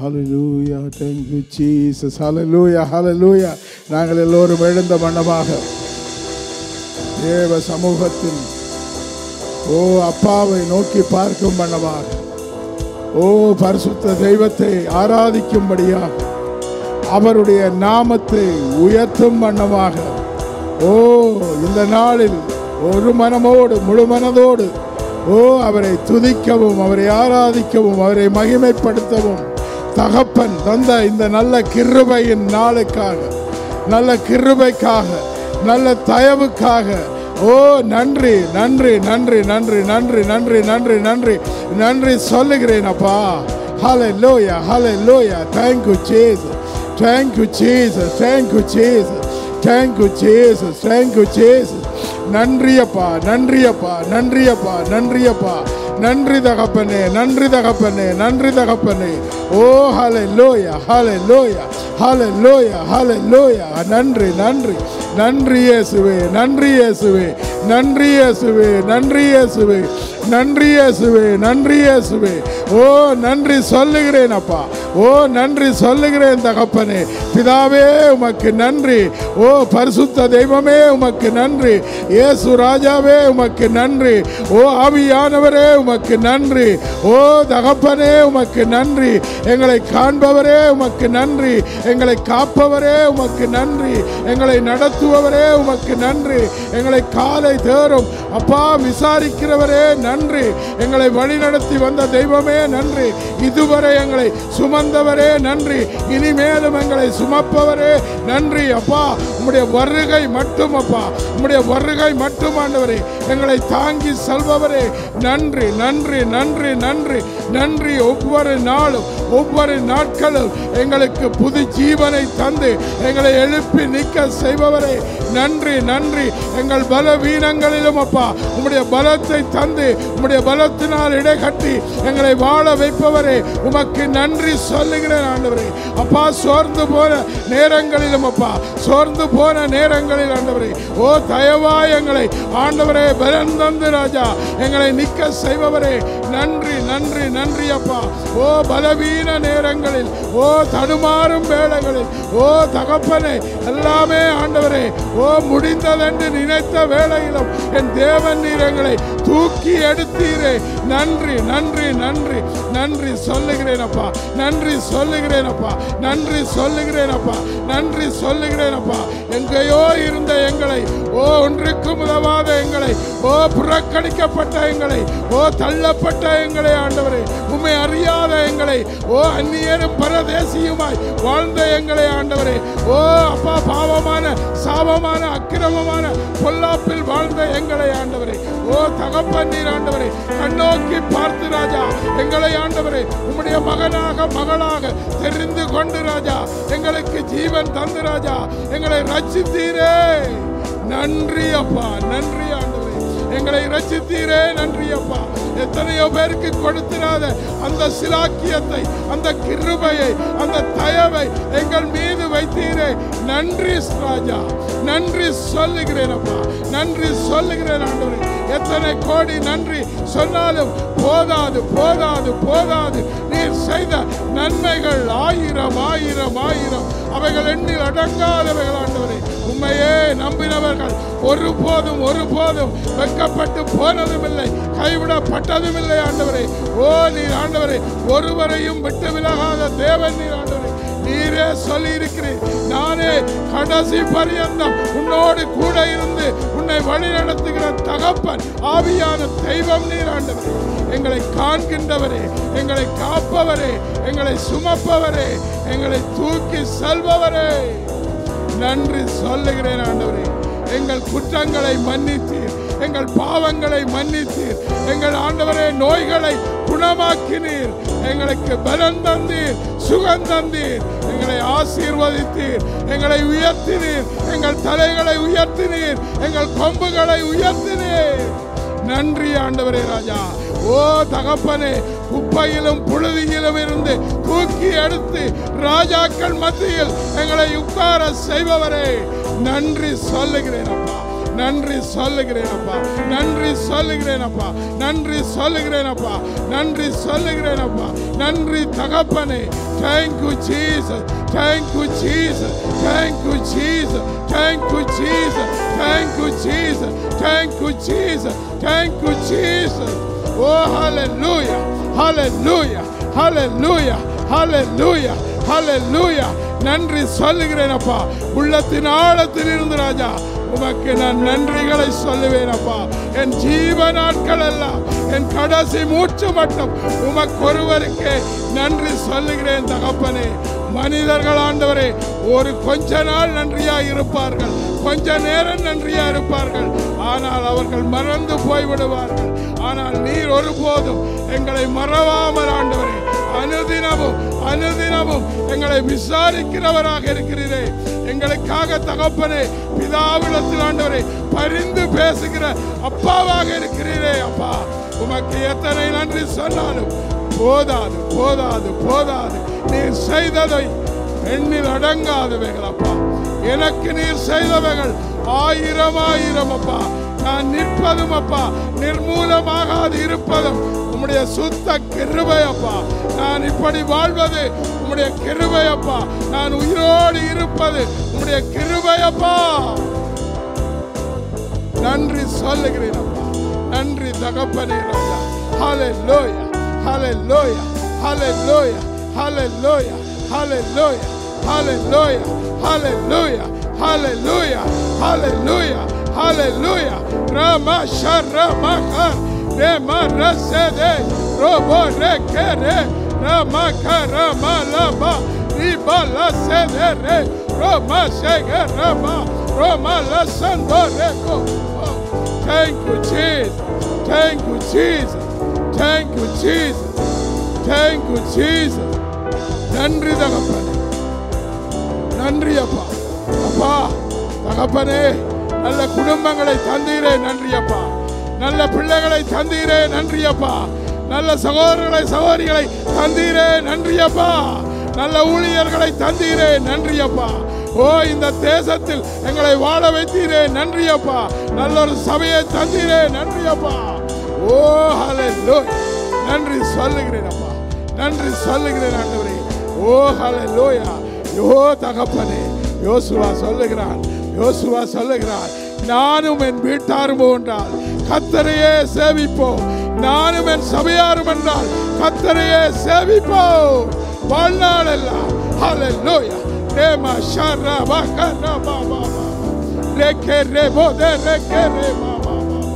Hallelujah thank you jesus hallelujah hallelujah நாங்கள் எல்லோரும் எழுந்த வண்ணமாக தேவ சமூகத்தில் ஓ அப்பாவை நோக்கி பார்க்கும் வண்ணமாக ஓ பரிசுத்த தெய்வத்தை ஆராதிக்கும்படியாக அவருடைய நாமத்தை உயர்த்தும் வண்ணமாக ஓ இந்த நாளில் ஒரு மனமோடு முழு மனதோடு ஓ அவரை துதிக்கவும் அவரை ஆராதிக்கவும் அவரை மகிமைப்படுத்தவும் தகப்பன் தந்த இந்த நல்ல கிருபையின் நாளுக்காக நல்ல கிருபைக்காக நல்ல தயவுக்காக ஓ நன்றி நன்றி நன்றி நன்றி நன்றி நன்றி நன்றி நன்றி நன்றி சொல்லுகிறேன் அப்பா ஹalleluya hallelujah thank you jesus thank you jesus thank you jesus thank you jesus thank you jesus நன்றியப்பா நன்றியப்பா நன்றியப்பா நன்றியப்பா நன்றி தகப்பனே நன்றி தகப்பனே நன்றி தகப்பனே ஓ ஹலே லோயா ஹலே லோயா ஹலே லோயா ஹலே லோயா நன்றி நன்றி நன்றி இயேசுவே நன்றி இயேசுவே நன்றி இயேசுவே நன்றி இயேசுவே நன்றி இயேசுவே நன்றி இயேசுவே ஓ நன்றி சொல்லுகிறேன் அப்பா ஓ நன்றி சொல்லுகிறேன் தகப்பனே பிதாவே உமக்கு நன்றி ஓ பரிசுத்த தெய்வமே உமக்கு நன்றி இயேசு ராஜாவே உமக்கு நன்றி ஓ ஆவியானவரே உமக்கு நன்றி ஓ தகப்பனே உமக்கு நன்றி எங்களை காண்பவரே உமக்கு நன்றி எங்களை காப்பவரே உமக்கு நன்றி எங்களை நடத்துபவரே உமக்கு நன்றி எங்களை காலை தேரும் அப்பா விசாரிக்கிறவரே நன்றி எங்களை வழிநடத்தி வந்த தெய்வமே நன்றி இதுவரை எங்களை சுமந்தவரே நன்றி இனிமேலும் எங்களை சுமப்பவரே நன்றி அப்பா உம்முடைய வருகை மட்டும் அப்பா உம்முடைய வருகை மட்டும் ஆண்டவரே எங்களை தாங்கி செல்பவரே நன்றி நன்றி நன்றி நன்றி நன்றி ஒவ்வொரு நாளும் ஒவ்வொரு நாட்களும் எங்களுக்கு புது ஜீவனை தந்து எங்களை எழுப்பி நிற்க செய்பவரே நன்றி நன்றி எங்கள் பலவீனங்களிலும் அப்பா உம்முடைய பலத்தை தந்து உம்முடைய பலத்தினால் இடைகட்டி எங்களை வாழ வைப்பவரே உமக்கு நன்றி சொல்லுகிறேன் ஆண்டவரே அப்பா சோர்ந்து போன நேரங்களிலும் அப்பா சோர்ந்து போன நேரங்களில் ஆண்டவரே ஓ தயவாய் எங்களை ஆண்டவரே பலன் தந்து ராஜா எங்களை நிற்க செய்பவரே நன்றி நன்றி நன்றி அப்பா ஓ பலவீன நேரங்களில் ஓ தடுமாறும் வேளைகளில் ஓ தகப்பனே எல்லாமே ஆண்டவரே ஓ முடிந்ததென்று நினைத்த வேளையிலும் என் தேவன் நீர் எங்களை தூக்கி எடுத்தீரே நன்றி நன்றி நன்றி நன்றி சொல்லுகிறேன் அப்பா நன்றி சொல்லுகிறேன் அப்பா நன்றி சொல்லுகிறேன் அப்பா நன்றி சொல்லுகிறேன் அப்பா எங்கேயோ இருந்த எங்களை ஓ ஒன்றுக்கும் உதவாத எங்களை ஓ புறக்கணிக்கப்பட்ட எங்களை ஓ தள்ளப்பட்ட எங்களை ஆண்டவரே உண்மை அறியாத எங்களை ஓ அந்நியரும் பரதேசியுமாய் வாழ்ந்த எங்களை ஆண்டவரே ஓ அப்பா பாவமான சாபமான அக்கிரமமான பொல்லாப்பில் வாழ்ந்த எங்களை ஆண்டவரே ஓ தகப்பன் நீர் ஆண்டவரே கண்ணோக்கி பார்த்து ராஜா எங்களை ஆண்டவரே உம்முடைய மகனாக மகளாக தெரிந்து கொண்டு ராஜா எங்களுக்கு ஜீவன் தந்து ராஜா எங்களை ரட்சித்தீரே நன்றி அப்பா நன்றி ஆண்டவரே எங்களை ரட்சித்தீரே நன்றி அப்பா எத்தனையோ பேருக்கு கொடுத்திராத அந்த சிலாக்கியத்தை அந்த கிருபையை அந்த தயவை எங்கள் மீது வைத்தீரே நன்றி ராஜா நன்றி சொல்லுகிறேன் அப்பா நன்றி சொல்லுகிறேன் ஆண்டவரே எத்தனை கோடி நன்றி சொன்னாலும் போதாது போதாது போதாது நீர் செய்த நன்மைகள் ஆயிரம் ஆயிரம் ஆயிரம் அவைகள் எண்ணில் அடங்காதவைகள் ஆண்டவரே உண்மையே நம்பினவர்கள் ஒருபோதும் ஒருபோதும் வெட்கப்பட்டு போனதும் இல்லை கைவிடப்பட்டதும் இல்லை ஆண்டவரே ஓ நீர் ஆண்டவரே ஒருவரையும் விட்டு விலகாத தேவன் நீர் ஆண்டவரே நீரே சொல்லி இருக்கிறீர் நானே கடைசி பரியந்தம் உன்னோடு கூட இருந்து உன்னை வழி நடத்துகிற தகப்பன் ஆவியான தெய்வம் நீர் ஆண்டவரே எங்களை காண்கின்றவரே எங்களை காப்பவரே எங்களை சுமப்பவரே எங்களை தூக்கி செல்பவரே நன்றி சொல்லுகிறேன் ஆண்டவரே எங்கள் குற்றங்களை மன்னித்தீர் எங்கள் பாவங்களை மன்னித்தீர் எங்கள் ஆண்டவரே நோய்களை குணமாக்கினீர் எங்களுக்கு பலன் தந்தீர் சுகம் தந்தீர் எங்களை ஆசீர்வதித்தீர் எங்களை உயர்த்தினீர் எங்கள் தலைகளை உயர்த்தினீர் எங்கள் கொம்புகளை உயர்த்தினீர் நன்றி ஆண்டவரே ராஜா ஓ தகப்பனே குப்பையிலும் புழுதியிலும் இருந்து தூக்கி எடுத்து ராஜாக்கள் மத்தியில் எங்களை உட்கார செய்பவரே நன்றி சொல்லுகிறேன் அப்பா நன்றி சொல்லுகிறேன் அப்பா நன்றி சொல்லுகிறேன் அப்பா நன்றி சொல்லுகிறேன் அப்பா நன்றி சொல்லுகிறேன் அப்பா நன்றி தகப்பனே thank you Jesus thank you Jesus thank you Jesus thank you Jesus thank you Jesus thank you Jesus thank you Jesus ஓ hallelujah hallelujah hallelujah hallelujah hallelujah நன்றி சொல்லுகிறேன் அப்பா உள்ளத்தின் ஆழத்தில் இருந்து ராஜா உமக்கு நான் நன்றிகளை சொல்லுவேன் அப்பா என் ஜீவ நாட்கள் எல்லாம் என் கடைசி மூச்சு மட்டும் உமக்கு ஒருவருக்கே நன்றி சொல்லுகிறேன் தகப்பனே மனிதர்கள் ஆண்டவரே ஒரு கொஞ்ச நாள் நன்றியா இருப்பார்கள் கொஞ்ச நேரம் நன்றியா இருப்பார்கள் ஆனால் அவர்கள் மறந்து போய்விடுவார்கள் ஆனால் நீர் ஒருபோதும் எங்களை மறவாமல் ஆண்டவரே அனுதினமும் அனுதினமும் எங்களை விசாரிக்கிறவராக இருக்கிறீரே எங்களுக்காக தகப்பனே பிதாவிடத்தில் ஆண்டவரே பரிந்து பேசுகிற அப்பாவாக இருக்கிறீரே அப்பா உமக்கு எத்தனை நன்றி சொன்னாலும் போதாது போதாது போதாது நீர் செய்ததை எண்ணில் அடங்காதவைகள் அப்பா எனக்கு நீர் செய்தவைகள் ஆயிரம் ஆயிரம் அப்பா நான் நிற்பதும் அப்பா நிர்மூலமாகாது இருப்பதும் உம்முடைய சுத்த கிருபை அப்பா நான் இப்படி வாழ்வது உம்முடைய கிருபை அப்பா நான் உயிரோடு இருப்பது உம்முடைய கிருபை அப்பா நன்றி சொல்லுகிறேன் அப்பா நன்றி தகப்பனே ராஜா hallelujah hallelujah hallelujah hallelujah hallelujah hallelujah hallelujah hallelujah hallelujah hallelujah ரமா ஷரமா கர் ரமா ரசதே ரோபோ ரெக்கரே ரமா கரமா லபா ரிபா லசதே ரே ரோமா ஷேகர் ரமா ரோமா லசந்தோ ரெக்கோ Thank you, Jesus. Thank you, Jesus. Thank you, Jesus. Thank you, Jesus. நன்றி தகப்பனே நன்றி அப்பா அப்பா தகப்பனே நல்ல குடும்பங்களை தந்தீரே நன்றி அப்பா நல்ல பிள்ளைகளை தந்தீரே நன்றி அப்பா நல்ல சகோதரர்களை சகோதரிகளை தந்தீரே நன்றி அப்பா நல்ல ஊழியர்களை தந்தீரே நன்றி அப்பா ஓ இந்த தேசத்தில் எங்களை வாழ வைத்தீரே நன்றி அப்பா நல்ல ஒரு சபையை தந்தீரே நன்றி அப்பா ஓ ஹalleluya நன்றி சொல்லுகிறேன் அப்பா நன்றி சொல்லுகிறேன் ஆண்டவரே ஓ ஹalleluya யோ தகப்பனே யோசுவா சொல்லுகிறான் யோசுவா சொல்லுகிறான் நானும் என் வீட்டாரும் என்றால் கத்தரையே சேவிப்போம் நானும் என் சபையாரும் என்றால் கத்தரையே சேவிப்போம் வாழ்நாள் எல்லாம் ஹalleluya ரேமா ஷரா வகரா பாபா ரெக்கே ரெபோ தே ரெக்கே ரே பாபா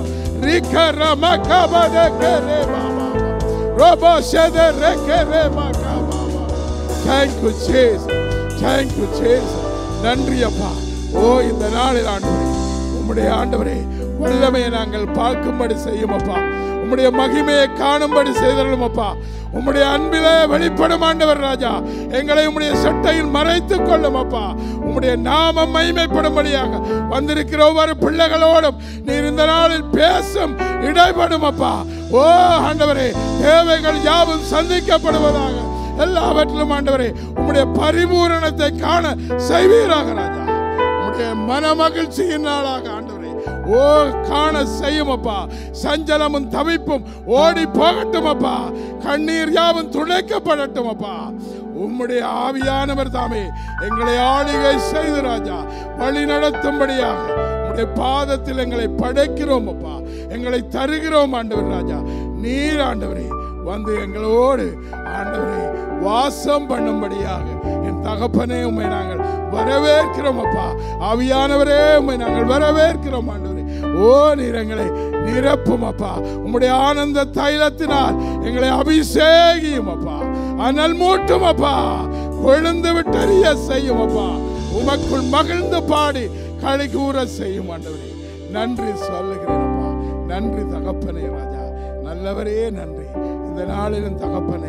ரிகரா மகாபா தே கரே பாபா ரோபோ ஷெதே ரெக்கே ரே மகாபா thank you Jesus thank you Jesus நன்றி அப்பா ஓ இந்த நாளில் ஆண்டவரே உம்முடைய ஆண்டவரே வல்லமையை நாங்கள் பார்க்கும்படி செய்யும் அப்பா உம்முடைய மகிமையை காணும்படி செய்தரும் அப்பா உம்முடைய அன்பிலே வெளிப்படும் ஆண்டவர் ராஜா எங்களை உம்முடைய சட்டையில் மறைத்துக் கொள்ளும் அப்பா உம்முடைய நாமம் மைமைப்படும்படியாக வந்திருக்கிற ஒவ்வொரு பிள்ளைகளோடும் நீர் இந்த நாளில் பேசும் இடைப்படும் அப்பா ஓ ஆண்டவரே தேவைகள் யாவும் சந்திக்கப்படுவதாக எல்லாவற்றிலும் ஆண்டவரே உம்முடைய பரிபூரணத்தை காண செய்வீராக ராஜா உம்முடைய மன மகிழ்ச்சியின் நாளாக ஆண்டவரே ஓ காண செய்யும் அப்பா சஞ்சலமும் தவிப்பும் ஓடி போகட்டும் அப்பா கண்ணீர் யாவும் துடைக்கப்படட்டும் அப்பா உம்முடைய ஆவியானவர் தாமே எங்களை ஆளுகை செய்து ராஜா வழி நடத்தும்படியாக உம்முடைய பாதத்தில் எங்களை படைக்கிறோம் அப்பா எங்களை தருகிறோம் ஆண்டவர் ராஜா நீர் ஆண்டவரே வந்து எங்களோடு ஆண்டவரே வாசம் பண்ணும்படியாக என் தகப்பனே உம்மை நாங்கள் வரவேற்கிறோம் அப்பா ஆவியானவரே உம்மை நாங்கள் வரவேற்கிறோம் ஆண்டவரே ஓ நீர் எங்களை நிரப்பும் அப்பா உம்முடைய ஆனந்த தைலத்தினால் எங்களை அபிஷேகியும் அப்பா அனல் மூட்டும் அப்பா கொழுந்து விட்டறிய செய்யும் அப்பா உமக்குள் மகிழ்ந்து பாடி களி கூற செய்யும் ஆண்டவரே நன்றி சொல்லுகிறேன் அப்பா நன்றி தகப்பனே ராஜா நல்லவரே நன்றி இந்த நாளிலும் தகப்பனே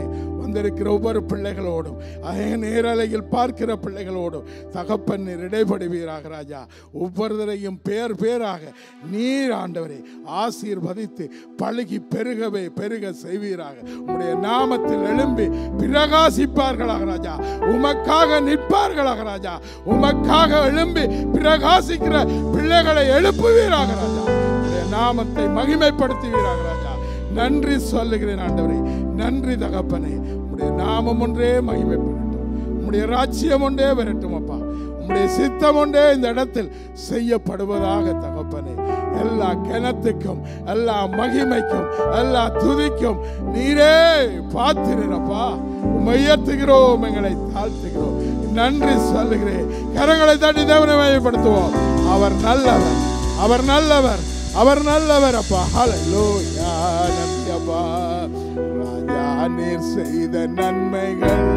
வந்திருக்கிற ஒவ்வொரு பிள்ளைகளோடும் அதே நேரலையில் பார்க்கிற பிள்ளைகளோடும் தகப்பன் நீர் இடைபடுவீராக ராஜா ஒவ்வொருவரையும் பேர் பேராக நீர் ஆண்டவரை ஆசீர்வதித்து பழுகி பெருகவே பெருக செய்வீராக உம்முடைய நாமத்தில் எழும்பி பிரகாசிப்பார்களாக ராஜா உமக்காக நிற்பார்களாக ராஜா உமக்காக எழும்பி பிரகாசிக்கிற பிள்ளைகளை எழுப்புவீராக ராஜா உம்முடைய நாமத்தை மகிமைப்படுத்துவீராக ராஜா நன்றி சொல்லுகிறேன் ஆண்டவரே நன்றி தகப்பனே உம்முடைய நாமம் ஒன்றே மகிமைப்படட்டும் உம்முடைய ராஜ்யம் ஒன்றே வரட்டும் அப்பா உம்முடைய சித்தம் ஒன்றே இந்த இடத்தில் செய்யப்படுவதாக தகப்பனே எல்லா கிணத்துக்கும் எல்லா மகிமைக்கும் எல்லா துதிக்கும் நீரே பார்த்திருப்பா உயர்த்துகிறோம் எங்களை தாழ்த்துகிறோம் நன்றி சொல்லுகிறேன் கரங்களை தட்டி தேவனை மையப்படுத்துவோம் அவர் நல்லவர் அவர் நல்லவர் அவர் நல்லவர் அப்பா ஹalleluya நன்றி அப்பா ராஜா நீர் செய்த நன்மைகள்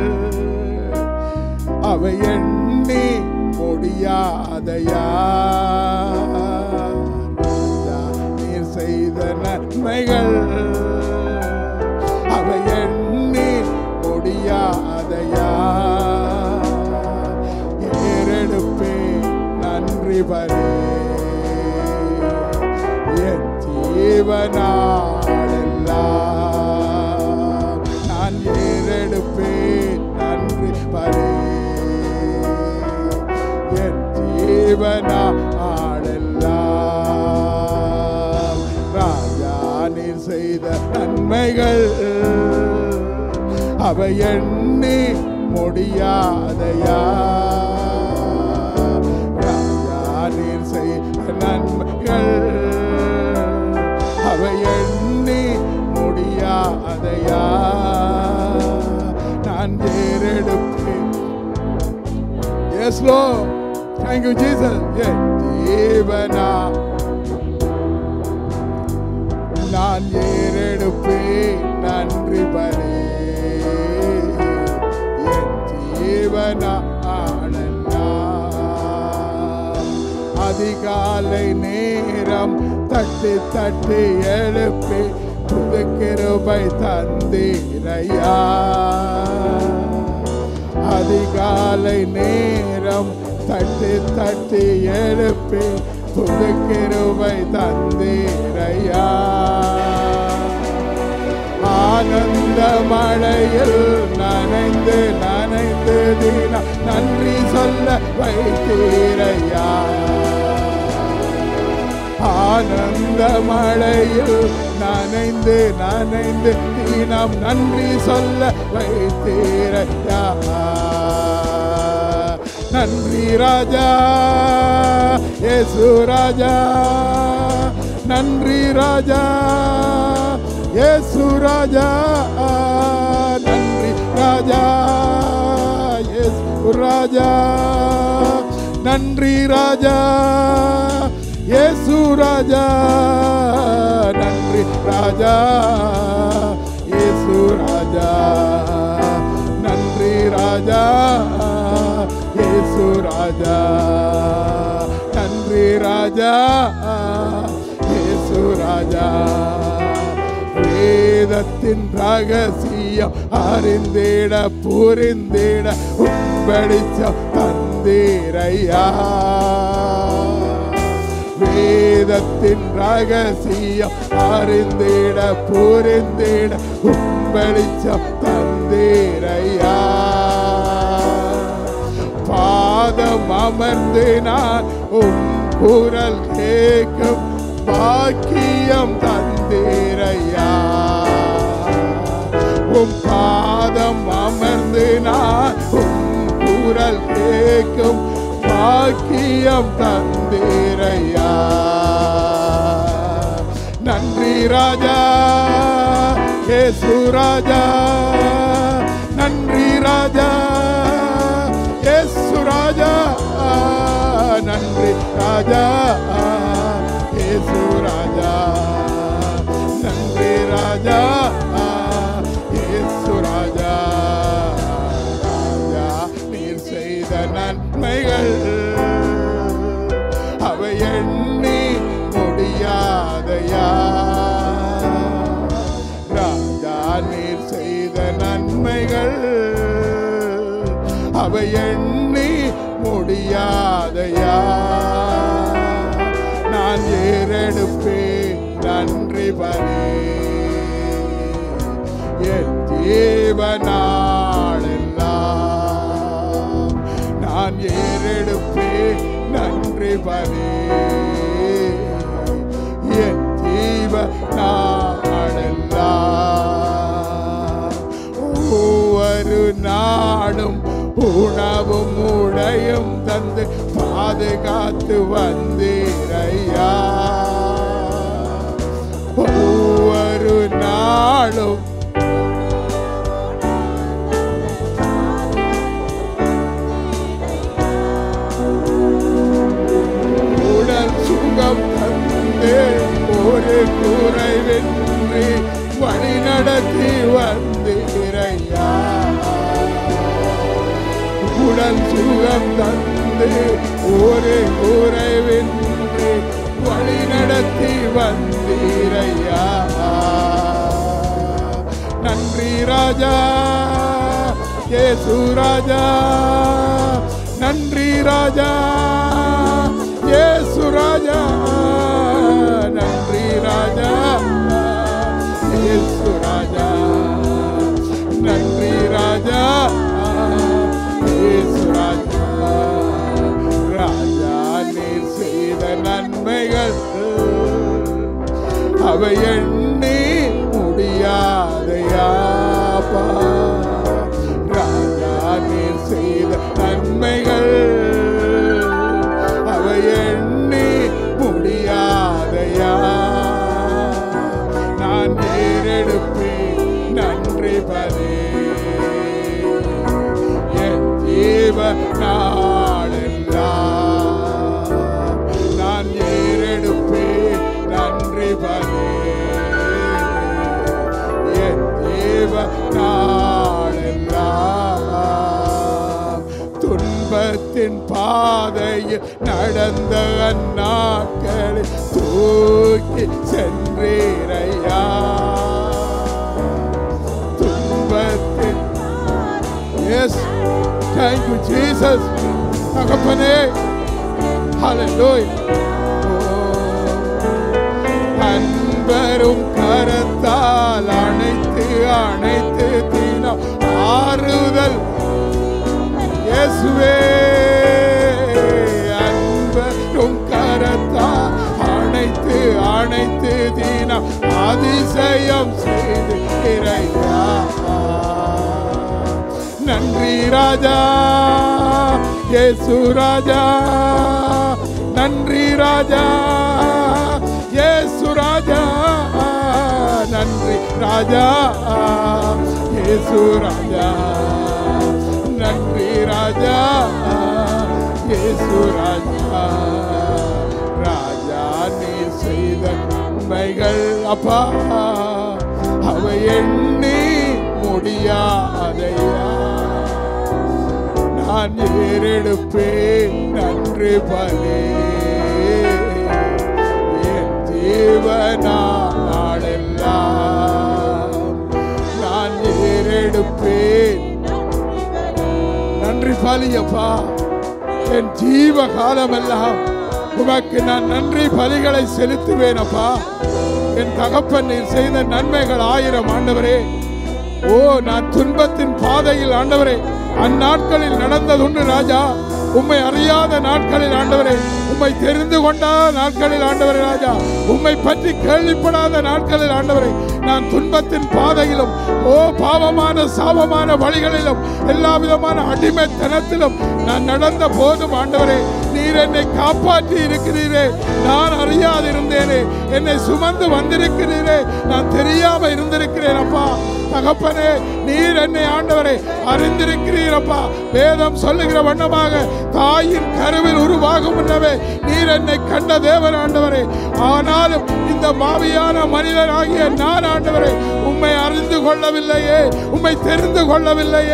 அவை எண்ணி முடியாதையா ராஜா நீர் செய்த நன்மைகள் அவை எண்ணி முடியாதையா ஏறெடுப்பே நன்றி பரே என் ஜீவனாளெல்லாம் நான் ஏறெடுப்பேன் நன்றி பரே என் ஜீவனாளெல்லாம் ராஜா நீர் செய்த நன்மைகள் அவை எண்ணி முடியாதையா ராஜா நீர் செய்த நன்மைகள் அவை எண்ணி முடியாதையா நான் ஏறெடுப்பேன் Yes, Lord. Thank you, Jesus. Yeah. ஜீவனா நான் ஏறெடுப்பேன் நன்றி பரே என் ஜீவனா அதிகாலை நேரம் தட்டி தட்டி எழுப்பி புது கிருபை தந்தீரையா அதிகாலை நேரம் தட்டி தட்டி எழுப்பி புது கிருபை தந்தீரையா ஆனந்த மழையில் நனைந்து நனைந்து தினம் நன்றி சொல்ல வைத்தீரையா ஆனந்த மழையில் நனைந்து நனைந்து தினம் நன்றி சொல்ல வைத்தீரையா நன்றி ராஜா இயேசு ராஜா நன்றி ராஜா இயேசு ராஜா நன்றி ராஜா இயேசு ராஜா நன்றி ராஜா இயேசு ராஜா நன்றி ராஜா இயேசு ராஜா நன்றி ராஜா இயேசு ராஜா நன்றி ராஜா இயேசு ராஜா வேதத்தின் ரகசியம் அறிந்திட புரிந்திட உம்படிச்சம் தந்தீரையா வேதத்தின் ரகசியம் அறிந்திட புரிந்திட உம்பளிச்சம் தந்தீரையா பாதம் அமர்ந்து நான் உம் குரல் கேட்கும் பாக்கியம் தந்தீரையா உம் பாதம் அமர்ந்து நான் உம் குரல் கேட்கும் பாக்கியம் தந்தீரையா நன்றி ராஜா ஏசு ராஜா நன்றி ராஜா ஏசு ராஜா நன்றி ராஜா ஏசு ராஜா நன்றி ராஜா ஏசு ராஜா ராஜா நீர் செய்த நன்மைகள் அவை எண்ணி முடியாதையா ராஜா நீர் செய்த நன்மைகள் அவை எண்ணி முடியாதையா நான் ஏறெடுப்பேன் நன்றி பலி என் ஜீவனாளெல்லாம் நான் ஏறெடுப்பேன் நன்றி பலி என் ஜீவனாளெல்லாம் ஒவ்வொரு நாடும் உணவும் உடையும் தந்து பாதுகாத்து வந்தீரையா ஒவ்வொரு நாளும் உடல் சுகம் தந்து ஒரு குறைவின்றி வழி நடத்தி வந்தீரையா உடல் சுகம் தந்து ஒரு குறைவின்றி வழி நடத்தி வந்தீரையா நன்றி ராஜா இயேசு ராஜா நன்றி ராஜா இயேசு ராஜா நன்றி ராஜா இயேசு ராஜா நன்றி ராஜா இயேசு ராஜா ராஜா நீர் செய்த நன்மைகள் அவை எண்ணி முடியாதையாப்பா ராஜா நீர் செய்த நன்மைகள் அவை எண்ணி முடியாதையா நான் ஏறெடுப்பேன் நன்றி பலே என் ஜீவ நாளெல்லாம் நான் ஏறெடுப்பேன் நன்றி பலே என் ஜீவ நாளெல்லாம் துன்பத்தின் பாதையில் நடந்த அந்நாட்களில் தூக்கி சென்றீரையா துன்பத்தின் எஸ் தேங்க்யூ ஜீசஸ் தகப்பனே ஹalleluya அன்பரும் கரத்தால் அணைத்து அணைத்து தினம் ஆறுதல் இயேசுவே அன்பரும் கரத்தால் அணைத்து அணைத்து தினம் அதிசயம் செய்து இறையா நன்றி ராஜா இயேசு ராஜா நன்றி ராஜா இயேசு ராஜா நன்றி ராஜா இயேசு ராஜா நன்றி ராஜா இயேசு ராஜா ராஜா நீ செய்த நன்மைகள் அப்பா அவை எண்ணி முடியாதையா நான் ஏறெடுப்பேன் நன்று பலே என் ஜீவனாளெல்லாம் நான் ஏறெடுப்பேன் நன்றி பலியப்பா என் ஜீவ காலமெல்லாம் உமக்கு நான் நன்றி பலிகளை செலுத்துவேன் அப்பா என் தகப்பன் நீர் செய்த நன்மைகள் ஆயிரம் ஆண்டவரே ஓ நான் துன்பத்தின் பாதையில் ஆண்டவரே அந்நாட்களில் நடந்ததுண்டு ராஜா உம்மை அறியாத நாட்களில் ஆண்டவரே உம்மை தெரிந்து கொண்டாத நாட்களில் ஆண்டவரே ராஜா உம்மை பற்றி கேள்விப்படாத நாட்களில் ஆண்டவரே நான் துன்பத்தின் பாதையிலும் ஓ பாவமான சாபமான வழிகளிலும் எல்லா விதமான அடிமைத்தனத்திலும் நான் நடந்த போதும் ஆண்டவரே நீர் என்னை காப்பாற்றி இருக்கிறீரே நான் அறியாதிருந்தேனே என்னை சுமந்து வந்திருக்கிறீரே நான் தெரியாம இருந்திருக்கிறேன் அப்பா தகப்பனே நீர் என்னை ஆண்டவரை அறிந்திருக்கிறீரப்பா வேதம் சொல்லுகிற வண்ணமாக தாயின் கருவில் உருவாகும் முன்னவே நீர் என்னை கண்ட தேவன் ஆண்டவரே ஆனாலும் இந்த மாவியான மனிதனாகிய நான் ஆண்டவரே உம்மை அறிந்து கொள்ளவில்லையே உம்மை தெரிந்து கொள்ளவில்லையே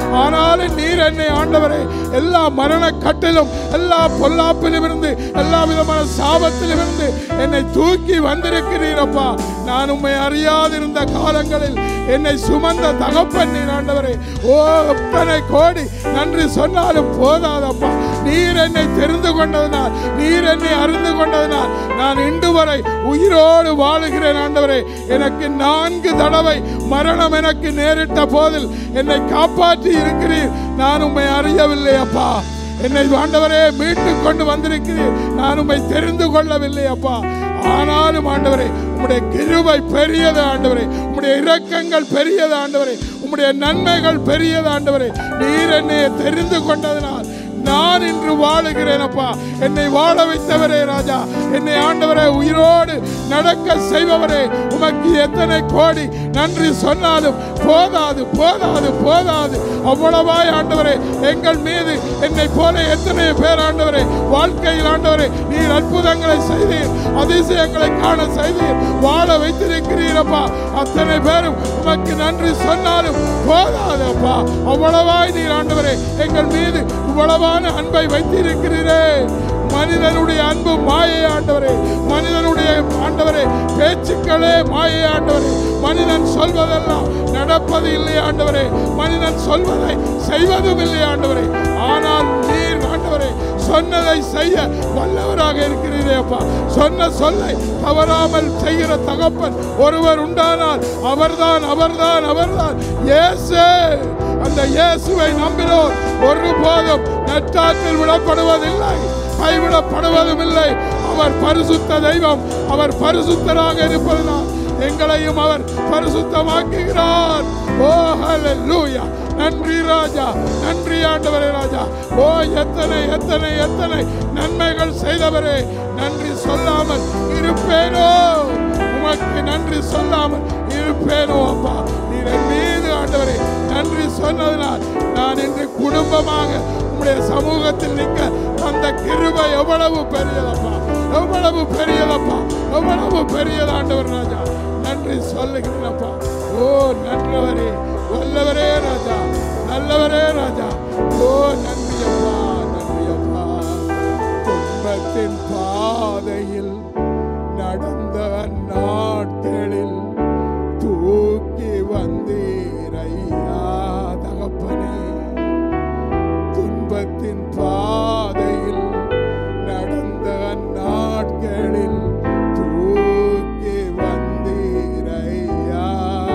ஆனாலும் நீர் என்னை ஆண்டவரே எல்லா மரண கட்டிலும் எல்லா பொல்லாப்பிலும் இருந்து எல்லா விதமான சாபத்திலும் இருந்து என்னை தூக்கி வந்திருக்கிறீரப்பா நான் உம்மை அறியாதிருந்த காலங்களில் என்னை சுமந்த தகப்பன் நீர் ஆண்டவரே ஓ எத்தனை கோடி நன்றி சொன்னாலும் போதாதப்பா நீர் என்னை தெரிந்து கொண்டதனால் நீர் என்னை அறிந்து கொண்டதனால் நான் இன்று வரை உயிரோடு வாழுகிறேன் ஆண்டவரே எனக்கு நான்கு தடவை மரணம் எனக்கு நேரிட்ட போதில் என்னை காப்பாற்றி இருக்கிறீர் நான் உம்மை அறியவில்லை அப்பா என்னை ஆண்டவரே மீட்டு கொண்டு வந்திருக்கிறீர் நான் உம்மை தெரிந்து கொள்ளவில்லை அப்பா ஆனாலும் ஆண்டவரே உம்முடைய கிருபை பெரியது ஆண்டவரே உம்முடைய இரக்கங்கள் பெரியது ஆண்டவரே உம்முடைய நன்மைகள் பெரியது ஆண்டவரே நீர் என்னை தெரிந்து கொண்டதனால் நான் இன்று வாழுகிறேன் அப்பா என்னை வாழ வைத்தவரே ராஜா என்னை ஆண்டவரே உயிரோடு நடக்க செய்பவரே உமக்கு எத்தனை கோடி நன்றி சொன்னாலும் போதாது போதாது போதாது அவ்வளவாய் ஆண்டவரே எங்கள் மீது என்னை போல எத்தனை பேர் ஆண்டவரே வாழ்க்கையில் ஆண்டவரே நீர் அற்புதங்களை செய்தீர் அதிசயங்களை காண செய்தீர் வாழ வைத்திருக்கிறீரப்பா அத்தனை பேரும் உமக்கு நன்றி சொன்னாலும் போதாது அப்பா அவ்வளவாய் நீர் ஆண்டவரே எங்கள் மீது இவ்வளவான அன்பை வைத்திருக்கிறீரே மனிதனுடைய அன்பு மாயை ஆண்டவரே மனிதனுடைய ஆண்டவரே பேச்சுக்களே மாயை ஆண்டவரே மனிதன் சொல்வதெல்லாம் நடப்பது இல்லை ஆண்டவரே மனிதன் சொல்வதை செய்வதும் இல்லை ஆண்டவரே ஆனால் நீர் ஆண்டவரே சொன்னதை செய்ய வல்லவராக இருக்கிறீரே அப்பா சொன்ன சொல்லை தவறாமல் செய்கிற தகப்பன் ஒருவர் உண்டானால் அவர்தான் அவர்தான் அவர்தான் இயேசு அந்த இயேசுவை நம்பினோர் ஒருபோதும் நட்டாற்றில் விடப்படுவதில்லை கைவிடப்படுவதும் இல்லை அவர் பரிசுத்த தெய்வம் அவர் பரிசுத்தராக இருப்பதனால் எங்களையும் அவர் பரிசுத்தமாக்குகிறார் ஓ ஹalleluya நன்றி ராஜா நன்றி ஆண்டவரே ராஜா ஓ எத்தனை எத்தனை எத்தனை நன்மைகள் செய்தவரே நன்றி சொல்லாமல் இருப்பேனோ உமக்கு நன்றி சொல்லாமல் இருப்பேனோ அப்பா நீர் என் மீது ஆண்டவரே நன்றி சொன்னதனால் நான் இன்று குடும்பமாக உம்முடைய சமூகத்தில் நிற்க அந்த கிருபை எவ்வளவு பெரியதப்பா எவ்வளவு பெரியதப்பா எவ்வளவு பெரியது ஆண்டவர் ராஜா நன்றி சொல்லுகிறேனப்பா ஓ நல்லவரே வல்லவரே ராஜா நல்லவரே ராஜா ஓ நன்றி அப்பா நன்றி அப்பா துன்பத்தின் பாதையில் நடந்த நாட்களில் தூக்கி வந்தீரையா தகப்பனே துன்பத்தின் பாதையில் நடந்த நாட்களில் தூக்கி வந்தீரையா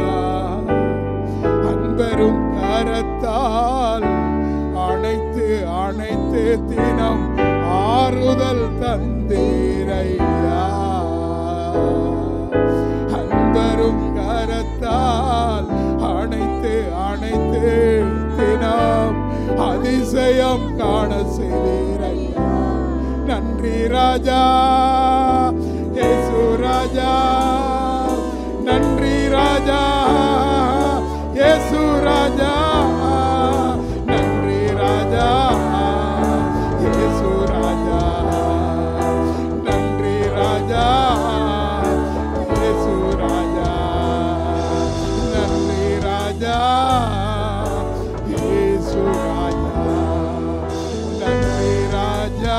அன்பரும் கரத்தால் அணைத்து அணைத்து தினம் ஆறுதல் தந்தீரையா அன்பரும் கரத்தால் அணைத்து அணைத்து தினம் அதிசயம் காண செய்தீரையா நன்றி ராஜா இயேசு ராஜா நன்றி ராஜா இயேசு ராஜா நன்றி ராஜா இயேசு ராஜா நன்றி ராஜா இயேசு ராஜா நன்றி ராஜா இயேசு ராஜா நன்றி ராஜா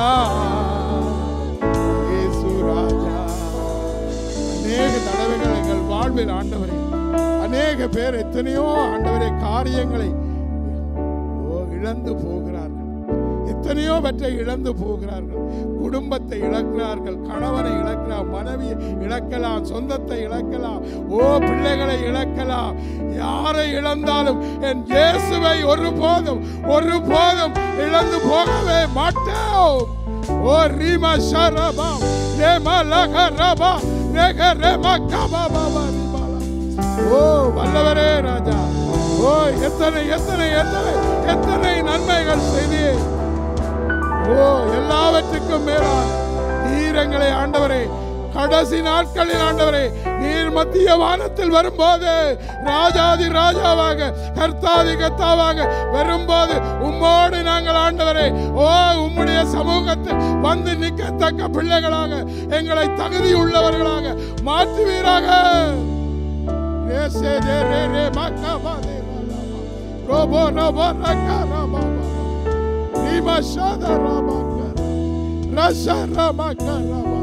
இயேசு ராஜா அநேக தடவைகள் எங்கள் வாழ்வில் ஆண்டவரே அநேக பேர் எத்தனையோ ஆண்டவரே காரியங்களை ஓ, இழந்து போகிறார்கள் எத்தனையோ பற்றை இழந்து போகிறார்கள் குடும்பத்தை இழக்கிறார்கள் கணவனை இழக்கிறார் மனைவியை இழக்கலாம் சொந்தத்தை இழக்கலாம் ஓ பிள்ளைகளை இழக்கலாம் யாரை இழந்தாலும் என் இயேசுவை ஒருபோதும் ஒருபோதும் இழந்து போகவே மாட்டோம் ஓ ரீமா ஷரபா ரேமா லகரபா ரேக ரேமா கபாபா ரீமாலா ஓ வல்லவரே ராஜா ஓ எத்தனை எத்தனை எத்தனை எத்தனை நன்மைகள் செய்தீர் ஓ எல்லாவற்றுக்கும் மேலாக நீர் எங்களை ஆண்டவரே கடைசி நாட்களில் ஆண்டவரே நீர் மத்திய வானத்தில் வரும்போது ராஜாதி ராஜாவாக கர்த்தாதி கர்த்தாவாக வரும்போது உம்மோடு நாங்கள் ஆண்டவரே ஓ உம்முடைய சமூகத்தில் வந்து நிற்கத்தக்க பிள்ளைகளாக எங்களை தகுதி உள்ளவர்களாக மாற்றுவீராக ரே சே ரே ரே ரே மா கா பா ரே லா லா மா. ரோபோ ரோபோ ரக்கா ராபா ரீமா ஷாதா ராபா ரஷா ராபா ராபா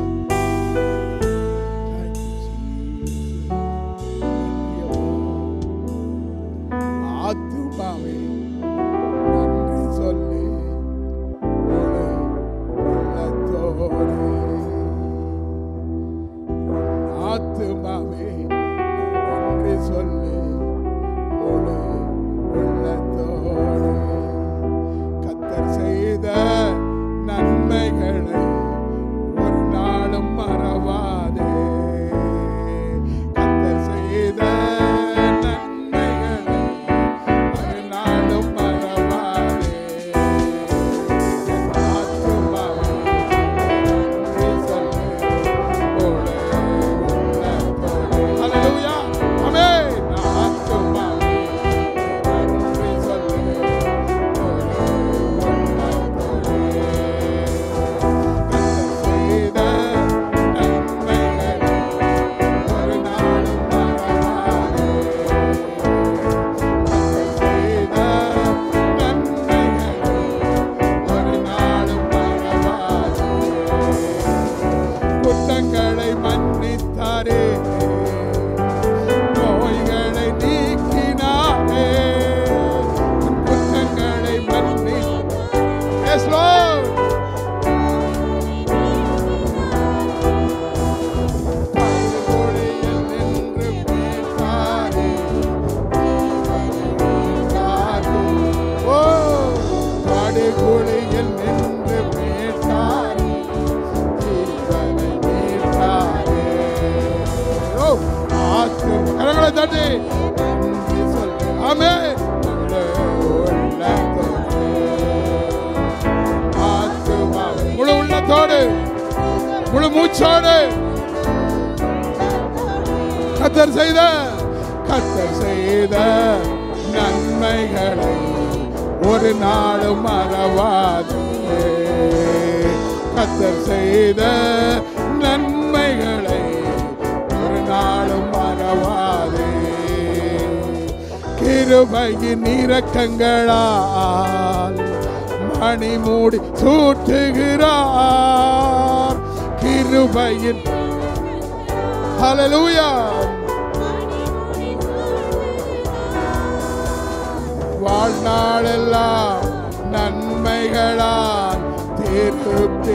ஆத்துமாவே நன்றி சொல்லி முழு உள்ளத்தோடு ஆத்துமாவே நன்றி சொல்லி முழு உள்ளத்தோடு கத்தர் செய்த நன்மைகளை ஒரு நாளும் மறவாதே கத்தர் செய்த நன்மைகளை ஒரு நாளும் மறவாதே என் ஆத்துமாவே நன்றி சொல்லு போலே உள்ளத்தோடு. Hallelujah. Amen. ஆத்துமாவே நன்றி சொல்லு போலே உள்ளத்தோடு. கர்த்தர் செய்த நன்மைகளை ஒரு நாளும் மறவாதே. கர்த்தர் செய்த நன்மைகளை ஒரு நாளும் மறவாதே. குற்றங்களை மன்னித்தாரே நோய்களை நீக்கினாரே உன் குற்றங்களை மன்னி Yes, Lord. படுகொலியில் நின்று மீட்டாரே. ஓ, படுகொலியில் நின்று மீட்டாரே. ஜீவனை மீட்டாரே. ஓ, ஆத்து கரங்களை தட்டி நன்றி சொல்லு. ஆமென். உள்ளத்தோடு. ஆத்துமாவே முழு உள்ளத்தோடு முழு மூச்சோடு கத்தர் செய்த கத்தர் செய்த நன்மைகளை ஒரு நாளும் மறவாதே கத்தர் செய்த நன்மைகளை ஒரு நாளும் மறவாதே கிருபையின் இரக்கங்களால் மணி மூடி சூட்டுகிறார் கிருபையின் ஹalleluya வாழ்நாளெல்லாம் நன்மைகளால் திருப்தி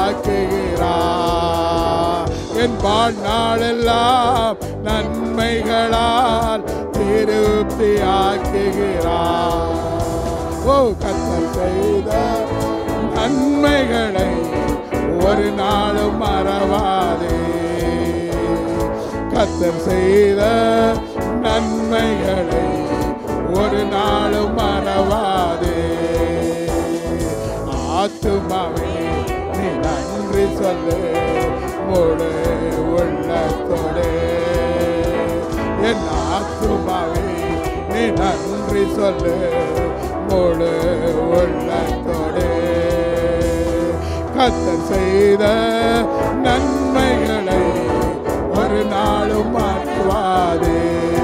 ஆக்குகிறார் என் வாழ்நாளெல்லாம் நன்மைகளால் திருப்தி ஆக்குகிறார் ஓ கத்தர் செய்த நன்மைகளை ஒரு நாளும் மறவாதே கத்தர் செய்த நன்மைகளை ஒரு நாளும் மறவாதே ஆத்துமாவே நீ நன்றி சொல்லு முழு உள்ளத்தோடு என் ஆத்துமாவே நீ நன்றி சொல்லு முழு உள்ளத்தோடு கத்தர் செய்த நன்மைகளை ஒரு நாளும் மாற்றுவாதே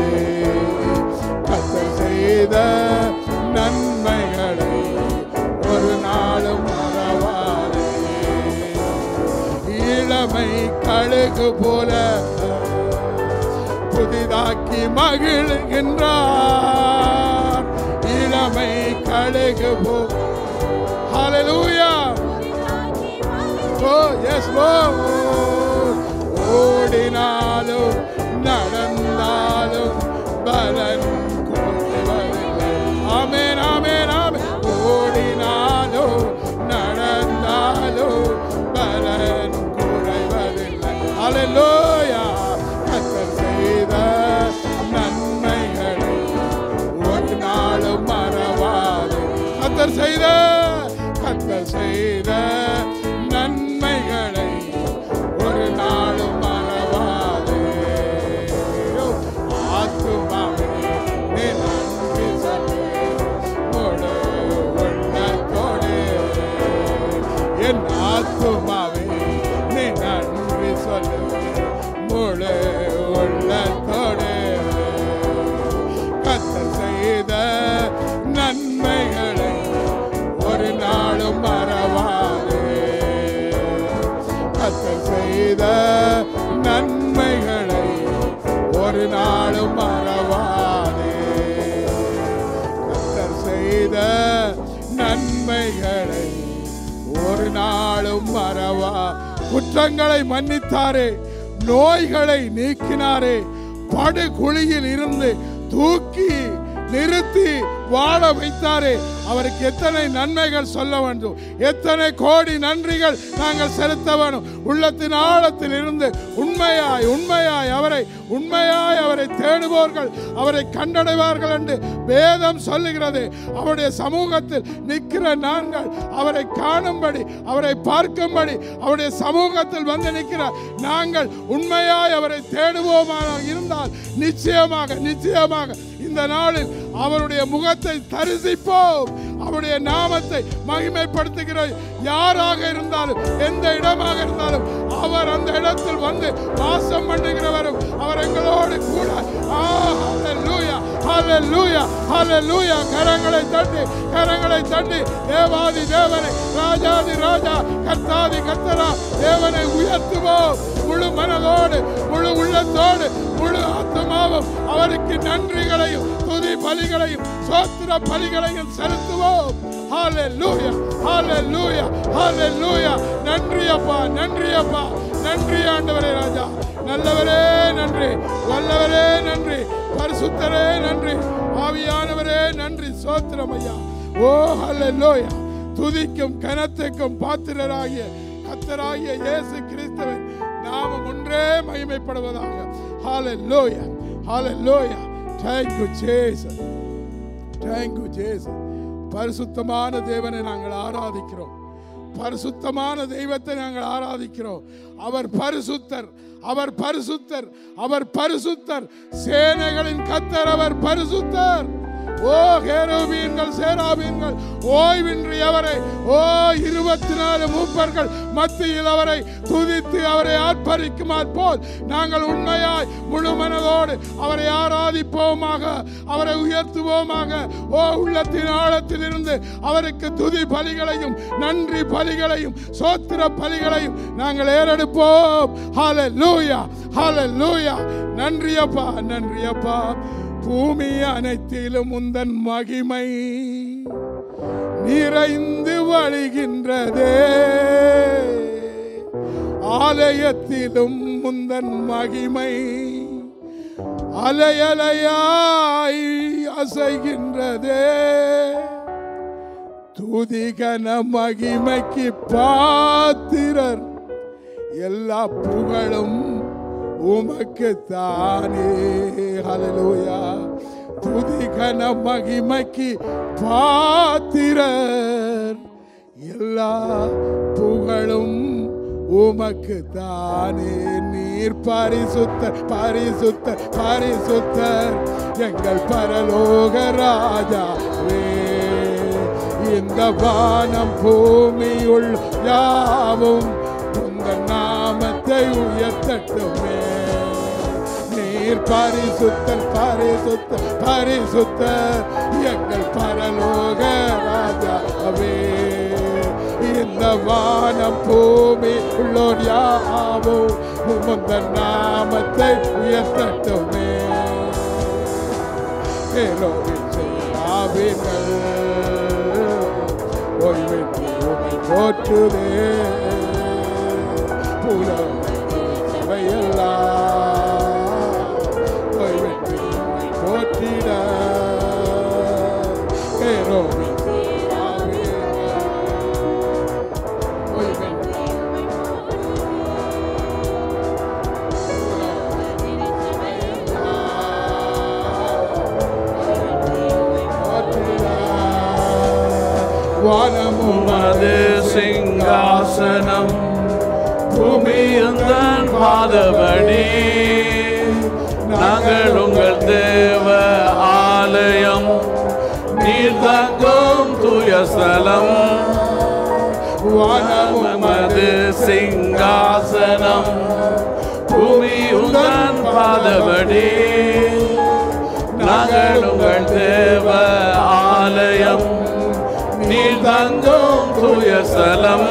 கத்தர் செய்த நன்மைகளை ஒரு நாளும் மறவாதே இளமை கழுகு போல புதிதாக்கி மகிழ்கின்றார் இளமை கழுகு போ Hallelujah. Oh, yes, Lord. ஓடினாலும் நடந்தாலும் பலன் குறைவதில்லை ஆமென் ஆமென் ஆமென் ஓடினாலும் நடந்தாலும் பலன் குறைவதில்லை அல்லேலூயா கத்தர் செய்த நன்மைகளை ஒரு நாளும் மறவாது கத்தர் செய்த கத்தர் செய்த நன்மைகளை ஒரு நாளும் மறவாது ஆத்துமாவே நீ நன்றி சொல்லு முழு உள்ளத்தோடு என் ஆத்துமாவே நீ நன்றி சொல்லு முழு உள்ளத்தோடு கத்தர் செய்த நன்மைகளை ஒரு நாளும் மறவா குற்றங்களை மன்னித்தாரே நோய்களை நீக்கினாரே படுகுழியில் இருந்து தூக்கி நிறுத்தி வாழ வைத்தாரே அவருக்கு எத்தனை நன்மைகள் சொல்ல வேண்டும் எத்தனை கோடி நன்றிகள் நாங்கள் செலுத்த வேண்டும் உள்ளத்தின் ஆழத்தில் இருந்து உண்மையாய் உண்மையாய் அவரை உண்மையாய் அவரை தேடுவோர்கள் அவரை கண்டடைவார்கள் என்று வேதம் சொல்லுகிறது அவருடைய சமூகத்தில் நிற்கிற நாங்கள் அவரை காணும்படி அவரை பார்க்கும்படி அவருடைய சமூகத்தில் வந்து நிற்கிற நாங்கள் உண்மையாய் அவரை தேடுவோமாக இருந்தால் நிச்சயமாக நிச்சயமாக இந்த நாளில் அவருடைய முகத்தை தரிசிப்போம் அவருடைய நாமத்தை மகிமைப்படுத்துகிற யாராக இருந்தாலும் எந்த இடமாக இருந்தாலும் அவர் அந்த இடத்தில் வந்து வாசம் பண்ணுகிறவரும் அவர் எங்களோடு கூட ஆ, ஹalleluya, ஹalleluya, ஹalleluya. கரங்களை தட்டி கரங்களை தட்டி தேவாதி தேவனை ராஜாதி ராஜா கர்த்தாதி கர்த்தரா தேவனை உயர்த்துவோம் முழு மனதோடு முழு உள்ளத்தோடு முழு ஆத்மாவும் அவருக்கு நன்றிகளையும் துதி பலிகளையும் சோத்திர பலிகளையும் செலுத்துவோம் ஹalleluya ஹalleluya ஹalleluya நன்றி அப்பா நன்றி அப்பா நன்றி ஆண்டவரே ராஜா நல்லவரே நன்றி வல்லவரே நன்றி பரிசுத்தரே நன்றி ஆவியானவரே நன்றி சோத்திரம் ஐயா ஓ ஹalleluya துதிக்கும் கனத்துக்கும் பாத்திரராகிய கத்தராகிய இயேசு கிறிஸ்துவின் நாமம் ஒன்றே மகிமைப்படுவதாக ஹalleluya ஹalleluya thank you jesus thank you jesus பரிசுத்தமான தேவனை நாங்கள் ஆராதிக்கிறோம் பரிசுத்தமான தெய்வத்தை நாங்கள் ஆராதிக்கிறோம் அவர் பரிசுத்தர் அவர் பரிசுத்தர் அவர் பரிசுத்தர் சேனைகளின் கத்தர் அவர் பரிசுத்தர் ஓ கேரோபீன்கள் சேராபீன்கள் ஓய்வின்றி அவரை ஓ இருபத்தி நாலு மூப்பர்கள் மத்தியில் அவரை துதித்து அவரை ஆர்ப்பரிக்குமாற் போல் நாங்கள் உண்மையாய் முழு மனதோடு அவரை ஆராதிப்போமாக அவரை உயர்த்துவோமாக ஓ உள்ளத்தின் ஆழத்தில் இருந்து அவருக்கு துதி பலிகளையும் நன்றி பலிகளையும் சோத்திர பலிகளையும் நாங்கள் ஏறெடுப்போம் ஹalleluya ஹalleluya நன்றி அப்பா நன்றி அப்பா பூமி அனைத்திலும் உந்தன் மகிமை நிறைந்து வழிகின்றதே ஆலயத்திலும் முந்தன் மகிமை அலையலையாய் அசைகின்றதே துதிகன மகிமைக்கு பாத்திரர் எல்லா புகழும் உமக்கு தானே ஹalleluya துதிகன மகிமைக்கு பாத்திரர் எல்லா புகழும் உமக்கு தானே நீர் பரிசுத்தர் பரிசுத்தர் பரிசுத்தர் எங்கள் பரலோக ராஜாவே இந்த வானம் பூமியுள் யாவும் உங்கள் நாமத்தை உயர்த்தட்டுமே நீர் பரிசுத்தர் பரிசுத்தர் பரிசுத்தர் எங்கள் பரலோக ராஜாவே இந்த வானம் பூமி உள்ளோர் யாவும் உங்கள் நாமத்தை உயர்த்தட்டுமே ஹேரோவின் செய்யாவீர்கள் ஓய்வின்றி உமை போற்றுதே புலவையெல்லாம் ஓய்வின்றி உமை போற்றிட ஹேரோவின் செய்யாவீர்கள் ஓய்வின்றி வானமும் உமது சிங்காசனம் பூமியுந்தன் பாதபடி நாங்கள் உங்கள் தேவ ஆலயம் நீர் தங்கும் தூய ஸ்தலம் உமது சிங்காசனம் பூமியுந்தன் பாதபடி நாங்கள் உங்கள் தேவ ஆலயம் நீர் தங்கும் தூய ஸ்தலம்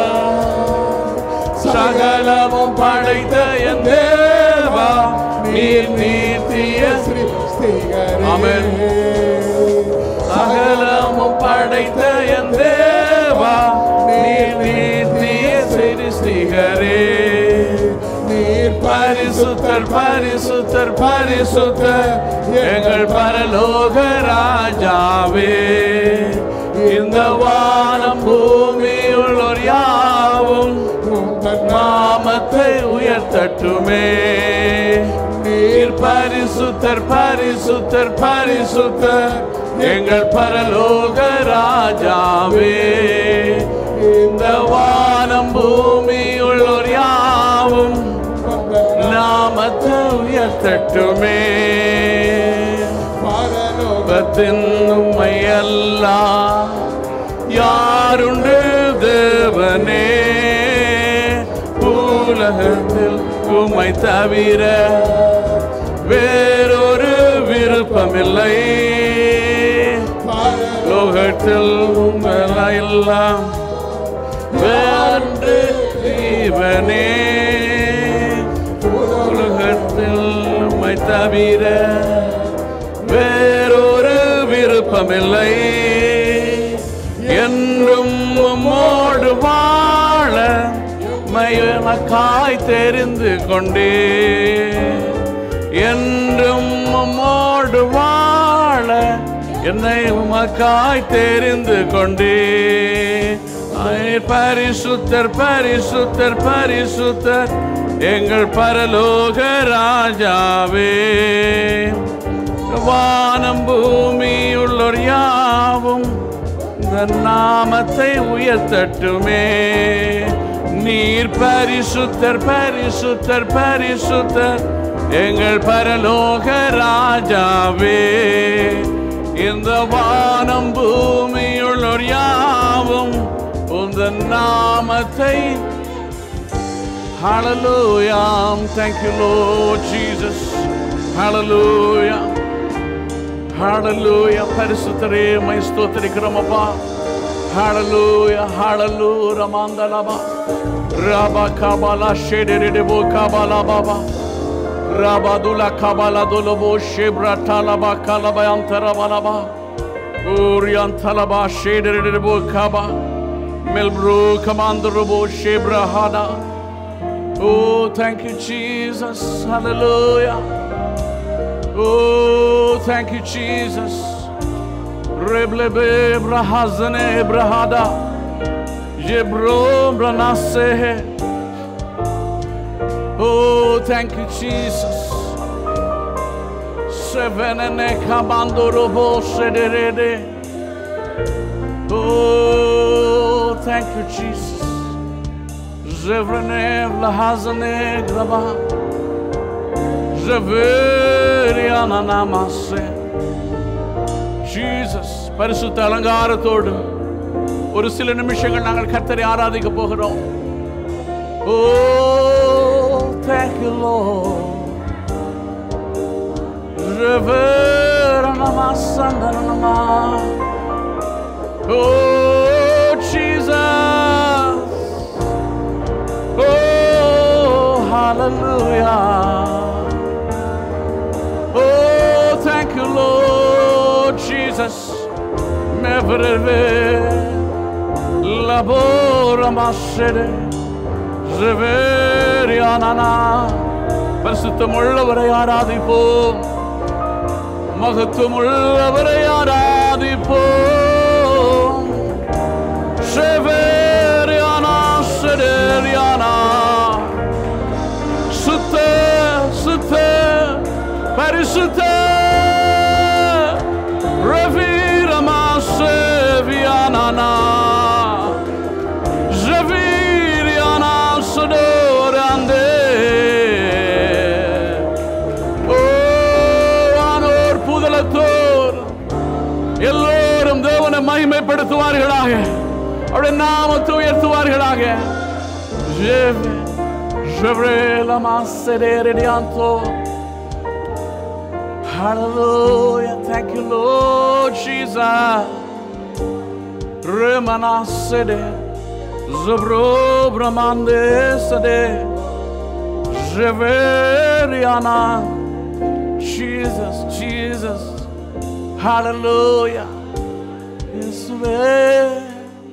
சகலமும் படைத்த என் தேவா நீர் நீர்த்திய சிருஷ்டிகரே. ஆமென். சகலமும் படைத்த படைத்த என் தேவா நீர் நீத்திய சிருஷ்டிகரே நீர் பரிசுத்தர் பரிசுத்தர் பரிசுத்தர் எங்கள் பரலோக ராஜாவே இந்த வானம் பூமி உள்ளோர் யாவும் உந்தன் நாமத்தை உயர்த்தட்டுமே நீர் பரிசுத்தர் பரிசுத்தர் பரிசுத்தர் எங்கள் பரலோக ராஜாவே இந்த வானம் பூமி உள்ளோர் யாவும் நாமத்தை உயர்த்தட்டுமே பரலோகத்தின் உண்மையெல்லாம் யாருண்டு தேவனே பூலகத்தில் உம்மை தவிர வேறொரு விருப்பமில்லை லோகத்தில் உங்களெல்லாம் வேறு ஜீவனே உலகத்தில் உம்மை தவிர வேறொரு விருப்பமில்லை என்றும் உம்மோடு வாழ மயனக்காய் தெரிந்து கொண்டே என்றும் உம்மோடு வாழ என்னை உமக்காய் தெரிந்து கொண்டே ஐ, பரிசுத்தர் பரிசுத்தர் பரிசுத்தர் எங்கள் பரலோக ராஜாவே வானம் பூமி உள்ளோர் யாவும் இந்த நாமத்தை உயர்த்தட்டுமே நீர் பரிசுத்தர் பரிசுத்தர் பரிசுத்தர் எங்கள் பரலோக ராஜாவே இந்த வானம் பூமி உள்ளோர் யாவும் உந்த நாமத்தை Hallelujah. Thank you, Lord Jesus. Hallelujah. Hallelujah. பரிசுத்தரே மை ஸ்தோத்திரிக்கிறோம் அப்பா Hallelujah. Hallelujah. ரமாந்தலபா Rafah கபாலா ஷெடெரெடெபோ கபாலா Baba ரபாதுலா கபாலா துலபோ ஷெப்ரா டாலபா கலபா அந்தரபலபா ஊரியந்தலபா ஷெடெரெடெபோ கபா மெல்ப்ரூ கமாந்தரபோ ஷெப்ரா ஹாடா Oh, thank you, Jesus. Hallelujah. Oh, thank you, Jesus. Reblebe brahazane brahada. Jebro branasehe. Oh, thank you, Jesus. Sevenene kabando robo sederede. Oh, thank you, Jesus. Zevrenev lahazane graba. Zeveriana namase. Jesus, பரிசுத்த அலங்காரத்தோடு ஒரு சில நிமிஷங்கள் நாங்கள் கர்த்தரை ஆராதிக்க போகிறோம் ஓ thank you Lord Reverana masandana Oh Jesus Oh, hallelujah. Oh, thank you, Lord Jesus. Mevreve labora masere ஜெவேரியானா பரிசுத்தம் உள்ளவரை ஆராதிப்போம் மகத்துவம் உள்ளவரை ஆராதிப்போம் Severiana, Severiana. சுத்த சுத்த பரிசுத்த ரவீரமா சேவியானா ஜவீரியானா சுடோராந்தே ஓ ஆனோர் புதலத்தோர் எல்லோரும் தேவனை மகிமைப்படுத்துவார்களாக அவருடைய நாமத்தை உயர்த்துவார்களாக ஜெவே ஜெவ்ரேல மாசெரேரியாந்தோ Hallelujah. Thank you, Lord Jesus. Remanasede. Zobro bramande sede. Jeveriana. Jesus, Jesus. Hallelujah. Yes, Yahweh.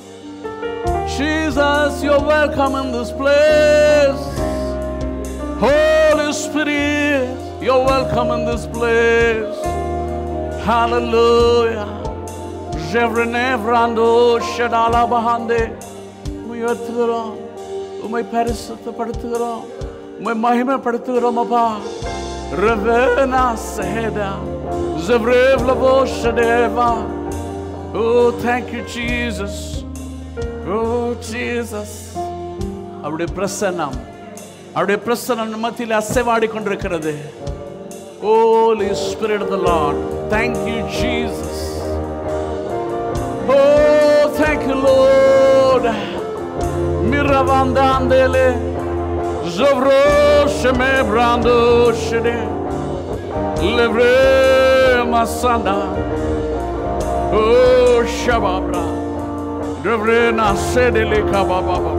Jesus, you're welcome in this place. Holy Spirit, you're welcome in this place. Hallelujah. Jevrenevrando Shadala Bahande. உயர்த்துகிறோம் உமை பரிசுத்தப்படுத்துகிறோம் உமை மகிமைப்படுத்துகிறோம் அப்பா Revena Seheda Zevrev Lavo Shadeva Oh, thank you, Jesus. Oh, Jesus. அவருடைய பிரசன்னம் அவருடைய பிரசன்னம் நம்ம மத்தியில் அசைவாடி கொண்டிருக்கிறது Holy Spirit of the Lord. Thank you, Jesus. Oh, thank you, Lord. Miravandandele. Zovro sheme brando shede. Levre masanda. Oh, shababra. Levre na sedele kababa.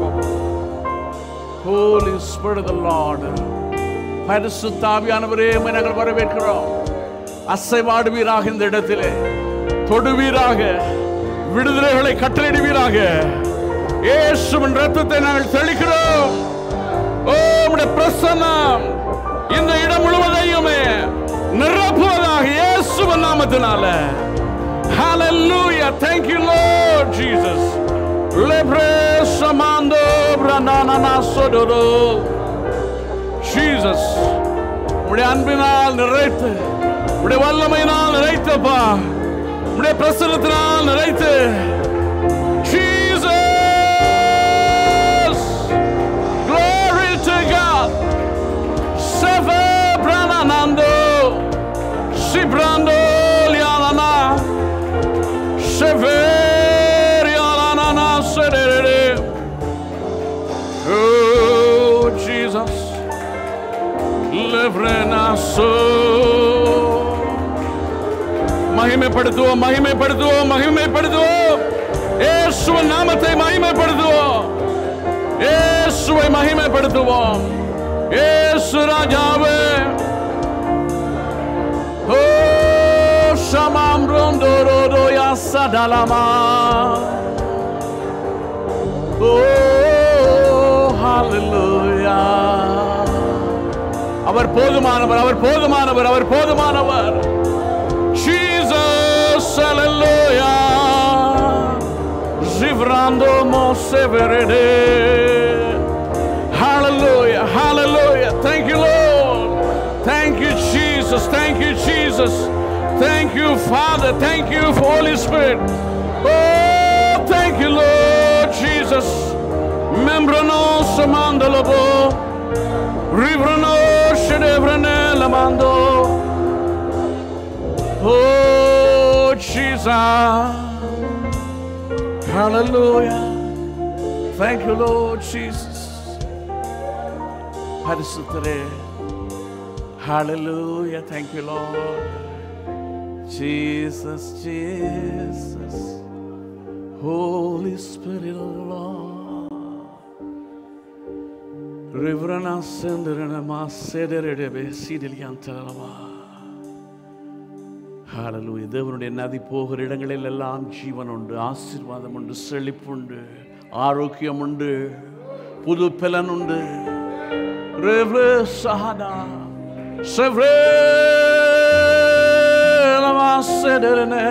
Holy Spirit of the Lord. பரிசுத்தாவியானவரே உம்மை நாங்கள் வரவேற்கிறோம் அசைவாடுவீராக இந்த இடத்திலே தொடுவீராக விடுதலைகளை கட்டளையிடுவீராக இயேசுவின் ரத்தத்தை நாங்கள் தெளிக்கிறோம் ஓ உம்முடைய பிரசன்னம் இந்த இடம் முழுவதையுமே நிரப்புவதாக இயேசுவின் நாமத்தினால Hallelujah. Thank you, Lord Jesus. Lebre samando branana sodoro. Jesus. உடைய அன்பினால் நிறைத்து உடைய வல்லமையினால் நிறைத்தப்பா உடைய பிரசனத்தினால் நிறைத்து Jesus. Glory to God. Seve brananando. Sibrando lianana. Severianana serere. Oh, Jesus. Levrenaso. மகிமைப்படுத்துவோம் மகிமைப்படுத்துவோம் மகிமைப்படுத்துவோம் இயேசுவின் நாமத்தை மகிமைப்படுத்துவோம் இயேசுவை மகிமைப்படுத்துவோம் இயேசு ராஜாவே ஓ ஷமாம் ரோண்டோரோடோ யாசடலமா ஓ ஹalleluya அவர் போதுமானவர் அவர் போதுமானவர் அவர் போதுமானவர் Jesus hallelujah Zivrando Moseverede Hallelujah Hallelujah Thank you Lord Thank you Jesus Thank you Jesus Thank you Father Thank you Holy Spirit Oh thank you Lord Jesus Membrano Samandalabo Rivrano Shedevrane Lamando Oh, Jesus. Hallelujah. Thank you, Lord Jesus. பரிசுத்தரே Hallelujah. Thank you, Lord. Jesus, Jesus. Holy Spirit of the Lord. Rivrana senderena ma sederebe sidiliyantalava. ஹalleluya தேவனுடைய நதி போகிற இடங்களில் எல்லாம் ஜீவன் உண்டு ஆசீர்வாதம் உண்டு செழிப்புண்டு ஆரோக்கியம் உண்டு புது பலன் உண்டு ரெவ்ரே சஹானா செவ்ரே லமாசெடரனே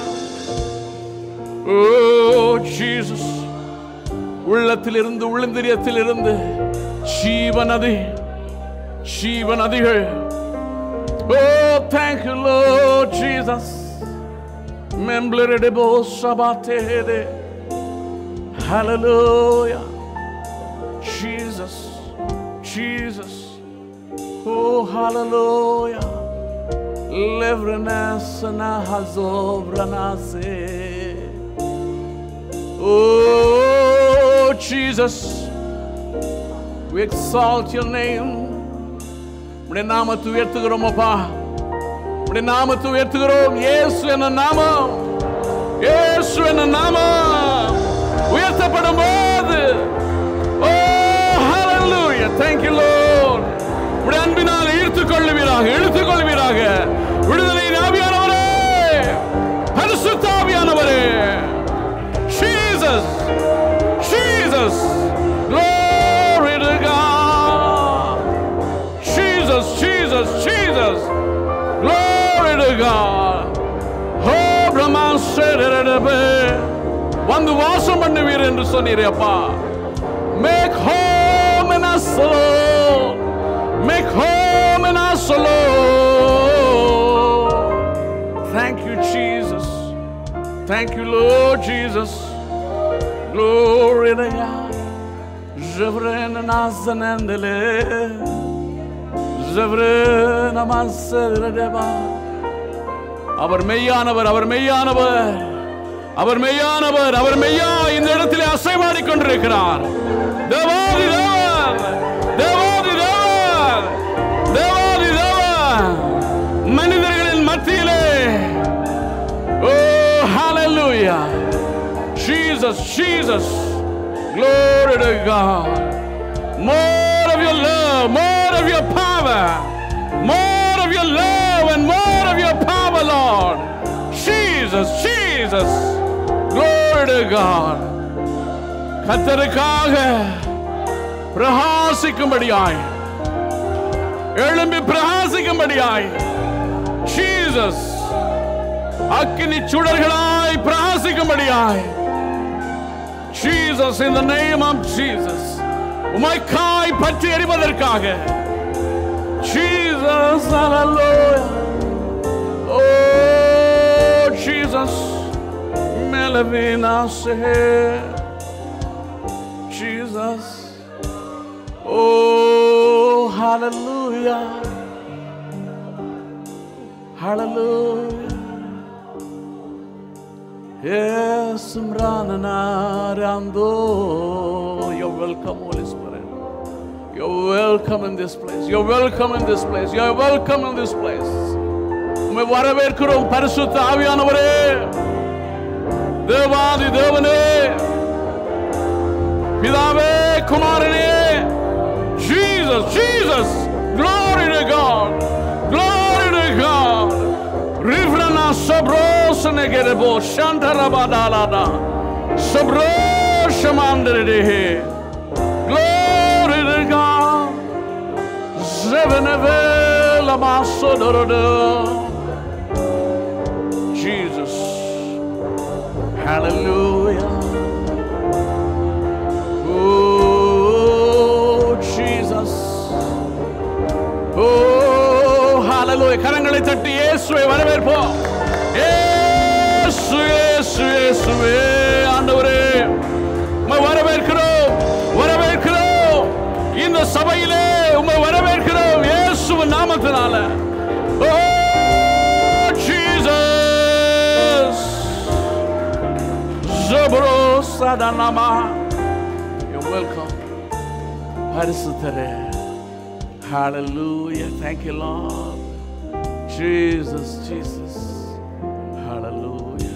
ஓ ஜீசஸ் உள்ளத்திலிருந்து உள்ளந்திரியத்திலிருந்து ஜீவநதி ஜீவநதிகள் Oh, thank you, Lord Jesus. Memblere de bo sabatede. Hallelujah. Jesus. Jesus. Oh, hallelujah. Levrenasana hazobranase. Oh, Jesus. We exalt your name. உடைய நாமத்தை உயர்த்துகிறோம் அப்பா உடைய நாமத்தை உயர்த்துகிறோம் இயேசு என்ன நாமம் இயேசு என்ன நாமம் உயர்த்தப்படும் போது ஓ ஹalleluya thank you lord உடைய அன்பினால் ஈர்த்துக் கொள்ளுவீராக இழுத்துக் கொள்வீராக விடுதலை ஆவியானவரே பரிசுத்த ஆவியானவரே Jesus. Jesus. Glory to God. Jesus, Jesus, Jesus. Glory to God. Oh, Brahman said வந்து வாசம் பண்ணுவீர் என்று சொன்னீரே அப்பா Make home in us, Lord. Make home in us, Lord. Thank you, Jesus. Thank you, Lord Jesus. Glory to God. Jevrena nasanandele. Jevrena masadredeba. அவர் மெய்யானவர் அவர் மெய்யானவர் அவர் மெய்யானவர் அவர் மெய்யா இந்த இடத்திலே அசைவாடிக் கொண்டிருக்கிறார் தேவாதி தேவன் தேவாதி தேவன் தேவாதி தேவன் மனிதர்களின் மத்தியிலே ஓ hallelujah Jesus Jesus glory to God more of your love more of your power more of your love and more of your power Lord Jesus Jesus glory to God கத்தருக்காக பிரகாசிக்கும்படியாய் எழும்பி பிரகாசிக்கும்படியாய் ஜீசஸ் அக்கினி சுடர்களாய் பிரகாசிக்கும்படியாய் Jesus in the name of Jesus உமைக்காய் பற்றி எறிவதற்காக Jesus hallelujah oh Jesus Melavina Jesus oh hallelujah hallelujah Yes, Mrananarando. You're welcome, Holy Spirit. You're welcome in this place. You're welcome in this place. You're welcome in this place. உம்மை வரவேற்கிறோம் பரிசுத்த ஆவியானவரே தேவாதி தேவனே பிதாவே குமாரனே Jesus, Jesus, glory to God, glory to God. Rivrana sabros negerebo shantarabadalada sabros shamandere. Glory to God. Zeveneve lamasodorodo. Jesus. Hallelujah. Oh, Jesus. Oh, hallelujah. கரங்களை தட்டி இயேசுவை வரவேற்போம் இயேசு இயேசு இயேசுவே ஆண்டவரே உம்மை வரவேற்கிறோம் வரவேற்கிறோம் இந்த சபையிலே உம்மை வரவேற்கிறோம் இயேசுவின் நாமத்தினால ஓ ஜீசஸ் ஜபரோ சதனமா You're welcome. பரிசுத்தரே Hallelujah. Thank you, Lord. Jesus, Jesus. Hallelujah.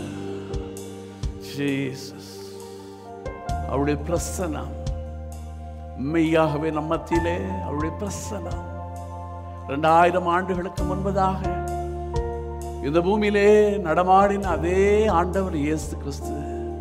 Jesus. அவருடைய பிரசனம் மெய்யாகவே நம் மத்தியிலே அவருடைய பிரசனம் ரெண்டாயிரம் ஆண்டுகளுக்கு முன்பதாக இந்த பூமியிலே நடமாடின அதே ஆண்டவர் இயேசு கிறிஸ்து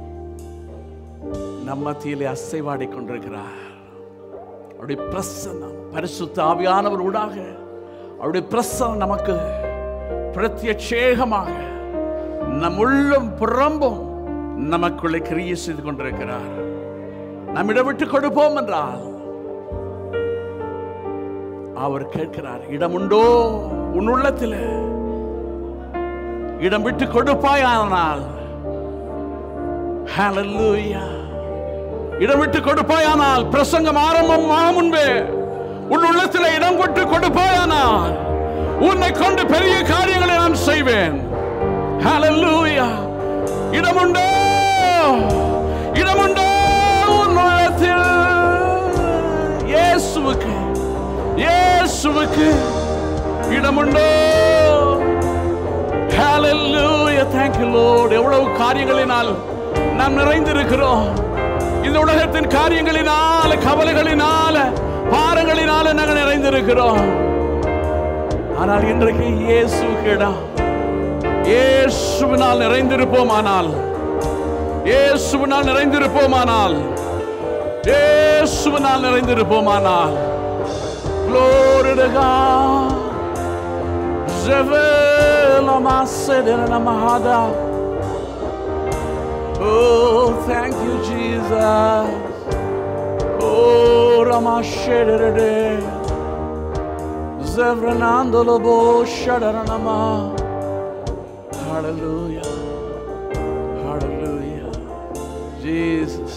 நம் மத்தியிலே அசைவாடி கொண்டிருக்கிறார் அவருடைய பிரசன்னம் பரிசுத்த ஆவியானவர் ஊடாக அவருடைய பிரசன்னம் நமக்கு பிரத்யட்சேகமாக நம் உள்ளும் புறம்பும் நமக்குள்ளே கிரியை செய்து கொண்டிருக்கிறார் நம்மிடம் விட்டு கொடுப்போம் என்றால் அவர் கேட்கிறார் இடம் உண்டோ உன் உள்ளத்தில் இடம் விட்டு கொடுப்பாயானால் Hallelujah. இடம் விட்டு கொடுப்பாயானால் பிரசங்கம் ஆரம்பம் ஆகும் முன்பே உன் உள்ளத்தில் இடம் விட்டு கொடுப்பாயானால் உன்னை கொண்டு பெரிய காரியங்களை நான் செய்வேன் Hallelujah. இடமுண்டோ இடமுண்டோ உன் உள்ளத்தில் இயேசுவுக்கு இயேசுவுக்கு இடமுண்டோ Hallelujah. Thank you, Lord. எவ்வளவு காரியங்களினால் நாம் நிறைந்திருக்கிறோம் இந்த உலகத்தின் காரியங்களினால கவலைகளினால பாரங்களினால நாங்கள் நிறைந்திருக்கிறோம் ஆனால் இன்றைக்கு இயேசுக்கு இடம் இயேசுவினால் நிறைந்திருப்போம் ஆனால் இயேசுவினால் நிறைந்திருப்போமானால் இயேசுவினால் நிறைந்திருப்போமானால் Glory to God. Revela masedera namahada. Oh, thank you, Jesus. Oh, Ramashedere. Zevranando lobo shadaranama. Hallelujah. Hallelujah. Jesus.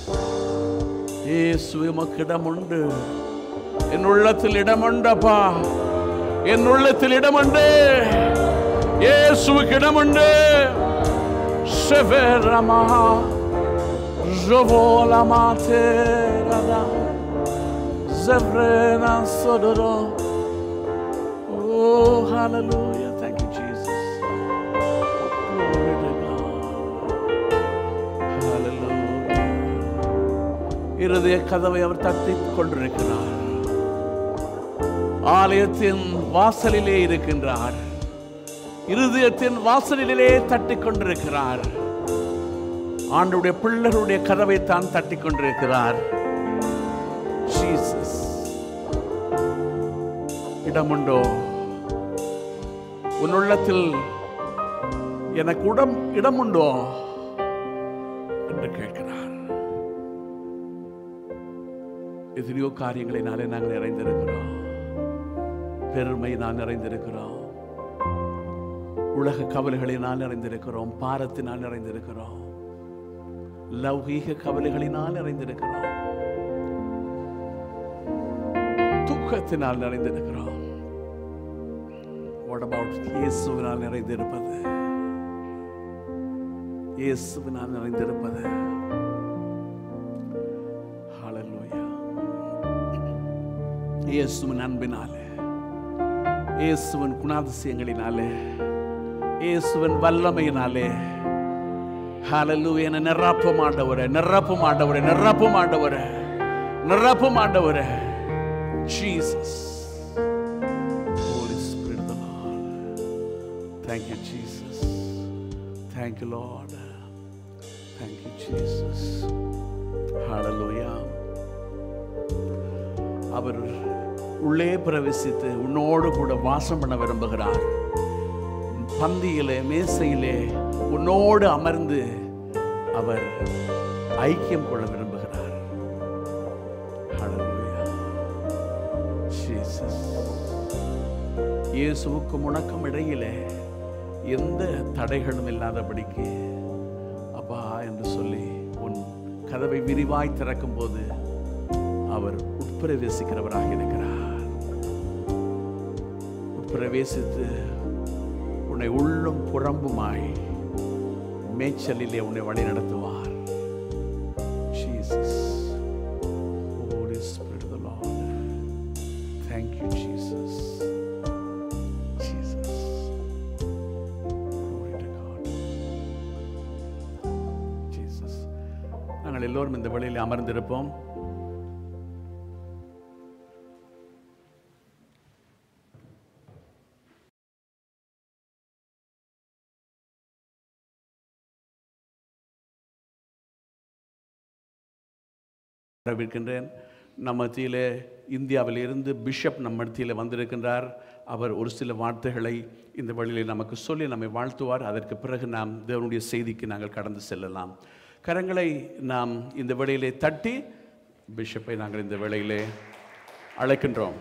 இயேசு உமக்கு இடமுண்டு என் உள்ளத்தில் இடமுண்டப்பா என் உள்ளத்தில் இடமுண்டு இயேசுவுக்கு இடமுண்டு செவரமா ஜோவோலமாத்தே Radha Zevrena Sodoro. Oh, hallelujah. Thank you, Jesus. Glory to God. Hallelujah. இருதய கதவை அவர் தட்டிக் கொண்டிருக்கிறார் ஆலயத்தின் வாசலிலே இருக்கின்றார் இருதயத்தின் வாசலிலே தட்டிக் கொண்டிருக்கிறார் ஆண்டுடைய பிள்ளைகளுடைய கதவை தான் தட்டிக் கொண்டிருக்கிறார் ஜீசஸ் இடமுண்டோ உன் உள்ளத்தில் எனக்கு உடம் இடமுண்டோ என்று கேட்கிறார் எத்தனையோ காரியங்களினாலே நாங்கள் நிறைந்திருக்கிறோம் பெருமையினால் நிறைந்திருக்கிறோம் உலக கவலைகளினால் நிறைந்திருக்கிறோம் பாரத்தினால் நிறைந்திருக்கிறோம் லௌகீக கவலைகளினால் நிறைந்திருக்கிறோம் துக்கத்தினால் நிறைந்திருக்கிறோம் What about இயேசுவினால் நிறைந்திருப்பது இயேசுவினால் நிறைந்திருப்பது Hallelujah. இயேசுவின் அன்பினாலே இயேசுவின் குணாதிசயங்களினாலே இயேசுவின் வல்லமையினாலே ஹalleluya என்னை நிரப்பும் ஆண்டவரே நிரப்பும் ஆண்டவரே நிரப்பும் ஆண்டவரே நிரப்பும் ஆண்டவரே Jesus Holy Spirit of the Lord Thank you Jesus Thank you Lord Thank you Jesus Hallelujah அவர் உள்ளே பிரவேசித்து உன்னோடு கூட வாசம் பண்ண விரும்புகிறார் பந்தியிலே மேசையிலே உன்னோடு அமர்ந்து அவர் ஐக்கியம் கொள்ள விரும்புகிறார் Hallelujah. Jesus. இயேசுவுக்கும் உனக்கும் இடையிலே எந்த தடைகளும் இல்லாதபடிக்கு அப்பா என்று சொல்லி உன் கதவை விரிவாய் திறக்கும் போது அவர் உட்பிரவேசிக்கிறவராக இருக்கிறார் உட்பிரவேசித்து உன்னை உள்ளும் புறம்புமாய் மேய்ச்சலிலே உன்னை வழி நடத்துவார் Jesus. Holy Spirit of the Lord. Thank you, Jesus. Jesus. Glory to God. Jesus. நாங்கள் எல்லோரும் இந்த வழியில் அமர்ந்திருப்போம் வரவேற்கின்றேன் நம்ம மத்தியிலே இந்தியாவிலிருந்து பிஷப் நம்ம மத்தியில் வந்திருக்கின்றார் அவர் ஒரு சில வார்த்தைகளை இந்த வழியில் நமக்கு சொல்லி நம்மை வாழ்த்துவார் அதற்கு பிறகு நாம் தேவனுடைய செய்திக்கு நாங்கள் கடந்து செல்லலாம் கரங்களை நாம் இந்த வேளையிலே தட்டி பிஷப்பை நாங்கள் இந்த வேளையிலே அழைக்கின்றோம்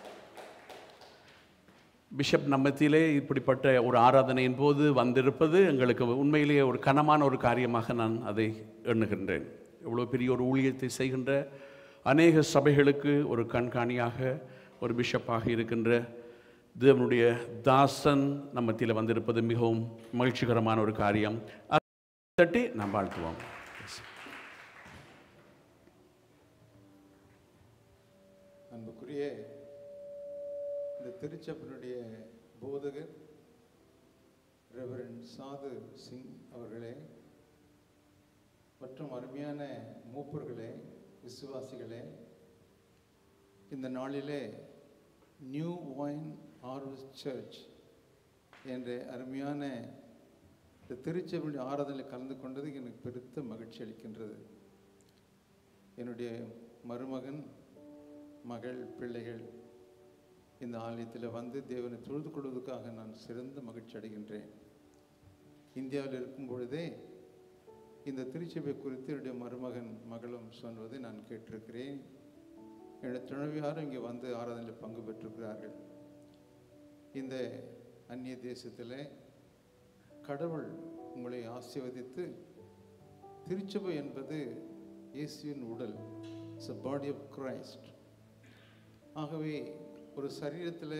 பிஷப் நம்மத்திலே இப்படிப்பட்ட ஒரு ஆராதனையின் போது வந்திருப்பது எங்களுக்கு உண்மையிலேயே ஒரு கனமான ஒரு காரியமாக நான் அதை எண்ணுகின்றேன் இவ்வளோ பெரிய ஒரு ஊழியத்தை செய்கின்ற அநேக சபைகளுக்கு ஒரு கண்காணியாக ஒரு பிஷப்பாக இருக்கின்ற தேவனுடைய தாசன் நம்ம மத்தியில் வந்திருப்பது மிகவும் மகிழ்ச்சிகரமான ஒரு காரியம் அதை தட்டி நாம் வாழ்த்துவோம் அன்புக்குரிய இந்த திருச்சபனுடைய போதகர் ரெவரன் சாது சிங் அவர்களே மற்றும் அருமையான மூப்பர்களே விசுவாசிகளே இந்த நாளிலே நியூ ஒயின் ஆர்வஸ் சர்ச் என்ற அருமையான இந்த திருச்சபையுடைய ஆராதனையில் கலந்து கொண்டது எனக்கு பெருத்த மகிழ்ச்சி அளிக்கின்றது என்னுடைய மருமகன் மகள் பிள்ளைகள் இந்த ஆலயத்தில் வந்து தேவனை தொழுது கொள்வதற்காக நான் சிறந்த மகிழ்ச்சி அடைகின்றேன் இந்தியாவில் இருக்கும் பொழுதே இந்த திருச்சபை குறித்து என்னுடைய மருமகன் மகளும் சொல்வதை நான் கேட்டிருக்கிறேன் என்னுடைய துணைவியாரும் இங்கே வந்து ஆராதனையில் பங்கு பெற்றிருக்கிறார்கள் இந்த அந்நிய தேசத்தில் கடவுள் உங்களை ஆசீர்வதித்து திருச்சபை என்பது இயேசுவின் உடல் it's a body of Christ ஆகவே ஒரு சரீரத்தில்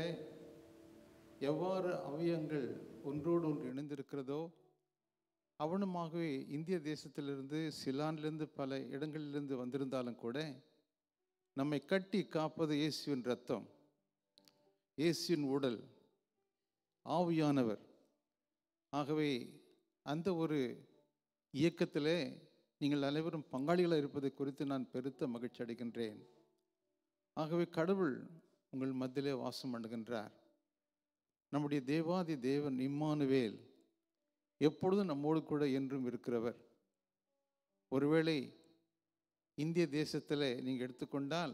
எவ்வாறு அவயங்கள் ஒன்றோடு ஒன்று இணைந்திருக்கிறதோ அவனுமாகவே இந்திய தேசத்திலிருந்து சிலான்லேருந்து பல இடங்களிலிருந்து வந்திருந்தாலும் கூட நம்மை கட்டி காப்பது இயேசுவின் ரத்தம் இயேசுவின் உடல் ஆவியானவர் ஆகவே அந்த ஒரு இயக்கத்திலே நீங்கள் அனைவரும் பங்காளிகளாக இருப்பதை குறித்து நான் பெருத்த மகிழ்ச்சி அடைகின்றேன் ஆகவே கடவுள் உங்கள் மத்தியிலே வாசம் பண்ணுகின்றார் நம்முடைய தேவாதி தேவன் இம்மானுவேல் எப்பொழுதும் நம்மோடு கூட என்றும் இருக்கிறவர் ஒருவேளை இந்திய தேசத்தில் நீங்கள் எடுத்துக்கொண்டால்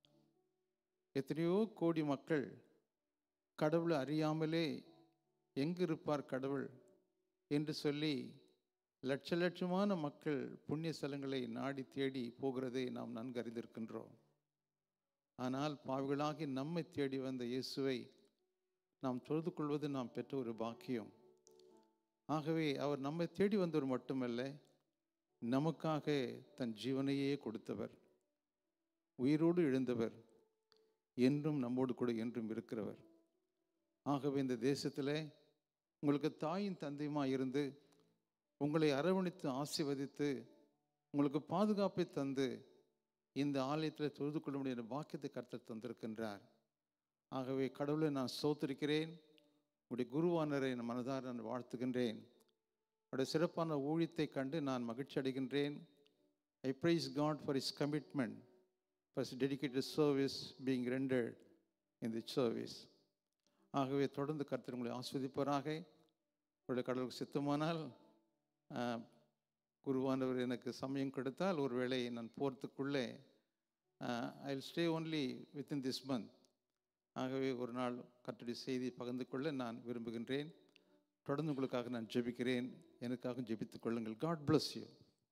எத்தனையோ கோடி மக்கள் கடவுளை அறியாமலே எங்கு இருப்பார் கடவுள் என்று சொல்லி லட்ச லட்சமான மக்கள் புண்ணிய ஸ்தலங்களை நாடி தேடி போகிறதை நாம் நன்கு அறிந்திருக்கின்றோம் ஆனால் பாவிகளாகி நம்மை தேடி வந்த இயேசுவை நாம் தொழுது கொள்வது நாம் பெற்ற ஒரு பாக்கியம் ஆகவே அவர் நம்மை தேடி வந்தவர் மட்டுமல்ல நமக்காக தன் ஜீவனையே கொடுத்தவர் உயிரோடு எழுந்தவர் என்றும் நம்மோடு கூட என்றும் இருக்கிறவர் ஆகவே இந்த தேசத்தில் உங்களுக்கு தாயின் தந்தையுமா இருந்து உங்களை அரவணைத்து ஆசீர்வதித்து உங்களுக்கு பாதுகாப்பை தந்து இந்த ஆலயத்தில் தொழுது கொள்ள முடிய பாக்கியத்தை கர்த்தர் தந்திருக்கின்றார் ஆகவே கடவுளை நான் சோத்திருக்கிறேன் உடைய குருவானரை நான் மனதார நான் வாழ்த்துகின்றேன் அவருடைய சிறப்பான ஊழியத்தை கண்டு நான் மகிழ்ச்சி அடைகின்றேன் I praise God for is commitment for is dedicated service being rendered in the service ஆகவே தொடர்ந்து கர்த்தர் உங்களை ஆஸ்வதிப்பாராக உங்களுடைய கடவுளுக்கு சித்தமானால் ஆஹ், குருவானவர் எனக்கு சமயம் கொடுத்தால் ஒருவேளை நான் போகிறதுக்குள்ளே I will stay only within this month ஆகவே ஒரு நாள் கர்த்தருடைய செய்தி பகிர்ந்து கொள்ள நான் விரும்புகின்றேன் தொடர்ந்து உங்களுக்காக நான் ஜெபிக்கிறேன் எனக்காக ஜெபித்துக் கொள்ளுங்கள் காட் bless யூ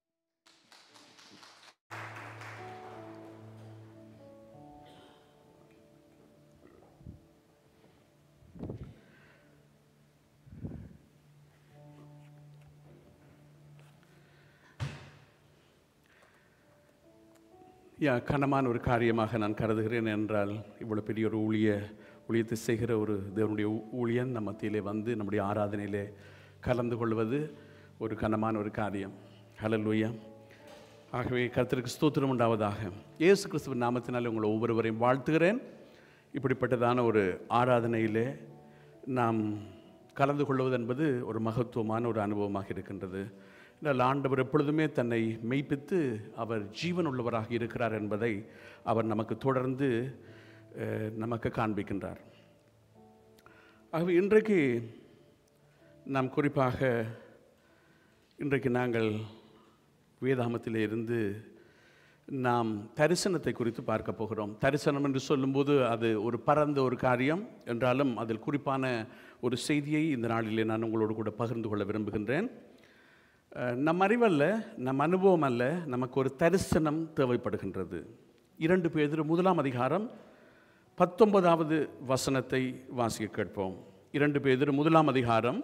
யா கனமான ஒரு காரியமாக நான் கருதுகிறேன் என்றால் இவ்வளோ பெரிய ஒரு ஊழிய ஊழியத்தை செய்கிற ஒரு தேவனுடைய ஊ- ஊழியன் நம்ம மத்தியிலே வந்து நம்முடைய ஆராதனையிலே கலந்து கொள்வது ஒரு கனமான ஒரு காரியம் ஹalleluya ஆகவே கர்த்தருக்கு ஸ்தோத்திரம் உண்டாவதாக இயேசு கிறிஸ்துவின் நாமத்தினால் உங்களை ஒவ்வொருவரையும் வாழ்த்துகிறேன் இப்படிப்பட்டதான ஒரு ஆராதனையிலே நாம் கலந்து கொள்வது என்பது ஒரு மகத்துவமான ஒரு அனுபவமாக இருக்கின்றது என்றால் ஆண்டவர் எப்பொழுதுமே தன்னை மெய்ப்பித்து அவர் ஜீவன் உள்ளவராக இருக்கிறார் என்பதை அவர் நமக்கு தொடர்ந்து அஹ், நமக்கு காண்பிக்கின்றார் ஆகவே இன்றைக்கு நாம் குறிப்பாக இன்றைக்கு நாங்கள் வேதாமத்திலே இருந்து நாம் தரிசனத்தை குறித்து பார்க்க போகிறோம் தரிசனம் என்று சொல்லும்போது அது ஒரு பரந்த ஒரு காரியம் என்றாலும் அதில் குறிப்பான ஒரு செய்தியை இந்த நாளிலே நான் உங்களோடு கூட பகிர்ந்து கொள்ள விரும்புகின்றேன் அஹ், நம் அறிவல்ல நம் அனுபவம் அல்ல நமக்கு ஒரு தரிசனம் தேவைப்படுகின்றது இரண்டு பேர் முதலாம் அதிகாரம் பத்தொன்பதாவது வசனத்தை வாசிக்க கேட்போம் இரண்டு பேர் முதலாம் அதிகாரம்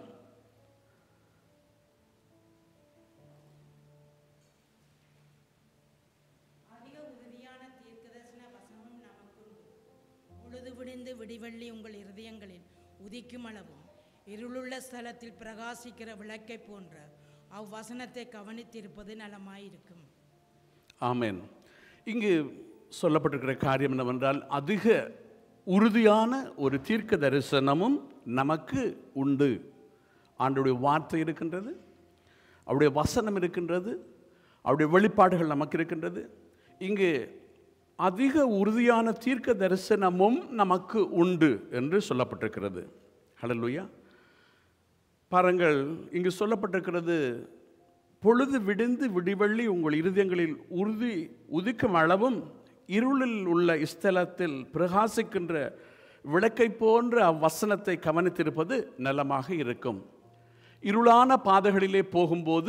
அதிக உறுதியான தீர்க்கதரிசன வசனமும் நமக்குண்டு பொழுது விடிந்து விடிவெள்ளி உங்கள் இருதயங்களில் உதிக்கும் அளவும் இருளுள்ள ஸ்தலத்தில் பிரகாசிக்கிற விளக்கைப் போன்ற அவ்வசனத்தை கவனித்திருப்பது நலமாயிருக்கும் ஆமென் இங்கு சொல்லப்பட்டிருக்கிற காரியம் என்னவென்றால் அதிக உறுதியான ஒரு தீர்க்க தரிசனமும் நமக்கு உண்டு ஆண்டுடைய வார்த்தை இருக்கின்றது அவருடைய வசனம் இருக்கின்றது அவருடைய வெளிப்பாடுகள் நமக்கு இருக்கின்றது இங்கு அதிக உறுதியான தீர்க்க தரிசனமும் நமக்கு உண்டு என்று சொல்லப்பட்டிருக்கிறது ஹalleluya பாருங்கள் இங்கு சொல்லப்பட்டிருக்கிறது பொழுது விடிந்து விடிவள்ளி உங்கள் இருதயங்களில் உறுதி உதிக்கும் அளவும் இருளில் உள்ள ஸ்தலத்தில் பிரகாசிக்கின்ற விளக்கை போன்ற அவ்வசனத்தை கவனித்திருப்பது நலமாக இருக்கும் இருளான பாதைகளிலே போகும்போது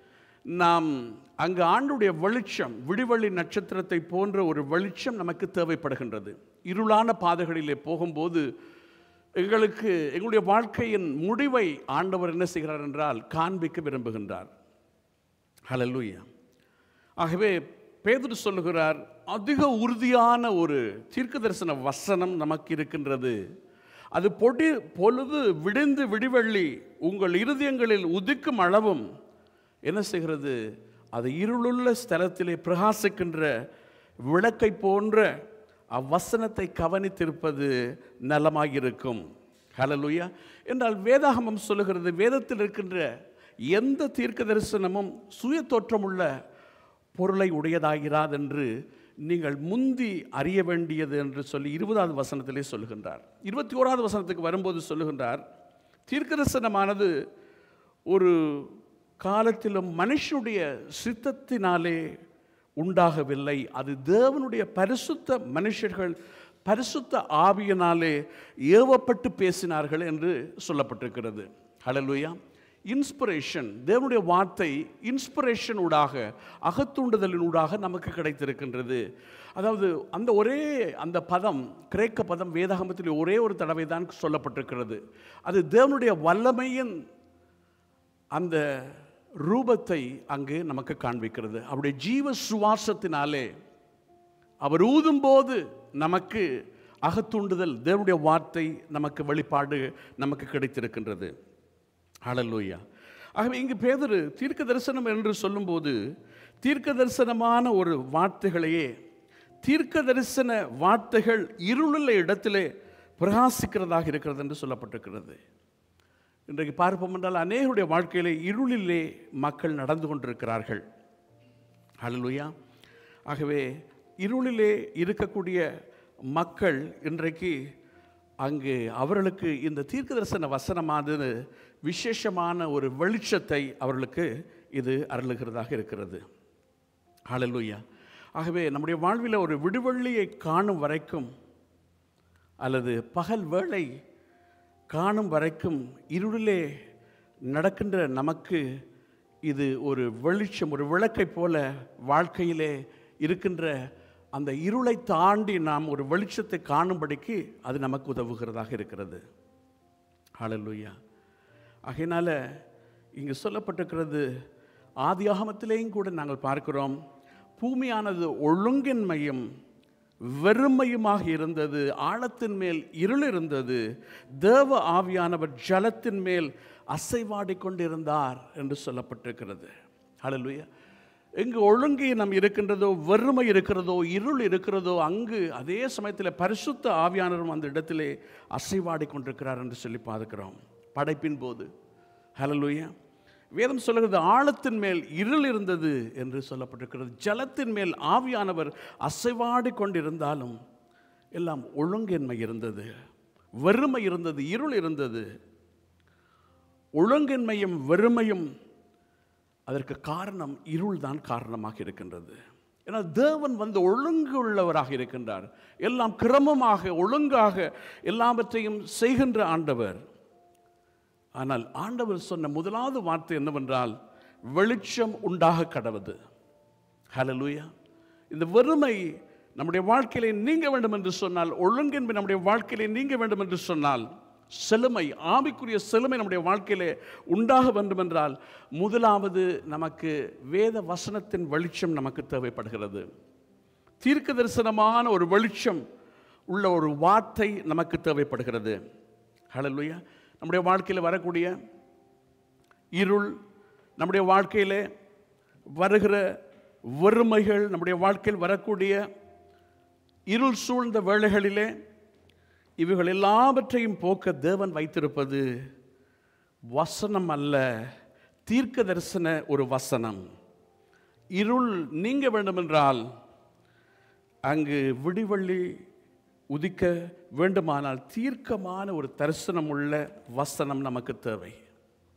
நாம் அங்கு ஆண்டுடைய வெளிச்சம் விடிவெள்ளி நட்சத்திரத்தை போன்ற ஒரு வெளிச்சம் நமக்கு தேவைப்படுகின்றது இருளான பாதைகளிலே போகும்போது எங்களுக்கு எங்களுடைய வாழ்க்கையின் முடிவை ஆண்டவர் என்ன செய்கிறார் என்றால் காண்பிக்க விரும்புகின்றார் ஹalleluya ஆகவே பேதுரு சொல்லுகிறார் அதிக உறுதியான ஒரு தீர்க்க தரிசன வசனம் நமக்கு இருக்கின்றது அது பொடி பொழுது விடிந்து விடிவெள்ளி உங்கள் இருதயங்களில் உதிக்கும் அளவும் என்ன செய்கிறது அது இருளுள்ள ஸ்தலத்திலே பிரகாசிக்கின்ற விளக்கை போன்ற அவ்வசனத்தை கவனித்திருப்பது நலமாயிருக்கும் ஹalleluya என்றால் வேதாகமம் சொல்லுகிறது வேதத்தில் இருக்கின்ற எந்த தீர்க்க தரிசனமும் சுய தோற்றமுள்ள பொருளை உடையதாகிறாது என்று நீங்கள் முந்தி அறிய வேண்டியது என்று சொல்லி இருபதாவது வசனத்திலே சொல்லுகின்றார் இருபத்தி ஓராவது வசனத்துக்கு வரும்போது சொல்லுகின்றார் தீர்க்கதரிசனமானது ஒரு காலத்திலும் மனுஷனுடைய சித்தத்தினாலே உண்டாகவில்லை அது தேவனுடைய பரிசுத்த மனுஷர்கள் பரிசுத்த ஆவியினாலே ஏவப்பட்டு பேசினார்கள் என்று சொல்லப்பட்டிருக்கிறது ஹalleluya இன்ஸ்பிரேஷன் தேவனுடைய வார்த்தை இன்ஸ்பிரேஷன் ஊடாக அகத்தூண்டுதலின் ஊடாக நமக்கு கிடைத்திருக்கின்றது அதாவது அந்த ஒரே அந்த பதம் கிரேக்க பதம் வேதாகமத்தில் ஒரே ஒரு தடவை தான் சொல்லப்பட்டிருக்கிறது அது தேவனுடைய வல்லமையின் அந்த ரூபத்தை அங்கு நமக்கு காண்பிக்கிறது அவருடைய ஜீவ சுவாசத்தினாலே அவர் ஊதும்போது நமக்கு அகத்தூண்டுதல் தேவனுடைய வார்த்தை நமக்கு வெளிப்பாடு நமக்கு கிடைத்திருக்கின்றது ஹalleluya ஆகவே இங்கு பேதுரு தீர்க்க தரிசனம் என்று சொல்லும்போது தீர்க்க தரிசனமான ஒரு வார்த்தைகளையே தீர்க்க தரிசன வார்த்தைகள் இருளுள்ள இடத்திலே பிரகாசிக்கிறதாக இருக்கிறது என்று சொல்லப்பட்டிருக்கிறது இன்றைக்கு பார்ப்போம் என்றால் அநேகருடைய வாழ்க்கையிலே இருளிலே மக்கள் நடந்து கொண்டிருக்கிறார்கள் ஹalleluya ஆகவே இருளிலே இருக்கக்கூடிய மக்கள் இன்றைக்கு அங்கு அவர்களுக்கு இந்த தீர்க்கதரிசன வசனமானது விசேஷமான ஒரு வெளிச்சத்தை அவர்களுக்கு இது அருளுகிறதாக இருக்கிறது ஹalleluya ஆகவே நம்முடைய வாழ்வில் ஒரு விடுவெள்ளியை காணும் வரைக்கும் அல்லது பகல் வேளை காணும் வரைக்கும் இருளிலே நடக்கின்ற நமக்கு இது ஒரு வெளிச்சம் ஒரு விளக்கைப் போல வாழ்க்கையிலே இருக்கின்ற அந்த இருளை தாண்டி நாம் ஒரு வெளிச்சத்தை காணும்படிக்கு அது நமக்கு உதவுகிறதாக இருக்கிறது ஹalleluya ஆகையினால இங்கு சொல்லப்பட்டிருக்கிறது ஆதியாகமத்திலேயும் கூட நாங்கள் பார்க்கிறோம் பூமியானது ஒழுங்கின்மையும் வெறுமையுமாக இருந்தது ஆழத்தின் மேல் இருள் இருந்தது தேவ ஆவியானவர் ஜலத்தின் மேல் அசைவாடி கொண்டிருந்தார் என்று சொல்லப்பட்டிருக்கிறது ஹalleluya எங்கு ஒழுங்கீனம் இருக்கின்றதோ வெறுமை இருக்கிறதோ இருள் இருக்கிறதோ அங்கு அதே சமயத்தில் பரிசுத்த ஆவியானவரும் அந்த இடத்திலே அசைவாடி கொண்டிருக்கிறார் என்று சொல்லி பார்க்கிறோம் படைப்பின் போது ஹalleluya வேதம் சொல்லுகிறது ஆழத்தின் மேல் இருள் இருந்தது என்று சொல்லப்பட்டிருக்கிறது ஜலத்தின் மேல் ஆவியானவர் அசைவாடி கொண்டிருந்தாலும் எல்லாம் ஒழுங்கின்மை இருந்தது வெறுமை இருந்தது இருள் இருந்தது ஒழுங்கின்மையும் வெறுமையும் அதற்கு காரணம் இருள் தான் காரணமாக இருக்கின்றது ஏன்னா தேவன் வந்து ஒழுங்கு உள்ளவராக இருக்கின்றார் எல்லாம் கிரமமாக ஒழுங்காக எல்லாவற்றையும் செய்கின்ற ஆண்டவர் ஆனால் ஆண்டவர் சொன்ன முதலாவது வார்த்தை என்னவென்றால் வெளிச்சம் உண்டாக கடவுது ஹalleluya இந்த வெறுமை நம்முடைய வாழ்க்கையிலே நீங்க வேண்டும் என்று சொன்னால் ஒழுங்கின்மை நம்முடைய வாழ்க்கையிலே நீங்க வேண்டும் என்று சொன்னால் செழுமை ஆவிக்குரிய செழுமை நம்முடைய வாழ்க்கையிலே உண்டாக வேண்டும் என்றால் முதலாவது நமக்கு வேத வசனத்தின் வெளிச்சம் நமக்கு தேவைப்படுகிறது தீர்க்க தரிசனமான ஒரு வெளிச்சம் உள்ள ஒரு வார்த்தை நமக்கு தேவைப்படுகிறது ஹalleluya நம்முடைய வாழ்க்கையில் வரக்கூடிய இருள் நம்முடைய வாழ்க்கையிலே வருகிற வறுமைகள் நம்முடைய வாழ்க்கையில் வரக்கூடிய இருள் சூழ்ந்த வேளைகளிலே இவைகள் எல்லாவற்றையும் போக்க தேவன் வைத்திருப்பது வசனம் அல்ல தீர்க்க தரிசன ஒரு வசனம் இருள் நீங்க வேண்டுமென்றால் அங்கு விடிவள்ளி உதிக்க வேண்டுமானால் தீர்க்கமான ஒரு தரிசனம் உள்ள வசனம் நமக்கு தேவை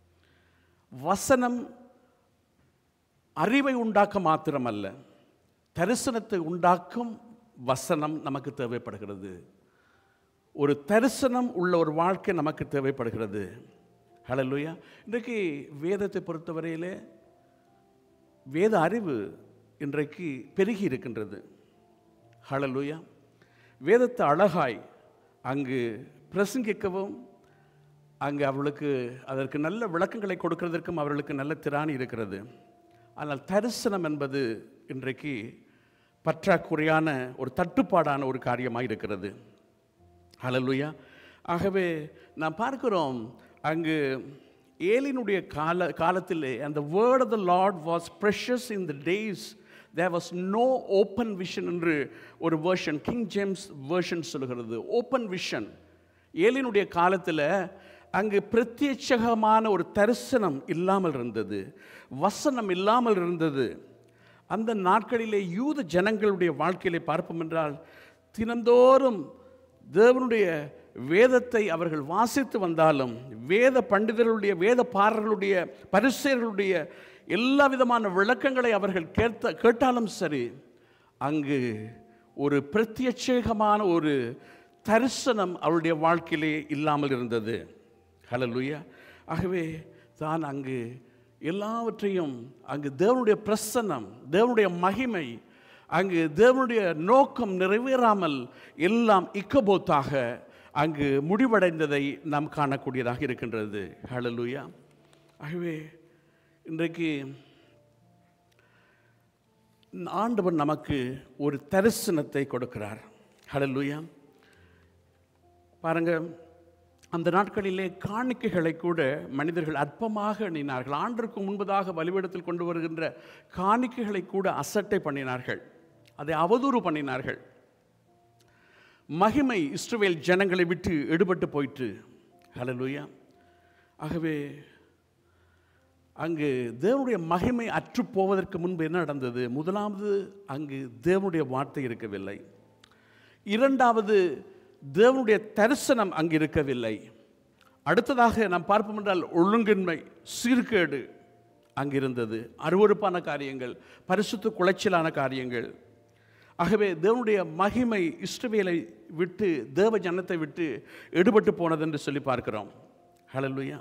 வசனம் அறிவை உண்டாக்க மாத்திரமல்ல தரிசனத்தை உண்டாக்கும் வசனம் நமக்கு தேவைப்படுகிறது ஒரு தரிசனம் உள்ள ஒரு வாழ்க்கை நமக்கு தேவைப்படுகிறது ஹalleluya இன்றைக்கு வேதத்தை பொறுத்தவரையிலே வேத அறிவு இன்றைக்கு பெருகி இருக்கின்றது ஹalleluya வேதத்தை அழகாய் அங்கு பிரசங்கிக்கவும் அங்கு அவர்களுக்கு அதற்கு நல்ல விளக்கங்களை கொடுக்கிறதற்கும் அவர்களுக்கு நல்ல திராணி இருக்கிறது ஆனால் தரிசனம் என்பது இன்றைக்கு பற்றாக்குறையான ஒரு தட்டுப்பாடான ஒரு காரியமாக இருக்கிறது ஹalleluya ஆகவே நாம் பார்க்கிறோம் அங்கு ஏலினுடைய கால காலத்திலே அந்த word of the Lord was precious in the days there was no open vision என்று ஒரு வேர்ஷன் கிங் ஜேம்ஸ் வேர்ஷன் சொல்கிறது ஓப்பன் விஷன் ஏலினுடைய காலத்தில் அங்கு பிரத்யட்சகமான ஒரு தரிசனம் இல்லாமல் இருந்தது வசனம் இல்லாமல் இருந்தது அந்த நாட்களிலே யூத ஜனங்களுடைய வாழ்க்கையிலே பார்ப்போம் என்றால் தினந்தோறும் தேவனுடைய வேதத்தை அவர்கள் வாசித்து வந்தாலும் வேத பண்டிதர்களுடைய வேத பாரர்களுடைய பரிசேர்களுடைய எல்லா விதமான விளக்கங்களை அவர்கள் கேட்ட கேட்டாலும் சரி அங்கு ஒரு பிரத்யட்சேகமான ஒரு தரிசனம் அவருடைய வாழ்க்கையிலே இல்லாமல் இருந்தது ஹalleluya ஆகவே தான் அங்கு எல்லாவற்றையும் அங்கு தேவனுடைய பிரசன்னம் தேவனுடைய மகிமை அங்கு தேவனுடைய நோக்கம் நிறைவேறாமல் எல்லாம் இக்கபோத்தாக அங்கு முடிவடைந்ததை நாம் காணக்கூடியதாக இருக்கின்றது ஹalleluya ஆகவே இன்றைக்கு ஆண்டவர் நமக்கு ஒரு தரிசனத்தை கொடுக்கிறார் ஹalleluya பாருங்க அந்த நாட்களிலே காணிக்கைகளை கூட மனிதர்கள் அற்பமாக எண்ணினார்கள் ஆண்டிற்கு முன்பதாக வழிபடத்தில் கொண்டு வருகின்ற காணிக்கைகளை கூட அசட்டை பண்ணினார்கள் அதை அவதூறு பண்ணினார்கள் மகிமை இஸ்ரவேல் ஜனங்களை விட்டு எடுபட்டு போயிற்று ஹalleluya ஆகவே அங்கு தேவனுடைய மகிமை அற்று போவதற்கு முன்பு என்ன நடந்தது முதலாவது அங்கு தேவனுடைய வார்த்தை இருக்கவில்லை இரண்டாவது தேவனுடைய தரிசனம் அங்கு இருக்கவில்லை அடுத்ததாக நாம் பார்ப்போம் என்றால் ஒழுங்கின்மை சீர்கேடு அங்கு இருந்தது அருவருப்பான காரியங்கள் பரிசுத்த குலைச்சலான காரியங்கள் ஆகவே தேவனுடைய மகிமை இஷ்டவேலை விட்டு தேவ ஜனத்தை விட்டு எடுபட்டு போனது என்று சொல்லி பார்க்கிறோம் ஹalleluya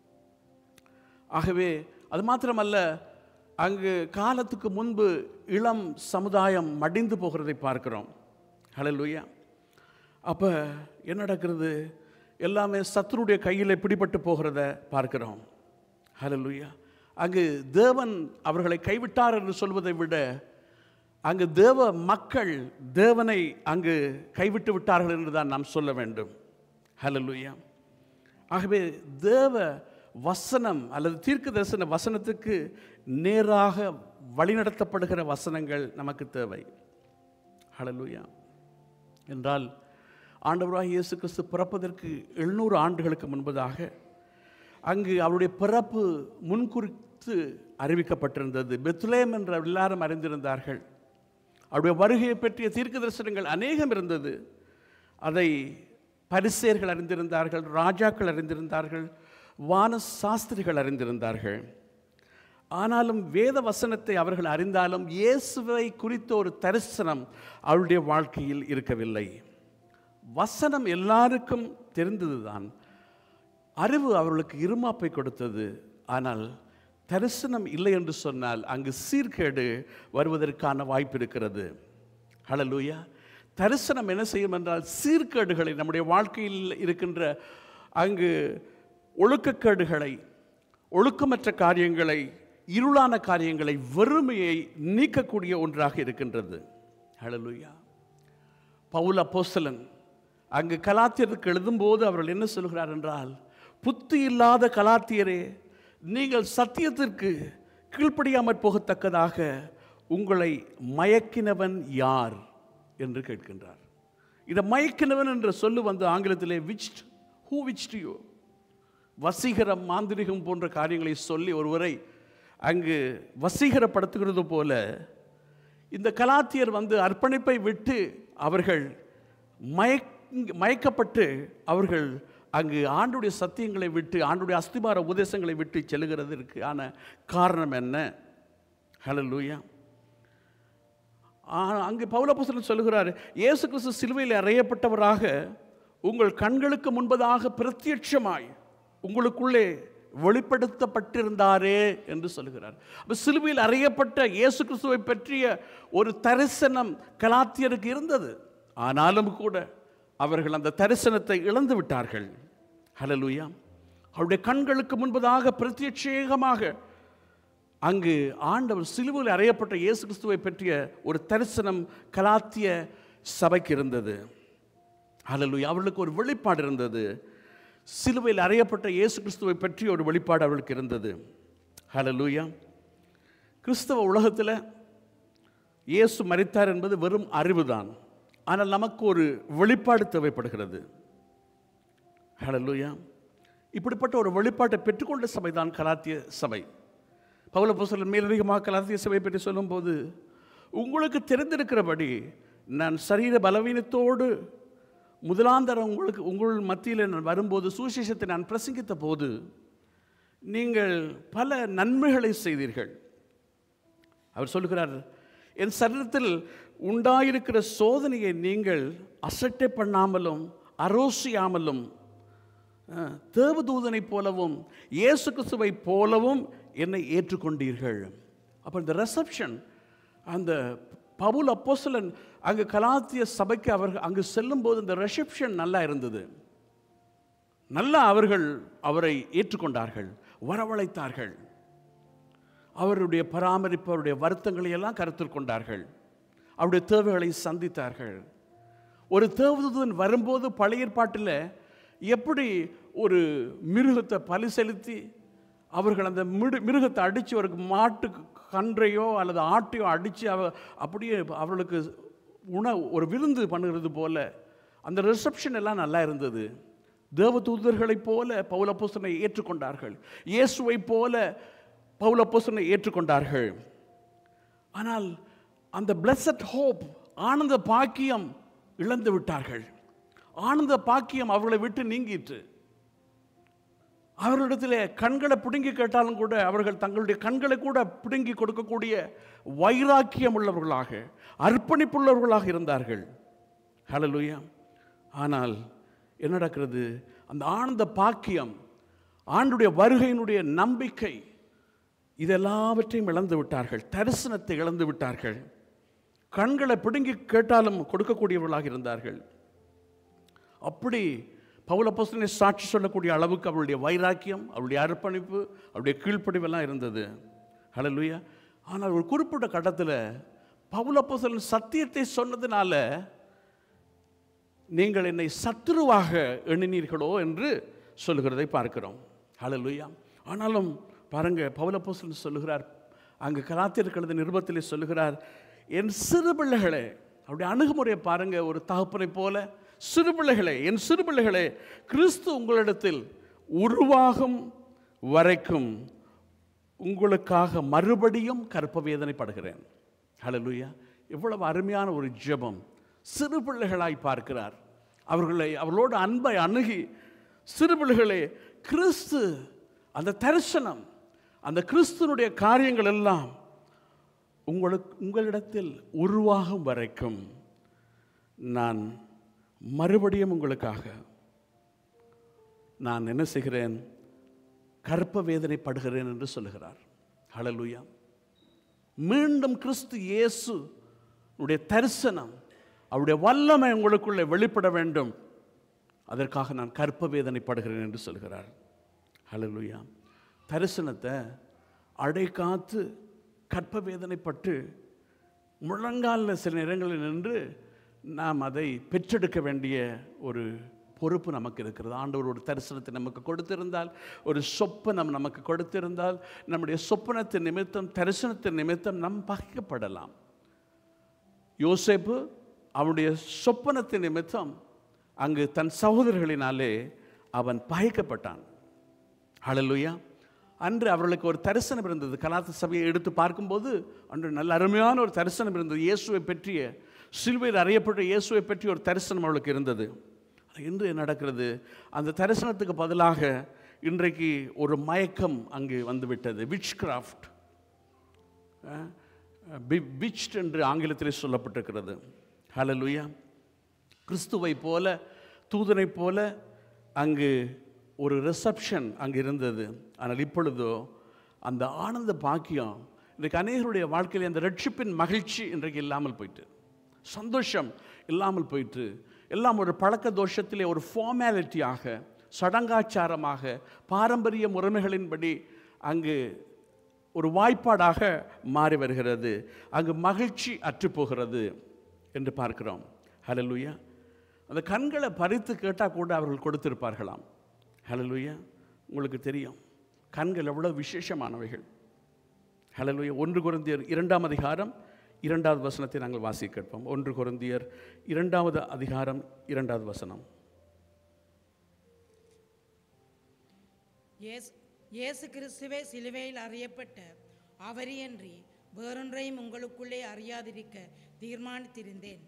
ஆகவே அது மாத்திரமல்ல அங்கு காலத்துக்கு முன்பு இளம் சமுதாயம் மடிந்து போகிறதை பார்க்கிறோம் ஹalleluya அப்போ என்ன நடக்கிறது எல்லாமே சத்துருடைய கையில் பிடிபட்டு போகிறத பார்க்கிறோம் ஹalleluya அங்கு தேவன் அவர்களை கைவிட்டார் என்று சொல்வதை விட அங்கு தேவ மக்கள் தேவனை அங்கு கைவிட்டு விட்டார்கள் என்று தான் நாம் சொல்ல வேண்டும் ஹalleluya ஆகவே தேவ வசனம் அல்லது தீர்க்க தரிசன வசனத்துக்கு நேராக வழிநடத்தப்படுகிற வசனங்கள் நமக்கு தேவை ஹalleluya என்றால் ஆண்டவராக இயேசு கிறிஸ்து பிறப்பதற்கு எழுநூறு ஆண்டுகளுக்கு முன்பதாக அங்கு அவருடைய பிறப்பு முன்குறித்து அறிவிக்கப்பட்டிருந்தது பெத்லேம் என்ற எல்லாரும் அறிந்திருந்தார்கள் அவருடைய வருகையை பற்றிய தீர்க்க தரிசனங்கள் அநேகம் இருந்தது அதை பரிசேர்கள் அறிந்திருந்தார்கள் ராஜாக்கள் அறிந்திருந்தார்கள் வான சாஸ்திரிகள் அறிந்திருந்தார்கள் ஆனாலும் வேத வசனத்தை அவர்கள் அறிந்தாலும் இயேசுவை குறித்த ஒரு தரிசனம் அவருடைய வாழ்க்கையில் இருக்கவில்லை வசனம் எல்லாருக்கும் தெரிந்ததுதான் அறிவு அவர்களுக்கு இருமாப்பை கொடுத்தது ஆனால் தரிசனம் இல்லை என்று சொன்னால் அங்கு சீர்கேடு வருவதற்கான வாய்ப்பு இருக்கிறது ஹalleluya தரிசனம் என்ன செய்யும் என்றால் சீர்கேடுகளை நம்முடைய வாழ்க்கையில் இருக்கின்ற அங்கு ஒழுக்கக்கேடுகளை ஒழுக்கமற்ற காரியங்களை இருளான காரியங்களை வெறுமையை நீக்கக்கூடிய ஒன்றாக இருக்கின்றது ஹalleluya பவுல் அப்போஸ்தலன் அங்கு கலாத்தியருக்கு எழுதும்போது அவர்கள் என்ன சொல்கிறார் என்றால் புத்தி இல்லாத கலாத்தியரே நீங்கள் சத்தியத்திற்கு கீழ்ப்படியாமற் போகத்தக்கதாக உங்களை மயக்கினவன் யார் என்று கேட்கின்றார் இந்த மயக்கினவன் என்ற சொல்லு வந்து ஆங்கிலத்திலே விச்ட் ஹூ விச்ட் யூ வசீகரம் மாந்திரிகம் போன்ற காரியங்களை சொல்லி ஒருவரை அங்கு வசீகரப்படுத்துகிறது போல இந்த கலாத்தியர் வந்து அர்ப்பணிப்பை விட்டு அவர்கள் மயக் மயக்கப்பட்டு அவர்கள் அங்கு ஆண்டுடைய சத்தியங்களை விட்டு ஆண்டுடைய அஸ்திபார உபதேசங்களை விட்டு செல்லுகிறதற்கு ஆன காரணம் என்ன ஹalleluya ஆ- அங்கு பவுலப்போஸ்தலன் சொல்லுகிறார் இயேசு கிறிஸ்து சிலுவையில் அறையப்பட்டவராக உங்கள் கண்களுக்கு முன்பதாக பிரத்யட்சமாய் உங்களுக்குள்ளே வெளிப்படுத்தப்பட்டிருந்தாரே என்று சொல்லுகிறார் அப்ப சிலுவையில் அறையப்பட்ட இயேசு கிறிஸ்துவை பற்றிய ஒரு தரிசனம் கலாத்தியருக்கு இருந்தது ஆனாலும் கூட அவர்கள் அந்த தரிசனத்தை இழந்து விட்டார்கள் ஹalleluya அவருடைய கண்களுக்கு முன்பதாக பிரத்யட்சேகமாக அங்கு ஆண்டவர் சிலுவையில் அறையப்பட்ட இயேசு கிறிஸ்துவை பற்றிய ஒரு தரிசனம் கலாத்திய சபைக்கு இருந்தது ஹalleluya அவர்களுக்கு ஒரு வெளிப்பாடு இருந்தது சிலுவையில் அறையப்பட்ட இயேசு கிறிஸ்துவை பற்றி ஒரு வெளிப்பாடு அவர்களுக்கு இருந்தது ஹalleluya கிறிஸ்தவ உலகத்தில் இயேசு மரித்தார் என்பது வெறும் அறிவுதான் ஆனால் நமக்கு ஒரு வெளிப்பாடு தேவைப்படுகிறது ஹalleluya இப்படிப்பட்ட ஒரு வெளிப்பாட்டை பெற்றுக்கொண்ட சபைதான் கலாத்திய சபை பவுலப்போஸ்தலன் மேலதிகமாக கலாத்திய சபை பற்றி சொல்லும்போது உங்களுக்கு தெரிந்திருக்கிறபடி நான் சரீர பலவீனத்தோடு முதலாந்தரம் உங்களுக்கு உங்கள் மத்தியில் நான் வரும்போது சுவிசேஷத்தை நான் பிரசங்கித்த போது நீங்கள் பல நன்மைகளை செய்தீர்கள் அவர் சொல்லுகிறார் என் சரீரத்தில் உண்டாயிருக்கிற சோதனையை நீங்கள் அசட்டை பண்ணாமலும் அரோசியாமலும் அஹ், தேவதூதனைப் போலவும் இயேசு கிறிஸ்துவை போலவும் என்னை ஏற்றுக்கொண்டீர்கள் அப்போ இந்த ரெசப்ஷன் அந்த பவுல் அப்போஸ்தலன் அங்கு கலாத்திய சபைக்கு அவர்கள் அங்கு செல்லும்போது இந்த ரெசப்ஷன் நல்லா இருந்தது நல்லா அவர்கள் அவரை ஏற்றுக்கொண்டார்கள் வரவழைத்தார்கள் அவருடைய பராமரிப்பு அவருடைய வருத்தங்களை எல்லாம் கருத்தில் கொண்டார்கள் அவருடைய தேவைகளை சந்தித்தார்கள் ஒரு தேவதூதன் வரும்போது பழைய ஏற்பாட்டில் எப்படி ஒரு மிருகத்தை பலி செலுத்தி அவர்கள் அந்த மிரு மிருகத்தை அடித்து அவருக்கு மாட்டு கன்றையோ அல்லது ஆட்டையோ அடித்து அவ அப்படியே அவர்களுக்கு உண ஒரு விருந்து பண்ணுகிறது போல அந்த ரிசப்ஷன் எல்லாம் நல்லா இருந்தது தேவதூதர்களைப் போல பௌலப்போசனை ஏற்றுக்கொண்டார்கள் இயேசுவைப் போல பௌலப்போசனை ஏற்றுக்கொண்டார்கள் ஆனால் அந்த பிளஸட் ஹோப் ஆனந்த பாக்கியம் இழந்து விட்டார்கள் ஆனந்த பாக்கியம் அவர்களை விட்டு நீங்கிற்று அவர்களிடத்தில் கண்களை பிடுங்கி கேட்டாலும் கூட அவர்கள் தங்களுடைய கண்களை கூட பிடுங்கி கொடுக்கக்கூடிய வைராக்கியம் உள்ளவர்களாக அர்ப்பணிப்புள்ளவர்களாக இருந்தார்கள் ஹalleluya ஆனால் என்ன நடக்கிறது அந்த ஆனந்த பாக்கியம் ஆண்டுடைய வருகையினுடைய நம்பிக்கை இதெல்லாவற்றையும் இழந்து விட்டார்கள் தரிசனத்தை இழந்து விட்டார்கள் கண்களை பிடுங்கி கேட்டாலும் கொடுக்கக்கூடியவர்களாக இருந்தார்கள் அப்படி பவுல அப்போஸ்தலனை சாட்சி சொல்லக்கூடிய அளவுக்கு அவருடைய வைராக்கியம் அவருடைய அர்ப்பணிப்பு அவருடைய கீழ்ப்படிவெல்லாம் இருந்தது ஹalleluya ஆனால் ஒரு குறிப்பிட்ட கட்டத்தில் பவுல அப்போஸ்தலன் சத்தியத்தை சொன்னதுனால நீங்கள் என்னை சத்துருவாக எண்ணினீர்களோ என்று சொல்லுகிறதை பார்க்கிறோம் ஹalleluya ஆனாலும் பாருங்க பவுலப்போஸ்தலன் சொல்லுகிறார் அங்கு கலாத்தியர் கழுத நிருபத்திலே சொல்லுகிறார் என் சிறு பிள்ளைகளே அவருடைய அணுகுமுறையை பாருங்க ஒரு தகப்பனை போல சிறு பிள்ளைகளே என் சிறு பிள்ளைகளே கிறிஸ்து உங்களிடத்தில் உருவாகும் வரைக்கும் உங்களுக்காக மறுபடியும் கற்ப வேதனைப்படுகிறேன் ஹalleluya எவ்வளவு அருமையான ஒரு ஜெபம் சிறு பிள்ளைகளாய் பார்க்கிறார் அவர்களை அவர்களோடு அன்பை அணுகி சிறு பிள்ளைகளே கிறிஸ்து அந்த தரிசனம் அந்த கிறிஸ்துனுடைய காரியங்கள் எல்லாம் உங்களுக்கு உங்களிடத்தில் உருவாகும் வரைக்கும் நான் மறுபடியும் உங்களுக்காக நான் என்ன செய்கிறேன் கற்ப வேதனைப்படுகிறேன் என்று சொல்லுகிறார் ஹalleluya மீண்டும் கிறிஸ்து இயேசு உடைய தரிசனம் அவருடைய வல்லமை உங்களுக்குள்ளே வெளிப்பட வேண்டும் அதற்காக நான் கற்ப வேதனைப்படுகிறேன் என்று சொல்கிறார் ஹalleluya தரிசனத்தை அடை காத்து கற்ப வேதனைப்பட்டு முழங்காலில் சில நேரங்களில் நின்று நாம் அதை பெற்றெடுக்க வேண்டிய ஒரு பொறுப்பு நமக்கு இருக்கிறது ஆண்டவர் ஒரு தரிசனத்தை நமக்கு கொடுத்திருந்தால் ஒரு சொப்பனம் நமக்கு கொடுத்திருந்தால் நம்முடைய சொப்பனத்தின் நிமித்தம் தரிசனத்தின் நிமித்தம் நாம் பகைக்கப்படலாம் யோசேப்பு அவனுடைய சொப்பனத்தின் நிமித்தம் அங்கு தன் சகோதரர்களினாலே அவன் பகைக்கப்பட்டான் ஹalleluya அன்று அவர்களுக்கு ஒரு தரிசனம் இருந்தது கலாத்த சபையை எடுத்து பார்க்கும்போது அன்று நல்ல அருமையான ஒரு தரிசனம் இருந்தது இயேசுவை பற்றிய சிலுவையில் அறியப்பட்ட இயேசுவை பற்றி ஒரு தரிசனம் அவளுக்கு இருந்தது இன்று என்ன நடக்கிறது அந்த தரிசனத்துக்கு பதிலாக இன்றைக்கு ஒரு மயக்கம் அங்கு வந்துவிட்டது விச் கிராஃப்ட் பிச்ட் என்று ஆங்கிலத்திலே சொல்லப்பட்டிருக்கிறது ஹalleluya கிறிஸ்துவை போல தூதனைப் போல அங்கு ஒரு ரிசப்ஷன் அங்கு இருந்தது ஆனால் இப்பொழுதோ அந்த ஆனந்த பாக்கியம் இன்றைக்கு அநேகருடைய வாழ்க்கையில் அந்த ரட்சிப்பின் மகிழ்ச்சி இன்றைக்கு இல்லாமல் போயிட்டு சந்தோஷம் இல்லாமல் போயிட்டு எல்லாம் ஒரு பழக்க தோஷத்திலே ஒரு ஃபார்மாலிட்டியாக சடங்காச்சாரமாக பாரம்பரிய முறைமைகளின்படி அங்கு ஒரு வாய்ப்பாடாக மாறி வருகிறது அங்கு மகிழ்ச்சி அற்றுப்போகிறது என்று பார்க்கிறோம் ஹalleluya அந்த கண்களை பறித்து கேட்டால் கூட அவர்கள் கொடுத்திருப்பார்களாம் ஹalleluya உங்களுக்கு தெரியும் கண்கள் எவ்வளோ விசேஷமானவைகள் ஹalleluya ஒன்று குருந்தியர் இரண்டாம் அதிகாரம் இரண்டாவது வசனத்தை நாங்கள் வாசிக்க கேட்போம் ஒன்று குருந்தியர் இரண்டாவது அதிகாரம் இரண்டாவது வசனம் இயேசு இயேசு கிறிஸ்துவே சிலுவையில் அறியப்பட்ட அவரையன்றி வேறொன்றையும் உங்களுக்குள்ளே அறியாதிருக்க தீர்மானித்திருந்தேன்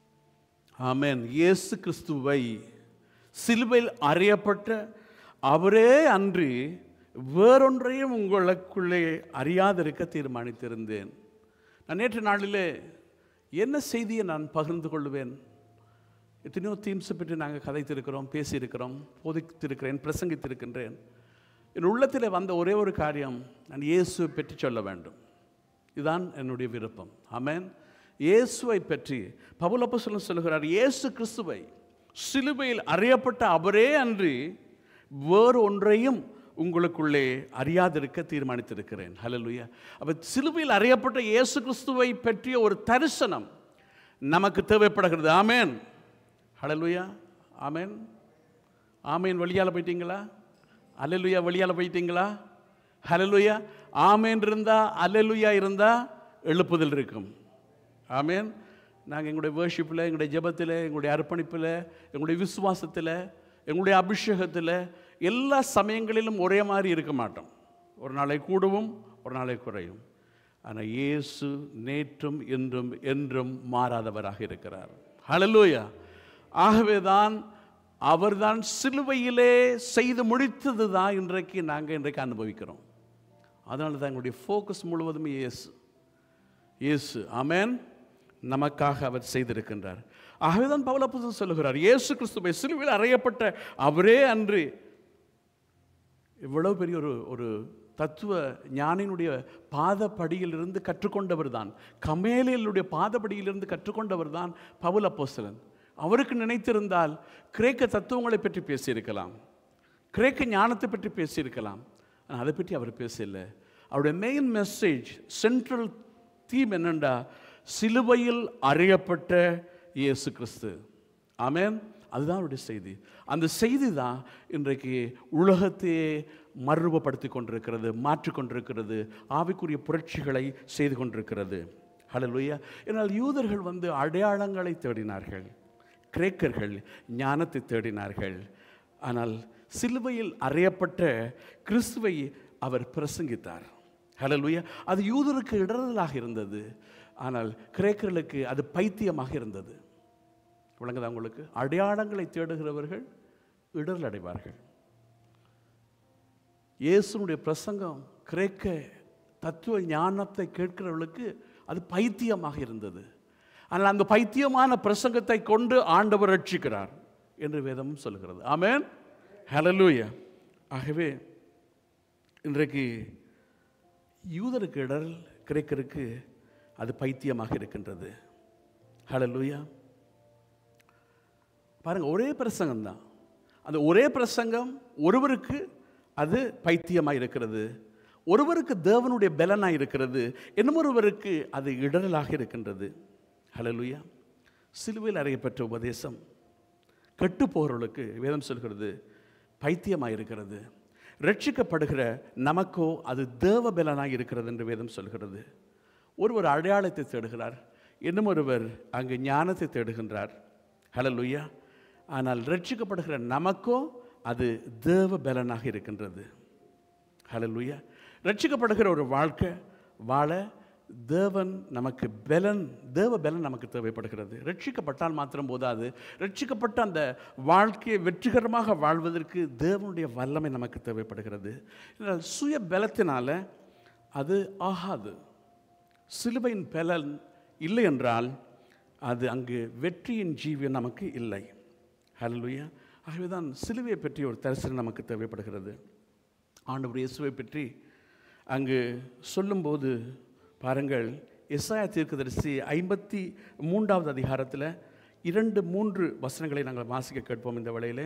ஆமென் இயேசு கிறிஸ்துவை சிலுவையில் அறியப்பட்ட அவரே அன்றி வேறொன்றையும் உங்களுக்குள்ளே அறியாதிருக்க தீர்மானித்திருந்தேன் நான் நேற்று நாளிலே என்ன செய்தியை நான் பகிர்ந்து கொள்வேன் எத்தனையோ தீம்ஸை பற்றி நாங்கள் கதைத்திருக்கிறோம் பேசியிருக்கிறோம் போதித்திருக்கிறேன் பிரசங்கித்திருக்கின்றேன் என் உள்ளத்தில் வந்த ஒரே ஒரு காரியம் நான் இயேசுவை பற்றி சொல்ல வேண்டும் இதுதான் என்னுடைய விருப்பம் ஆமென் இயேசுவை பற்றி பவுலப்போஸ்தலன் சொல்கிறார் இயேசு கிறிஸ்துவை சிலுவையில் அறியப்பட்ட அவரே அன்றி வேறு ஒன்றையும் உங்களுக்குள்ளே அறியாதிருக்க தீர்மானித்திருக்கிறேன் ஹalleluya அப்ப சிலுவையில் அறியப்பட்ட இயேசு கிறிஸ்துவை பற்றிய ஒரு தரிசனம் நமக்கு தேவைப்படுகிறது ஆமென் ஹalleluya ஆமென் ஆமேன் வழியால் போயிட்டீங்களா அல்லலுயா வழியால் போயிட்டீங்களா ஹalleluya ஆமேன் இருந்தா அல்லலுயா இருந்தா எழுப்புதல் இருக்கும் ஆமேன் நாங்கள் எங்களுடைய வேர்ஷிப்பில் எங்களுடைய ஜெபத்தில் எங்களுடைய அர்ப்பணிப்பில் எங்களுடைய விசுவாசத்தில் எங்களுடைய அபிஷேகத்தில் எல்லா சமயங்களிலும் ஒரே மாதிரி இருக்க மாட்டோம் ஒரு நாளை கூடவும் ஒரு நாளை குறையும் ஆனால் இயேசு நேற்றும் இன்றும் என்றும் மாறாதவராக இருக்கிறார் ஹalleluya ஆகவே தான் அவர்தான் சிலுவையிலே செய்து முடித்தது தான் இன்றைக்கு நாங்கள் இன்றைக்கு அனுபவிக்கிறோம் அதனால தான் எங்களுடைய ஃபோக்கஸ் முழுவதும் இயேசு இயேசு ஆமென் நமக்காக அவர் செய்திருக்கின்றார் ஆகவேதான் பவுலப்போஸ்தலன் சொல்லுகிறார் இயேசு கிறிஸ்துவை சிலுவையில் அறையப்பட்ட அவரே அன்று இவ்வளவு பெரிய ஒரு ஒரு தத்துவ ஞானினுடைய பாதப்படியிலிருந்து கற்றுக்கொண்டவர் தான் கமேலியலுடைய பாதப்படியிலிருந்து கற்றுக்கொண்டவர் தான் பவுல் அப்போஸ்தலன் அவருக்கு நினைத்திருந்தால் கிரேக்க தத்துவங்களை பற்றி பேசியிருக்கலாம் கிரேக்க ஞானத்தை பற்றி பேசியிருக்கலாம் ஆனால் அதை பற்றி அவர் பேசல அவருடைய மெயின் மெசேஜ் சென்ட்ரல் தீம் என்னண்டா சிலுவையில் அறியப்பட்ட இயேசு கிறிஸ்து ஆமென் அதுதான் அவருடைய செய்தி அந்த செய்தி தான் இன்றைக்கு உலகத்தையே மறுரூபப்படுத்தி கொண்டிருக்கிறது மாற்றிக் கொண்டிருக்கிறது ஆவிக்குரிய புரட்சிகளை செய்து கொண்டிருக்கிறது ஹalleluya என்னால் யூதர்கள் வந்து அடையாளங்களை தேடினார்கள் கிரேக்கர்கள் ஞானத்தை தேடினார்கள் ஆனால் சிலுவையில் அறையப்பட்ட கிறிஸ்துவை அவர் பிரசங்கித்தார் ஹalleluya அது யூதருக்கு இடரலாக இருந்தது ஆனால் கிரேக்கர்களுக்கு அது பைத்தியமாக இருந்தது விளங்குதா உங்களுக்கு அடையாளங்களை தேடுகிறவர்கள் இடரல் அடைவார்கள் இயேசுனுடைய பிரசங்கம் கிரேக்க தத்துவ ஞானத்தை கேட்கிறவர்களுக்கு அது பைத்தியமாக இருந்தது ஆனால் அந்த பைத்தியமான பிரசங்கத்தை கொண்டு ஆண்டவர் ரட்சிக்கிறார் என்று வேதமும் சொல்கிறது ஆமென் ஹalleluya ஆகவே இன்றைக்கு யூதருக்கு இடர் கிரேக்கருக்கு அது பைத்தியமாக இருக்கின்றது ஹalleluya பாருங்க ஒரே பிரசங்கம் தான் அந்த ஒரே பிரசங்கம் ஒருவருக்கு அது பைத்தியமாக இருக்கிறது ஒருவருக்கு தேவனுடைய பலனாக இருக்கிறது இன்னொருவருக்கு அது இடரலாக இருக்கின்றது ஹalleluya சிலுவையில் அறையப்பட்ட உபதேசம் கெட்டு போகிறவர்களுக்கு வேதம் சொல்கிறது பைத்தியமாக இருக்கிறது ரட்சிக்கப்படுகிற நமக்கோ அது தேவ பலனாக இருக்கிறது என்று வேதம் சொல்கிறது ஒருவர் அடையாளத்தை தேடுகிறார் இன்னும் ஒருவர் அங்கு ஞானத்தை தேடுகின்றார் ஹalleluya ஆனால் ரட்சிக்கப்படுகிற நமக்கோ அது தேவ பலனாக இருக்கின்றது ஹalleluya ரட்சிக்கப்படுகிற ஒரு வாழ்க்கை வாழ தேவன் நமக்கு பலன் தேவ பலன் நமக்கு தேவைப்படுகிறது ரட்சிக்கப்பட்டால் மாத்திரம் போதாது ரட்சிக்கப்பட்ட அந்த வாழ்க்கையை வெற்றிகரமாக வாழ்வதற்கு தேவனுடைய வல்லமை நமக்கு தேவைப்படுகிறது இதனால் சுய பலத்தினால அது ஆகாது சிலுவையின் பலன் இல்லை என்றால் அது அங்கு வெற்றியின் ஜீவியம் நமக்கு இல்லை ஹalleluya ஆகவே தான் சிலுவையை பற்றி ஒரு தரிசனம் நமக்கு தேவைப்படுகிறது ஆண்டவர் இயேசுவை பற்றி அங்கு சொல்லும்போது பாருங்கள் எஸ்ஆயா தீர்க்கதரிசி ஐம்பத்தி மூன்றாவது அதிகாரத்தில் இரண்டு மூன்று வசனங்களை நாங்கள் வாசிக்க கேட்போம் இந்த வேளையிலே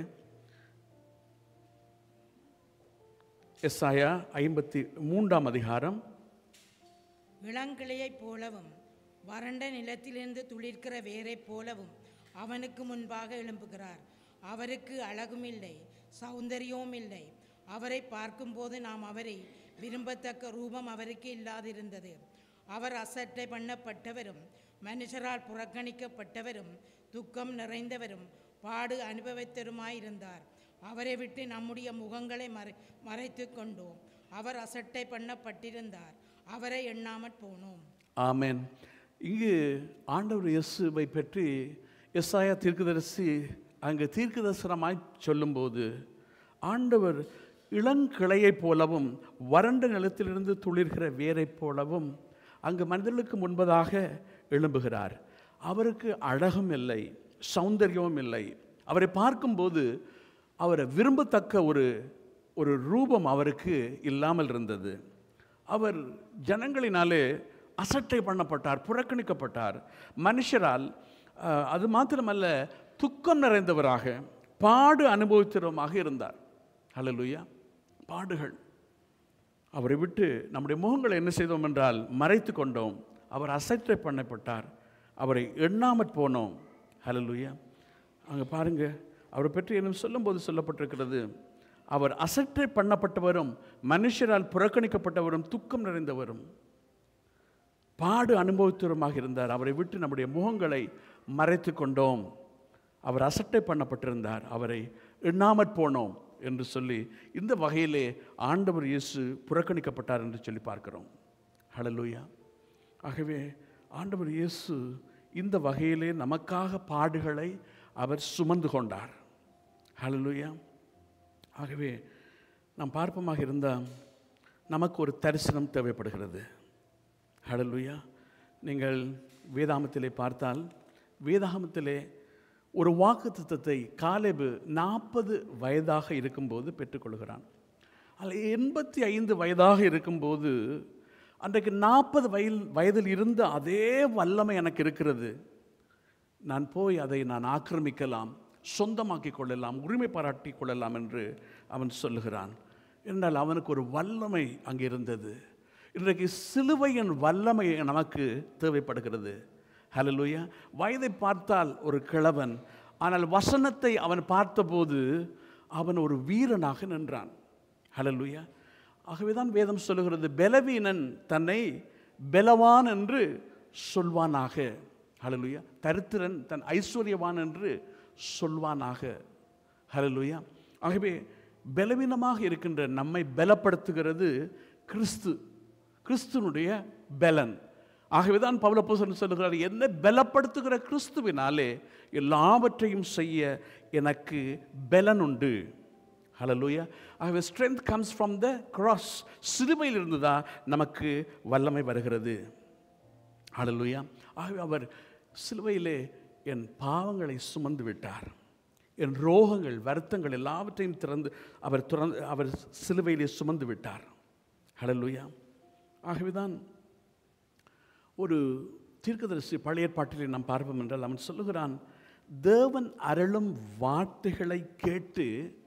எஸ்ஆயா ஐம்பத்தி மூன்றாம் அதிகாரம் இளங்கிளையைப் போலவும் வறண்ட நிலத்திலிருந்து துளிர்க்கிற வேரைப் போலவும் அவனுக்கு முன்பாக எழும்புகிறார் அவருக்கு அழகும் இல்லை சௌந்தரியமும் இல்லை அவரை பார்க்கும்போது நாம் அவரை விரும்பத்தக்க ரூபம் அவருக்கு இல்லாதிருந்தது அவர் அசட்டை பண்ணப்பட்டவரும் மனுஷரால் புறக்கணிக்கப்பட்டவரும் துக்கம் நிறைந்தவரும் பாடு அனுபவித்தருமாயிருந்தார் அவரை விட்டு நம்முடைய முகங்களை மறை மறைத்து கொண்டோம் அவர் அசட்டை பண்ணப்பட்டிருந்தார் அவரை எண்ணாமற் போனோம் ஆமென் இங்கு ஆண்டவர் இயேசுவை பற்றி எஸ்ஆயா தீர்க்கதரிசி அங்கு தீர்க்கதரிசனமாய் சொல்லும்போது ஆண்டவர் இளங்கிளையைப் போலவும் வறண்ட நிலத்திலிருந்து துளிர்கிற வேரைப் போலவும் அங்கு மனிதர்களுக்கு முன்பதாக எழும்புகிறார் அவருக்கு அழகும் இல்லை சௌந்தரியமும் இல்லை அவரை பார்க்கும்போது அவரை விரும்பத்தக்க ஒரு ஒரு ரூபம் அவருக்கு இல்லாமல் இருந்தது அவர் ஜனங்களினாலே அசட்டை பண்ணப்பட்டார் புறக்கணிக்கப்பட்டார் மனுஷரால் அஹ், அது மாத்திரமல்ல துக்கம் நிறைந்தவராக பாடு அனுபவித்தவருமாக இருந்தார் ஹalleluya பாடுகள் அவரை விட்டு நம்முடைய முகங்களை என்ன செய்தோம் என்றால் மறைத்து கொண்டோம் அவர் அசட்டை பண்ணப்பட்டார் அவரை எண்ணாமற் போனோம் ஹalleluya அங்கே பாருங்க அவரை பற்றி என்ன சொல்லும்போது சொல்லப்பட்டிருக்கிறது அவர் அசட்டை பண்ணப்பட்டவரும் மனுஷரால் புறக்கணிக்கப்பட்டவரும் துக்கம் நிறைந்தவரும் பாடு அனுபவித்தவருமாக இருந்தார் அவரை விட்டு நம்முடைய முகங்களை மறைத்து கொண்டோம் அவர் அசட்டை பண்ணப்பட்டிருந்தார் அவரை எண்ணாமற் போனோம் என்று சொல்லி இந்த வகையிலே ஆண்டவர் இயேசு புறக்கணிக்கப்பட்டார் என்று சொல்லி பார்க்கிறோம் ஹalleluya ஆகவே ஆண்டவர் இயேசு இந்த வகையிலே நமக்காக பாடுகளை அவர் சுமந்து கொண்டார் ஹalleluya ஆகவே நாம் பார்ப்போமாக இருந்தால் நமக்கு ஒரு தரிசனம் தேவைப்படுகிறது ஹalleluya நீங்கள் வேதாமத்திலே பார்த்தால் வேதாகமத்திலே ஒரு வாக்குத்தத்தத்தை காலேபு நாற்பது வயதாக இருக்கும்போது பெற்றுக்கொள்கிறான் அதில் எண்பத்தி ஐந்து வயதாக இருக்கும்போது அன்றைக்கு நாற்பது வயல் வயதில் இருந்த அதே வல்லமை எனக்கு இருக்கிறது நான் போய் அதை நான் ஆக்கிரமிக்கலாம் சொந்தமாக்கிக் கொள்ளலாம் உரிமை பாராட்டிக் கொள்ளலாம் என்று அவன் சொல்லுகிறான் என்றால் அவனுக்கு ஒரு வல்லமை அங்கே இருந்தது இன்றைக்கு சிலுவையின் வல்லமை நமக்கு தேவைப்படுகிறது ஹalleluya வயதை பார்த்தால் ஒரு கிழவன் ஆனால் வசனத்தை அவன் பார்த்தபோது அவன் ஒரு வீரனாக நின்றான் ஹalleluya ஆகவே தான் வேதம் சொல்லுகிறது பலவீனன் தன்னை பலவான் என்று சொல்வானாக ஹalleluya தரித்திரன் தன் ஐஸ்வர்யவான் என்று சொல்வானாக ஹalleluya ஆகவே பலவீனமாக இருக்கின்ற நம்மை பலப்படுத்துகிறது கிறிஸ்து கிறிஸ்துனுடைய பலன் ஆகவே தான் பவுலப்போசன் சொல்லுகிறார் என்னை பலப்படுத்துகிற கிறிஸ்துவினாலே எல்லாவற்றையும் செய்ய எனக்கு பலன் உண்டு ஹalleluya ஆகவே strength comes from the cross சிலுவையில் இருந்து தான் நமக்கு வல்லமை வருகிறது ஹalleluya ஆகவே அவர் சிலுவையிலே என் பாவங்களை சுமந்து விட்டார் என் ரோகங்கள் வருத்தங்கள் எல்லாவற்றையும் திறந்து அவர் துறந்து அவர் சிலுவையிலே சுமந்து விட்டார் ஹalleluya ஆகவே தான் ஒரு தீர்க்கதரிசி பழைய ஏற்பாட்டிலே நாம் பார்ப்போம் என்றால் அவன் சொல்லுகிறான் தேவன் அருளும் வார்த்தைகளை கேட்டு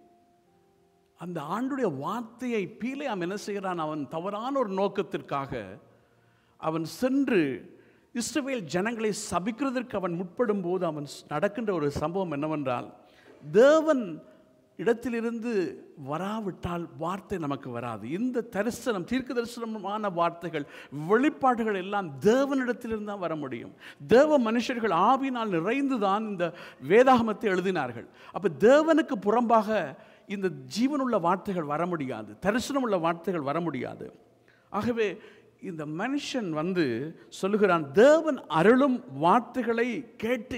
அந்த ஆண்டுடைய வார்த்தையை பீலே அவன் என்ன செய்கிறான் அவன் தவறான ஒரு நோக்கத்திற்காக அவன் சென்று இஸ்ரவேல் ஜனங்களை சபிக்கிறதற்கு அவன் முற்படும் போது அவன் ஸ்- நடக்கின்ற ஒரு சம்பவம் என்னவென்றால் தேவன் இடத்திலிருந்து வராவிட்டால் வார்த்தை நமக்கு வராது இந்த தரிசனம் தீர்க்க தரிசனமான வார்த்தைகள் வெளிப்பாடுகள் எல்லாம் தேவனிடத்திலிருந்து தான் வர முடியும் தேவ மனுஷர்கள் ஆவினால் நிறைந்து தான் இந்த வேதாகமத்தை எழுதினார்கள் அப்போ தேவனுக்கு புறம்பாக இந்த ஜீவனுள்ள வார்த்தைகள் வர முடியாது தரிசனமுள்ள வார்த்தைகள் வர முடியாது ஆகவே இந்த மனுஷன் வந்து சொல்லுகிறான் தேவன் அருளும் வார்த்தைகளை கேட்டு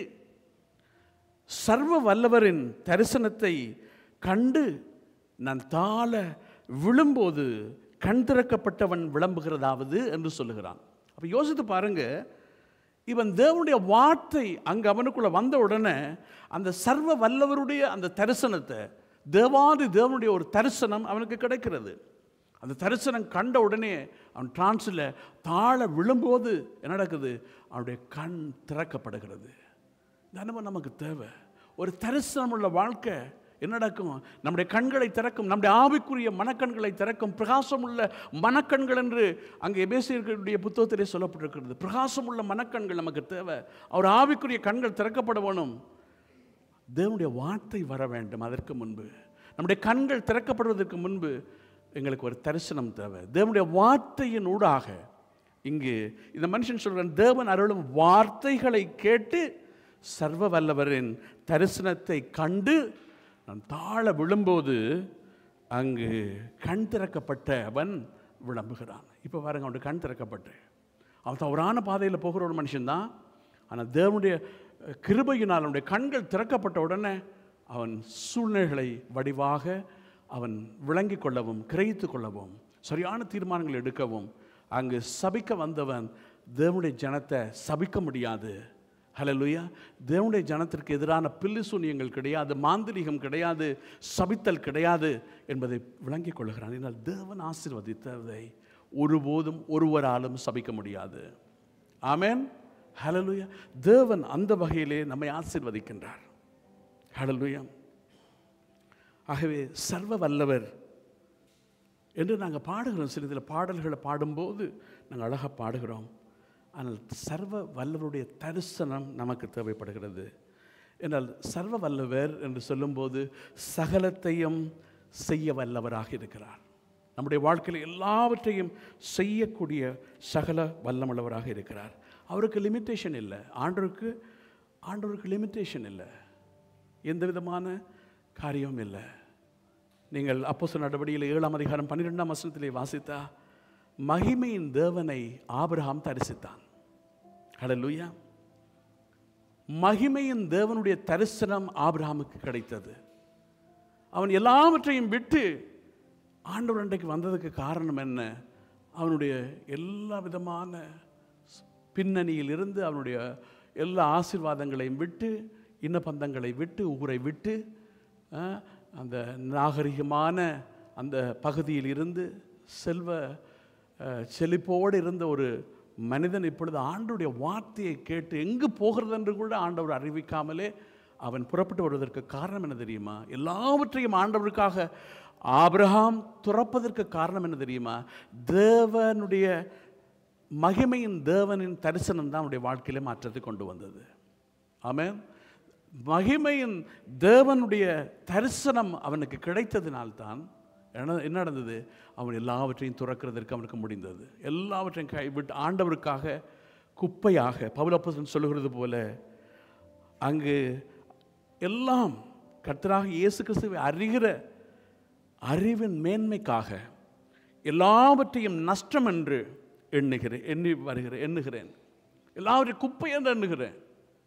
சர்வ வல்லவரின் தரிசனத்தை கண்டு நான் தாழ விழும்போது கண் திறக்கப்பட்டவன் விளம்புகிறதாவது என்று சொல்லுகிறான் அப்போ யோசித்து பாருங்க இவன் தேவனுடைய வார்த்தை அங்கே அவனுக்குள்ள வந்த உடனே அந்த சர்வ வல்லவருடைய அந்த தரிசனத்தை தேவாதி தேவனுடைய ஒரு தரிசனம் அவனுக்கு கிடைக்கிறது அந்த தரிசனம் கண்ட உடனே அவன் டிரான்ஸில் தாழ விழும்போது என்ன நடக்குது அவனுடைய கண் திறக்கப்படுகிறது இந்த அனுபவம் நமக்கு தேவை ஒரு தரிசனம் உள்ள வாழ்க்கை என்ன நடக்கும் நம்முடைய கண்களை திறக்கும் நம்முடைய ஆவிக்குரிய மனக்கண்களை திறக்கும் பிரகாசம் உள்ள மனக்கண்கள் என்று அங்கே எபேசியர்களுடைய புத்தகத்திலே சொல்லப்பட்டிருக்கிறது பிரகாசம் உள்ள மனக்கண்கள் நமக்கு தேவை அவர் ஆவிக்குரிய கண்கள் திறக்கப்பட வேணும் தேவனுடைய வார்த்தை வர வேண்டும் அதற்கு முன்பு நம்முடைய கண்கள் திறக்கப்படுவதற்கு முன்பு எங்களுக்கு ஒரு தரிசனம் தேவை தேவனுடைய வார்த்தையின் ஊடாக இங்கு இந்த மனுஷன் சொல்கிறான் தேவன் அருளும் வார்த்தைகளை கேட்டு சர்வ வல்லவரின் தரிசனத்தை கண்டு நான் தாழ விழும்போது அங்கு கண் திறக்கப்பட்டவன் விளம்புகிறான் இப்போ பாருங்க அவனுடைய கண் திறக்கப்பட்டு அவன் தவறான பாதையில் போகிற ஒரு மனுஷன்தான் ஆனால் தேவனுடைய அஹ், கிருபையினால் அவனுடைய கண்கள் திறக்கப்பட்ட உடனே அவன் சூழ்நிலைகளை வடிவாக அவன் விளங்கிக் கொள்ளவும் கிரகித்து கொள்ளவும் சரியான தீர்மானங்கள் எடுக்கவும் அங்கு சபிக்க வந்தவன் தேவனுடைய ஜனத்தை சபிக்க முடியாது ஹalleluya தேவனுடைய ஜனத்திற்கு எதிரான பில்லு சூனியங்கள் கிடையாது மாந்திரிகம் கிடையாது சபித்தல் கிடையாது என்பதை விளங்கிக் கொள்கிறான் என்னால் தேவன் ஆசீர்வதித்ததை ஒருபோதும் ஒருவராலும் சபிக்க முடியாது ஆமென் ஹalleluya தேவன் அந்த வகையிலே நம்மை ஆசீர்வதிக்கின்றார் ஹalleluya ஆகவே சர்வ வல்லவர் என்று நாங்கள் பாடுகிறோம் சில இதில் பாடல்களை பாடும்போது நாங்கள் அழகாக பாடுகிறோம் ஆனால் சர்வ வல்லவருடைய தரிசனம் நமக்கு தேவைப்படுகிறது என்றால் சர்வ வல்லவர் என்று சொல்லும்போது சகலத்தையும் செய்ய வல்லவராக இருக்கிறார் நம்முடைய வாழ்க்கையில் எல்லாவற்றையும் செய்யக்கூடிய சகல வல்லமுள்ளவராக இருக்கிறார் அவருக்கு லிமிட்டேஷன் இல்லை ஆண்டவருக்கு ஆண்டவருக்கு லிமிட்டேஷன் இல்லை எந்த விதமான காரியமும் இல்லை நீங்கள் அப்போஸ்தலர் நடவடிக்கையில் ஏழாம் அதிகாரம் பன்னிரெண்டாம் வசனத்திலே வாசித்தா மகிமையின் தேவனை ஆபிரகாம் தரிசித்தான் ஹalleluya மகிமையின் தேவனுடைய தரிசனம் ஆபிரகாமுக்கு கிடைத்தது அவன் எல்லாவற்றையும் விட்டு ஆண்டவர் அன்றைக்கு வந்ததுக்கு காரணம் என்ன அவனுடைய எல்லா விதமான பின்னணியில் இருந்து அவனுடைய எல்லா ஆசீர்வாதங்களையும் விட்டு இன்னபந்தங்களை விட்டு ஊரை விட்டு அஹ், அந்த நாகரிகமான அந்த பகுதியில் இருந்து செல்வ அஹ், செழிப்போடு இருந்த ஒரு மனிதன் இப்பொழுது ஆண்டவருடைய வார்த்தையை கேட்டு எங்கு போகிறது என்று கூட ஆண்டவர் அறிவிக்காமலே அவன் புறப்பட்டு வருவதற்கு காரணம் என்ன தெரியுமா எல்லாவற்றையும் ஆண்டவருக்காக ஆபிரகாம் துறப்பதற்கு காரணம் என்ன தெரியுமா தேவனுடைய மகிமையின் தேவனின் தரிசனம் தான் அவனுடைய வாழ்க்கையிலே மாற்றத்தை கொண்டு வந்தது ஆமென் மகிமையின் தேவனுடைய தரிசனம் அவனுக்கு கிடைத்ததினால்தான் என்ன என்ன நடந்தது அவன் எல்லாவற்றையும் துறக்கிறதற்கு அவனுக்கு முடிந்தது எல்லாவற்றையும் கைவிட்டு ஆண்டவருக்காக குப்பையாக பவுலப்பசன் சொல்லுகிறது போல அங்கு எல்லாம் கர்த்தராக இயேசு கிறிஸ்துவை அறிகிற அறிவின் மேன்மைக்காக எல்லாவற்றையும் நஷ்டம் என்று எண்ணுகிறேன் எண்ணி வருகிறேன் எண்ணுகிறேன் எல்லாவற்றையும் குப்பை என்று எண்ணுகிறேன்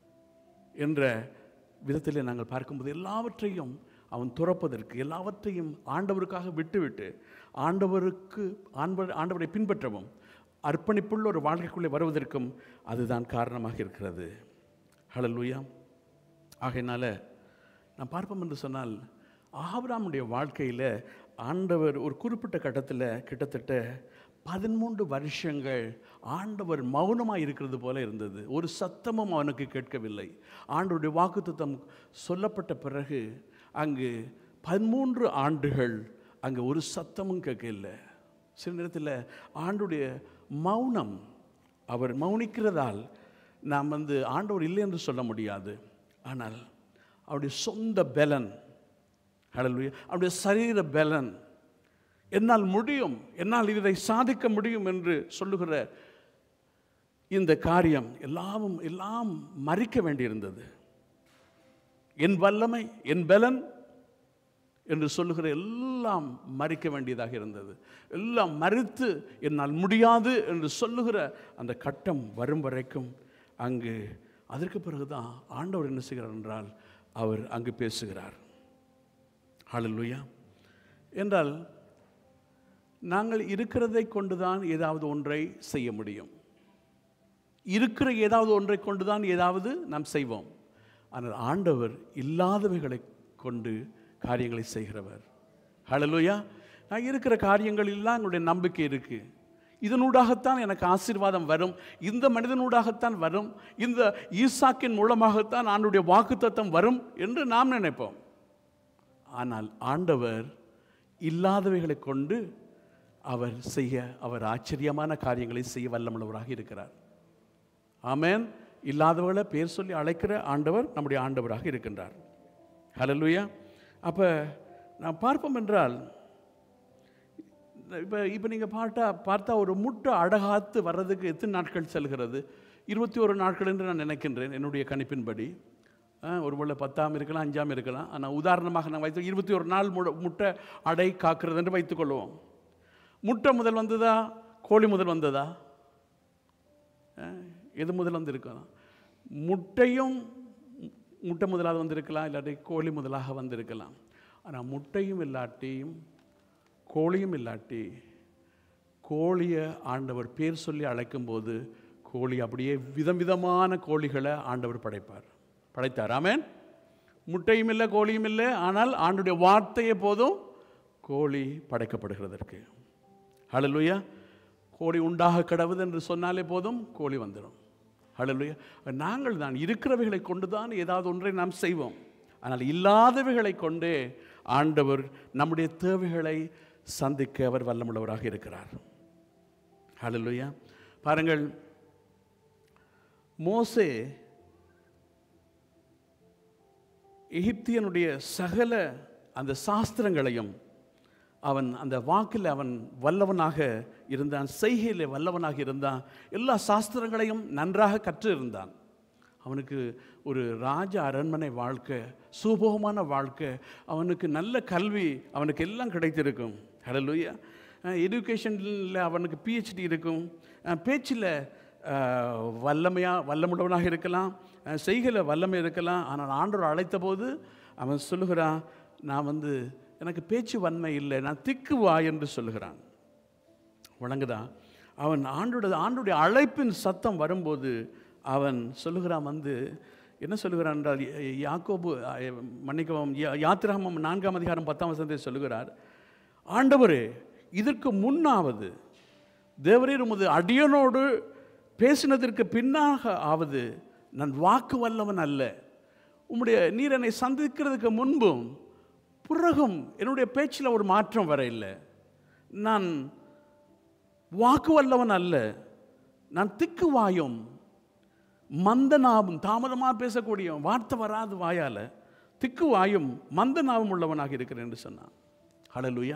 என்ற விதத்தில் நாங்கள் பார்க்கும்போது எல்லாவற்றையும் அவன் துறப்பதற்கு எல்லாவற்றையும் ஆண்டவருக்காக விட்டுவிட்டு ஆண்டவருக்கு ஆண்டவர் ஆண்டவரை பின்பற்றவும் அர்ப்பணிப்புள்ள ஒரு வாழ்க்கைக்குள்ளே வருவதற்கும் அதுதான் காரணமாக இருக்கிறது ஹalleluya ஆகையினால நான் பார்ப்போம் என்று சொன்னால் ஆபிராமுடைய வாழ்க்கையில் ஆண்டவர் ஒரு குறிப்பிட்ட கட்டத்தில் கிட்டத்தட்ட பதிமூன்று வருஷங்கள் ஆண்டவர் மௌனமாக இருக்கிறது போல இருந்தது ஒரு சத்தமும் அவனுக்கு கேட்கவில்லை ஆண்டவருடைய வாக்குத்தத்தம் சொல்லப்பட்ட பிறகு அங்கு பதிமூன்று ஆண்டுகள் அங்கே ஒரு சத்தமும் கேட்கல சில நேரத்தில் ஆண்டுடைய மௌனம் அவர் மௌனிக்கிறதால் நாம் வந்து ஆண்டவர் இல்லை என்று சொல்ல முடியாது ஆனால் அவருடைய சொந்த பலன் ஹalleluya அவருடைய சரீர பலன் என்னால் முடியும் என்னால் இதை சாதிக்க முடியும் என்று சொல்லுகிற இந்த காரியம் எல்லாமும் எல்லாம் மறிக்க வேண்டியிருந்தது என் வல்லமை என் பலன் என்று சொல்லுகிற எல்லாம் மறிக்க வேண்டியதாக இருந்தது எல்லாம் மறித்து என்னால் முடியாது என்று சொல்லுகிற அந்த கட்டம் வரும் வரைக்கும் அங்கு அதற்கு பிறகுதான் ஆண்டவர் என்ன செய்கிறார் என்றால் அவர் அங்கு பேசுகிறார் ஹalleluya என்றால் நாங்கள் இருக்கிறதை கொண்டுதான் ஏதாவது ஒன்றை செய்ய முடியும் இருக்கிற ஏதாவது ஒன்றை கொண்டுதான் ஏதாவது நாம் செய்வோம் ஆனால் ஆண்டவர் இல்லாதவைகளை கொண்டு காரியங்களை செய்கிறவர் ஹalleluya நான் இருக்கிற காரியங்கள் எல்லாம் என்னுடைய நம்பிக்கை இருக்கு இதனூடாகத்தான் எனக்கு ஆசீர்வாதம் வரும் இந்த மனிதனூடாகத்தான் வரும் இந்த ஈசாக்கின் மூலமாகத்தான் ஆண்டுடைய வாக்குத்தத்தம் வரும் என்று நாம் நினைப்போம் ஆனால் ஆண்டவர் இல்லாதவைகளை கொண்டு அவர் செய்ய அவர் ஆச்சரியமான காரியங்களை செய்ய வல்லமுள்ளவராக இருக்கிறார் ஆமென் இல்லாதவர்களை பேர் சொல்லி அழைக்கிற ஆண்டவர் நம்முடைய ஆண்டவராக இருக்கின்றார் ஹalleluya அப்போ நான் பார்ப்போம் என்றால் இப்போ இப்போ நீங்கள் பார்த்தா பார்த்தா ஒரு முட்டை அடகாத்து வர்றதுக்கு எத்தனை நாட்கள் செல்கிறது இருபத்தி ஒரு நாட்கள் என்று நான் நினைக்கின்றேன் என்னுடைய கணிப்பின்படி அஹ், ஒருவேளை பத்தாம் இருக்கலாம் அஞ்சாம் இருக்கலாம் ஆனால் உதாரணமாக நான் வைத்து இருபத்தி ஒரு நாள் முட முட்டை அடை காக்கிறது என்று வைத்துக்கொள்வோம் முட்டை முதல் வந்ததா கோழி முதல் வந்ததா அஹ், எது முதல் வந்திருக்கலாம் முட்டையும் முட்டை முதலாக வந்திருக்கலாம் இல்லாட்டி கோழி முதலாக வந்திருக்கலாம் ஆனால் முட்டையும் இல்லாட்டியும் கோழியும் இல்லாட்டி கோழியை ஆண்டவர் பேர் சொல்லி அழைக்கும்போது கோழி அப்படியே விதம் விதமான கோழிகளை ஆண்டவர் படைப்பார் படைத்தார் ஆமென் முட்டையும் இல்லை கோழியும் இல்லை ஆனால் ஆண்டுடைய வார்த்தையை போதும் கோழி படைக்கப்படுகிறதற்கு ஹalleluya கோழி உண்டாக கடவுது என்று சொன்னாலே போதும் கோழி வந்துடும் ஹalleluya நாங்கள் தான் இருக்கிறவைகளை கொண்டு தான் ஏதாவது ஒன்றை நாம் செய்வோம் ஆனால் இல்லாதவைகளை கொண்டே ஆண்டவர் நம்முடைய தேவைகளை சந்திக்க அவர் வல்லமுள்ளவராக இருக்கிறார் ஹalleluya பாருங்கள் மோசே எகிப்தியனுடைய சகல அந்த சாஸ்திரங்களையும் அவன் அந்த வாக்கில் அவன் வல்லவனாக இருந்தான் செய்கையில் வல்லவனாக இருந்தான் எல்லா சாஸ்திரங்களையும் நன்றாக கற்று இருந்தான் அவனுக்கு ஒரு ராஜ அரண்மனை வாழ்க்கை சுபோகமான வாழ்க்கை அவனுக்கு நல்ல கல்வி அவனுக்கு எல்லாம் கிடைத்திருக்கும் ஹalleluya எஜுகேஷனில் அவனுக்கு பிஹெச்டி இருக்கும் பேச்சில் வல்லமையாக வல்லமுள்ளவனாக இருக்கலாம் அஹ், செய்கையில் வல்லமை இருக்கலாம் ஆனால் ஆண்டவர் அழைத்த போது அவன் சொல்லுகிறான் நான் வந்து எனக்கு பேச்சு வன்மை இல்லை நான் திக்கு வா என்று சொல்லுகிறான் வழங்குதா அவன் ஆண்டோட ஆண்டுடைய அழைப்பின் சத்தம் வரும்போது அவன் சொல்லுகிறான் வந்து என்ன சொல்லுகிறான் என்றால் யா- யாக்கோபு அஹ், மன்னிக்கவும் யா- யாத்திராகமம் நான்காம் அதிகாரம் பத்தாம் வசனத்தை சொல்லுகிறார் ஆண்டவரே இதற்கு முன்னாவது தேவரீர் உமது அடியனோடு பேசினதற்கு பின்னாக ஆவது நான் வாக்கு வல்லவன் அல்ல உம்முடைய நீர் என்னை சந்திக்கிறதுக்கு முன்பும் பிறகும் என்னுடைய பேச்சில் ஒரு மாற்றம் வர இல்லை நான் வாக்கு வல்லவன் அல்ல நான் திக்கு வாயும் மந்த நாவும் தாமதமாக பேசக்கூடிய வார்த்தை வராது வாயால திக்கு வாயும் மந்த நாவும் உள்ளவனாக இருக்கிறேன் என்று சொன்னான் ஹalleluya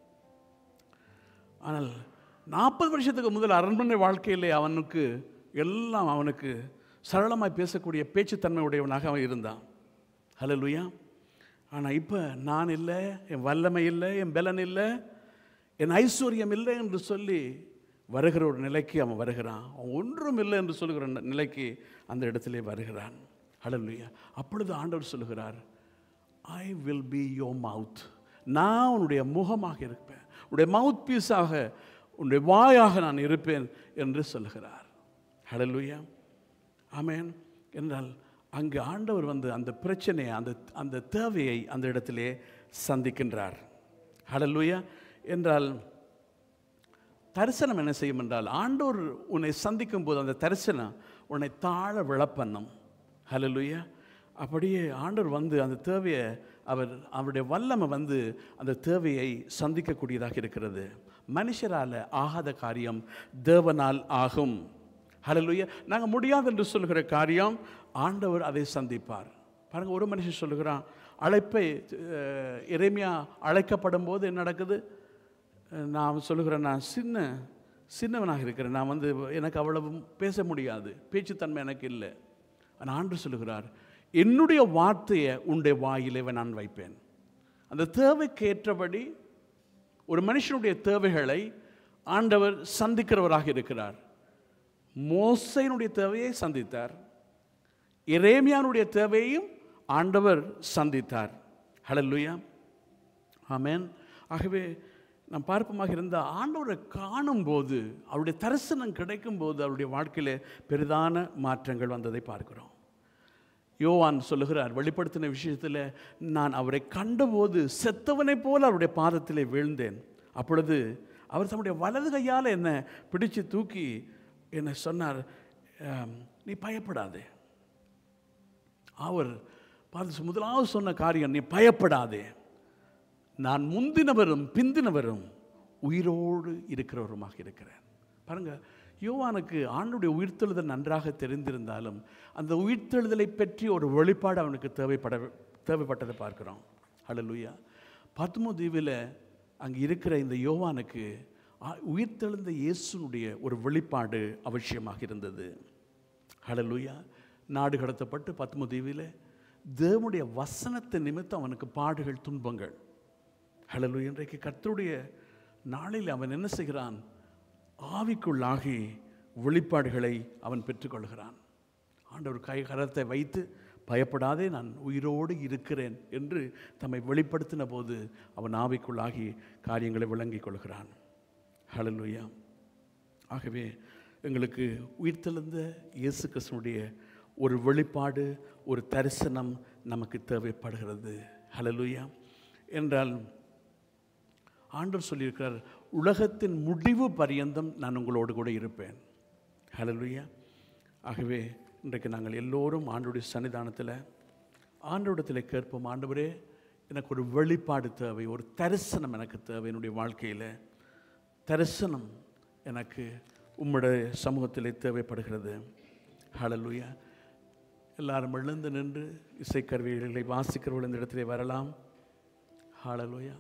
ஆனால் நாற்பது வருஷத்துக்கு முதல் அரண்மனை வாழ்க்கையிலே அவனுக்கு எல்லாம் அவனுக்கு சரளமாய் பேசக்கூடிய பேச்சுத்தன்மை உடையவனாக அவன் இருந்தான் ஹalleluya ஆனால் இப்போ நான் இல்லை என் வல்லமை இல்லை என் பலன் இல்லை என் ஐஸ்வர்யம் இல்லை என்று சொல்லி வருகிற ஒரு நிலைக்கு அவன் வருகிறான் அவன் ஒன்றும் இல்லை என்று சொல்லுகிற ந- நிலைக்கு அந்த இடத்திலே வருகிறான் ஹalleluya அப்பொழுது ஆண்டவர் சொல்லுகிறார் ஐ வில் பி யோ மவுத் நான் உன்னுடைய முகமாக இருப்பேன் உன்னுடைய மவுத் பீஸாக உன்னுடைய வாயாக நான் இருப்பேன் என்று சொல்லுகிறார் ஹalleluya ஆமென் என்றால் அங்கு ஆண்டவர் வந்து அந்த பிரச்சனையை அந்த அந்த தேவையை அந்த இடத்திலே சந்திக்கின்றார் ஹalleluya என்றால் தரிசனம் என்ன செய்யும் என்றால் ஆண்டவர் உன்னை சந்திக்கும் போது அந்த தரிசனம் உன்னை தாழ விழப்பண்ணும் ஹalleluya அப்படியே ஆண்டவர் வந்து அந்த தேவையை அவர் அவருடைய வல்லமை வந்து அந்த தேவையை சந்திக்கக்கூடியதாக இருக்கிறது மனுஷரால் ஆகாத காரியம் தேவனால் ஆகும் ஹalleluya நாங்கள் முடியாது என்று சொல்கிற காரியம் ஆண்டவர் அதை சந்திப்பார் பாருங்க ஒரு மனுஷன் சொல்லுகிறான் அழைப்பை அஹ், எரேமியா அழைக்கப்படும் போது என்ன நடக்குது அஹ், நான் சொல்லுகிறேன் நான் சின்ன சின்னவனாக இருக்கிறேன் நான் வந்து எனக்கு அவ்வளவு பேச முடியாது பேச்சுத்தன்மை எனக்கு இல்லை ஆனால் ஆண்டு சொல்லுகிறார் என்னுடைய வார்த்தையை உன்னுடைய வாயிலே நான் வைப்பேன் அந்த தேவைக்கு ஏற்றபடி ஒரு மனுஷனுடைய தேவைகளை ஆண்டவர் சந்திக்கிறவராக இருக்கிறார் மோசையினுடைய தேவையை சந்தித்தார் எரேமியானுடைய தேவையையும் ஆண்டவர் சந்தித்தார் ஹalleluya ஆமென் ஆகவே நாம் பார்ப்பமாக இருந்த ஆண்டவரை காணும்போது அவருடைய தரிசனம் கிடைக்கும்போது அவருடைய வாழ்க்கையில் பெரிதான மாற்றங்கள் வந்ததை பார்க்கிறோம் யோவான் சொல்லுகிறார் வெளிப்படுத்தின விஷயத்தில் நான் அவரை கண்டபோது செத்தவனைப் போல அவருடைய பாதத்திலே வீழ்ந்தேன் அப்பொழுது அவர் தம்முடைய வலது கையால் என்னை பிடிச்சு தூக்கி என்னை சொன்னார் "ஆம், நீ பயப்படாதே அவர் பார்த்து முதலாவது சொன்ன காரியம் நீ பயப்படாதே நான் முந்தினவரும் பிந்தினவரும் உயிரோடு இருக்கிறவருமாக இருக்கிறேன் பாருங்க யோவானுக்கு ஆண்டுடைய உயிர்த்தெழுதல் நன்றாக தெரிந்திருந்தாலும் அந்த உயிர்த்தெழுதலை பற்றி ஒரு வெளிப்பாடு அவனுக்கு தேவைப்பட தேவைப்பட்டதை பார்க்கிறோம் ஹalleluya பத்மோ தீவில் அங்கே இருக்கிற இந்த யோவானுக்கு ஆ- உயிர்த்தெழுந்த இயேசுனுடைய ஒரு வெளிப்பாடு அவசியமாக இருந்தது ஹalleluya நாடு கடத்தப்பட்டு பத்ம தீவில் தேவனுடைய வசனத்தை நிமித்தம் அவனுக்கு பாடுகள் துன்பங்கள் ஹalleluya இன்றைக்கு கர்த்தருடைய நாளில் அவன் என்ன செய்கிறான் ஆவிக்குள்ளாகி வெளிப்பாடுகளை அவன் பெற்றுக்கொள்கிறான் ஆண்டவர் கை கரத்தை வைத்து பயப்படாதே நான் உயிரோடு இருக்கிறேன் என்று தம்மை வெளிப்படுத்தின போது அவன் ஆவிக்குள்ளாகி காரியங்களை விளங்கிக் கொள்கிறான் ஹalleluya ஆகவே எங்களுக்கு உயிர்த்தெழுந்த இயேசு கிறிஸ்துனுடைய ஒரு வெளிப்பாடு ஒரு தரிசனம் நமக்கு தேவைப்படுகிறது ஹalleluya என்றால் ஆண்டவர் சொல்லியிருக்கிறார் உலகத்தின் முடிவு பரியந்தம் நான் உங்களோடு கூட இருப்பேன் ஹalleluya ஆகவே இன்றைக்கு நாங்கள் எல்லோரும் ஆண்டுடைய சன்னிதானத்தில் ஆண்டோடத்தில் கேட்போம் ஆண்டவரே எனக்கு ஒரு வெளிப்பாடு தேவை ஒரு தரிசனம் எனக்கு தேவை என்னுடைய வாழ்க்கையில் தரிசனம் எனக்கு உம்முடைய சமூகத்தில் தேவைப்படுகிறது ஹalleluya எல்லாரும் எழுந்து நின்று இசைக்கருவிகளை வாசிக்கிறவர்கள் இந்த இடத்திலே வரலாம் ஹalleluya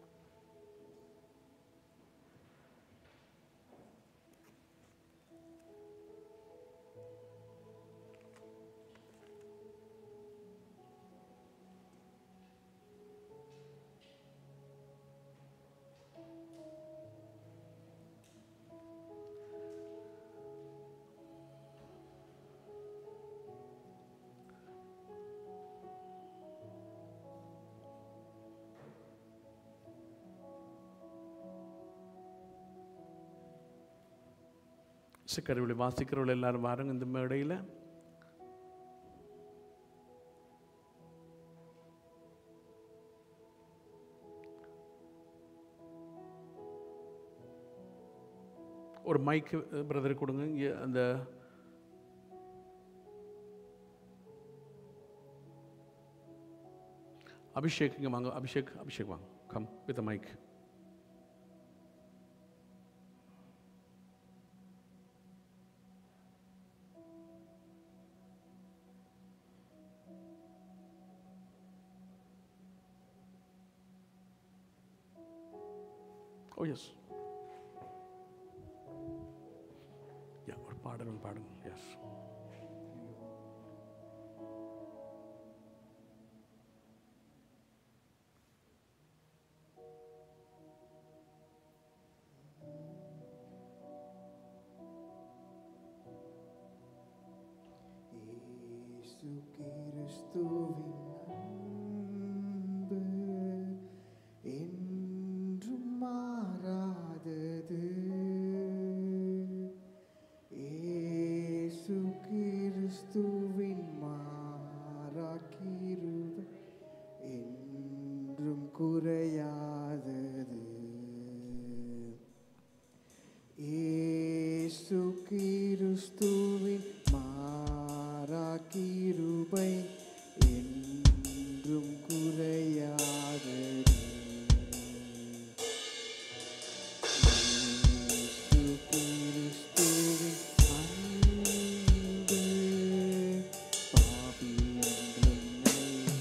இசைக்கருவிகளை வாசிக்கிறவர்கள் எல்லாரும் வாருங்க இந்த மேடையில் ஒரு மைக்கு பிரதர் கொடுங்க இங்கே அந்த அபிஷேக் இங்கே வாங்க அபிஷேக் அபிஷேக் வாங்க come with mic oh yes yeah ஒரு பாடல் ஒன்று பாடுங்க எஸ் இயேசு கிறிஸ்துவின் அன்பு என்றும் மாறாதது இயேசு கிறிஸ்துவின் மாறாக்கிருபை என்றும் குறையாதது இயேசு கிறிஸ்துவின் மாறாக்கிருபை என்றும் குறையாதது இயேசு கிறிஸ்துவின் அன்பு பாவி என்றும்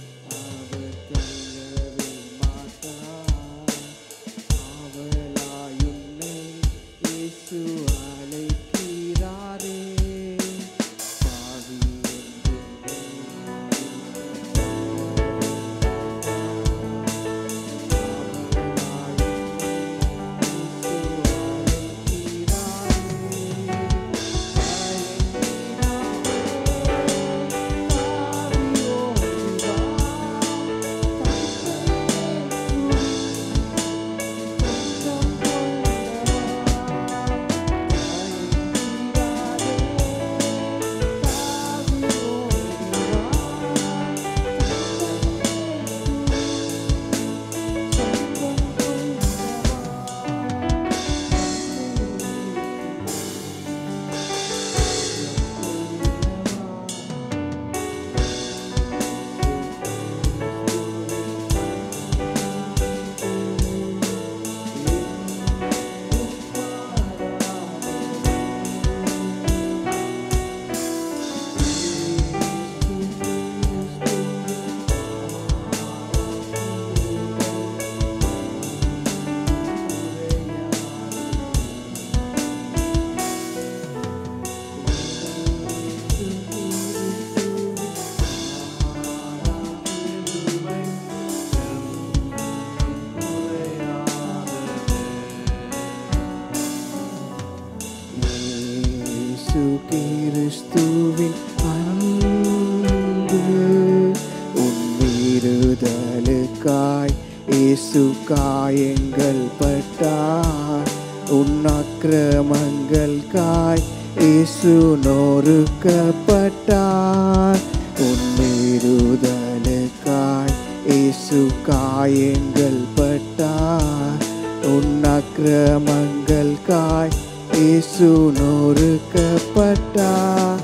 இயேசு காயங்கள் பட்டார் உன் அக்கிரமங்கள் காய் இயேசு நொறுக்கப்பட்டார் உன் மீறுதலுக்காய் இயேசு காயங்கள் பட்டார் உன் அக்கிரமங்கள் காய் இயேசு நொறுக்கப்பட்டார்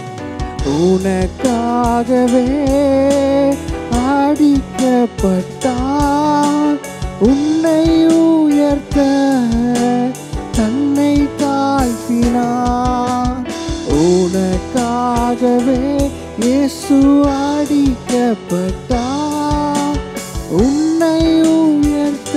உனக்காகவே அடிக்கப்பட்டார் உன்னை உயர்த்த தன்னை தாழ்த்தினார் உனக்காகவே இயேசு அடிக்கப்பட்டார் உன்னை உயர்த்த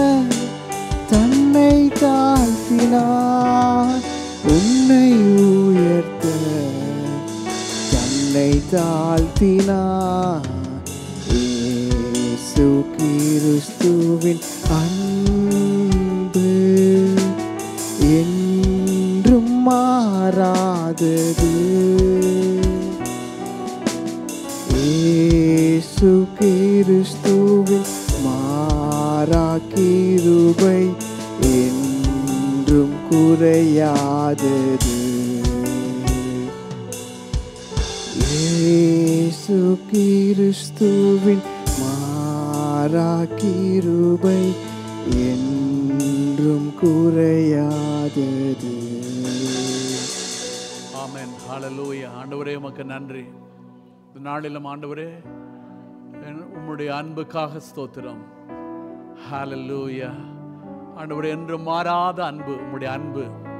தன்னை தாழ்த்தினார் உன்னை உயர்த்த தன்னை தாழ்த்தினார் இயேசு கிறிஸ்துவின் அன்பு என்றும் மாறாதது இயேசு கிறிஸ்துவின் மாறா கிருபை என்றும் குறையாதது இயேசு கிறிஸ்துவின் மாறா கிருபை என்றும் குறையாதது ஆமென் ஹalleluya ஆண்டவரே உமக்கு நன்றி இந்த நாளிலும் ஆண்டவரே என்- உம்முடைய அன்புக்காக ஸ்தோத்திரம் ஹalleluya ஆண்டவரே என்று மாறாத அன்பு உம்முடைய அன்பு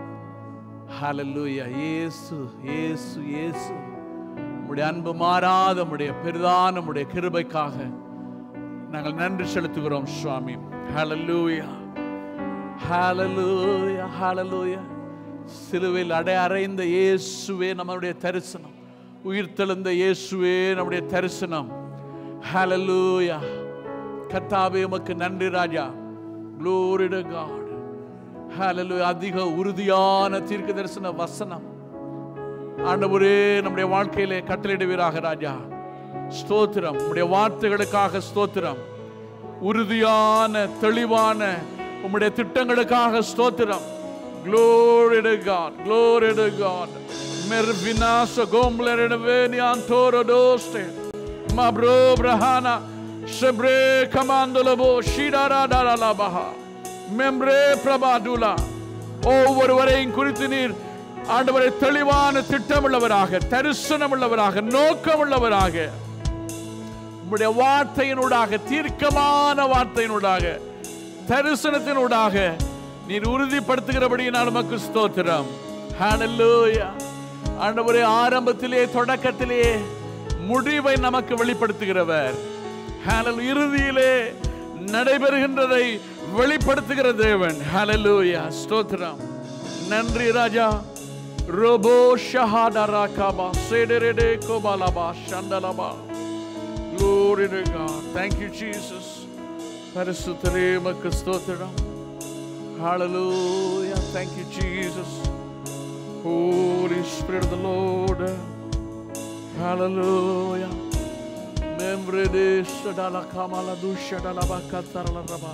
ஹalleluya இயேசு இயேசு இயேசு உம்முடைய அன்பு மாறாத உம்முடைய பெரிதான உம்முடைய கிருபைக்காக நாங்கள் நன்றி செலுத்துகிறோம் சுவாமி ஹalleluya ஹalleluya ஹalleluya சிலுவையில் அடை அறைந்த இயேசுவே நம்முடைய தரிசனம் உயிர்த்தெழுந்த இயேசுவே நம்முடைய தரிசனம் ஹalleluya கர்த்தாவே உமக்கு நன்றி ராஜா glory to god ஹalleluya அதிக உறுதியான தீர்க்க தரிசன வசனம் ஆண்டவரே நம்முடைய வாழ்க்கையிலே கட்டளையிடுவீராக ராஜா ஸ்தோத்திரம் உம்முடைய வார்த்தைகளுக்காக ஸ்தோத்திரம் உறுதியான தெளிவான உம்முடைய திட்டங்களுக்காக ஸ்தோத்திரம் glory to god glory to god mervinasa gomblere veni antoro doste mabro brahana sebre kamandolo bo shidara dara baha membre prabadula ஒவ்வொருவரையும் குறித்து நீர் ஆண்டவரை தெளிவான திட்டமுள்ளவராக தரிசனமுள்ளவராக நோக்கமுள்ளவராக உம்முடைய வார்த்தையினூடாக தீர்க்கமான வார்த்தையினூடாக தரிசனத்தினூடாக நீர் உறுதிப்படுத்துகிறபடியினால் நமக்கு ஸ்தோத்திரம் ஹalleluya ஆண்டவரே ஆரம்பத்திலே தொடக்கத்திலே முடிவை நமக்கு வெளிப்படுத்துகிறவர் ஹalleluya இறுதியிலே நடைபெறுகின்றதை வெளிப்படுத்துகிற தேவன் ஹalleluya ஸ்தோத்திரம் நன்றி ராஜா ரோபோ ஷஹாடரா காபா சேடரேடே கோபாலபா ஷண்டலபா Glory to God. Thank you, Jesus. பரிசுத்தரே உமக்கு ஸ்தோத்திரம் Hallelujah. Thank you, Jesus. Holy Spirit of the Lord. Hallelujah. Membre de Shadala Kamala Dushadala Bakatarala Raba.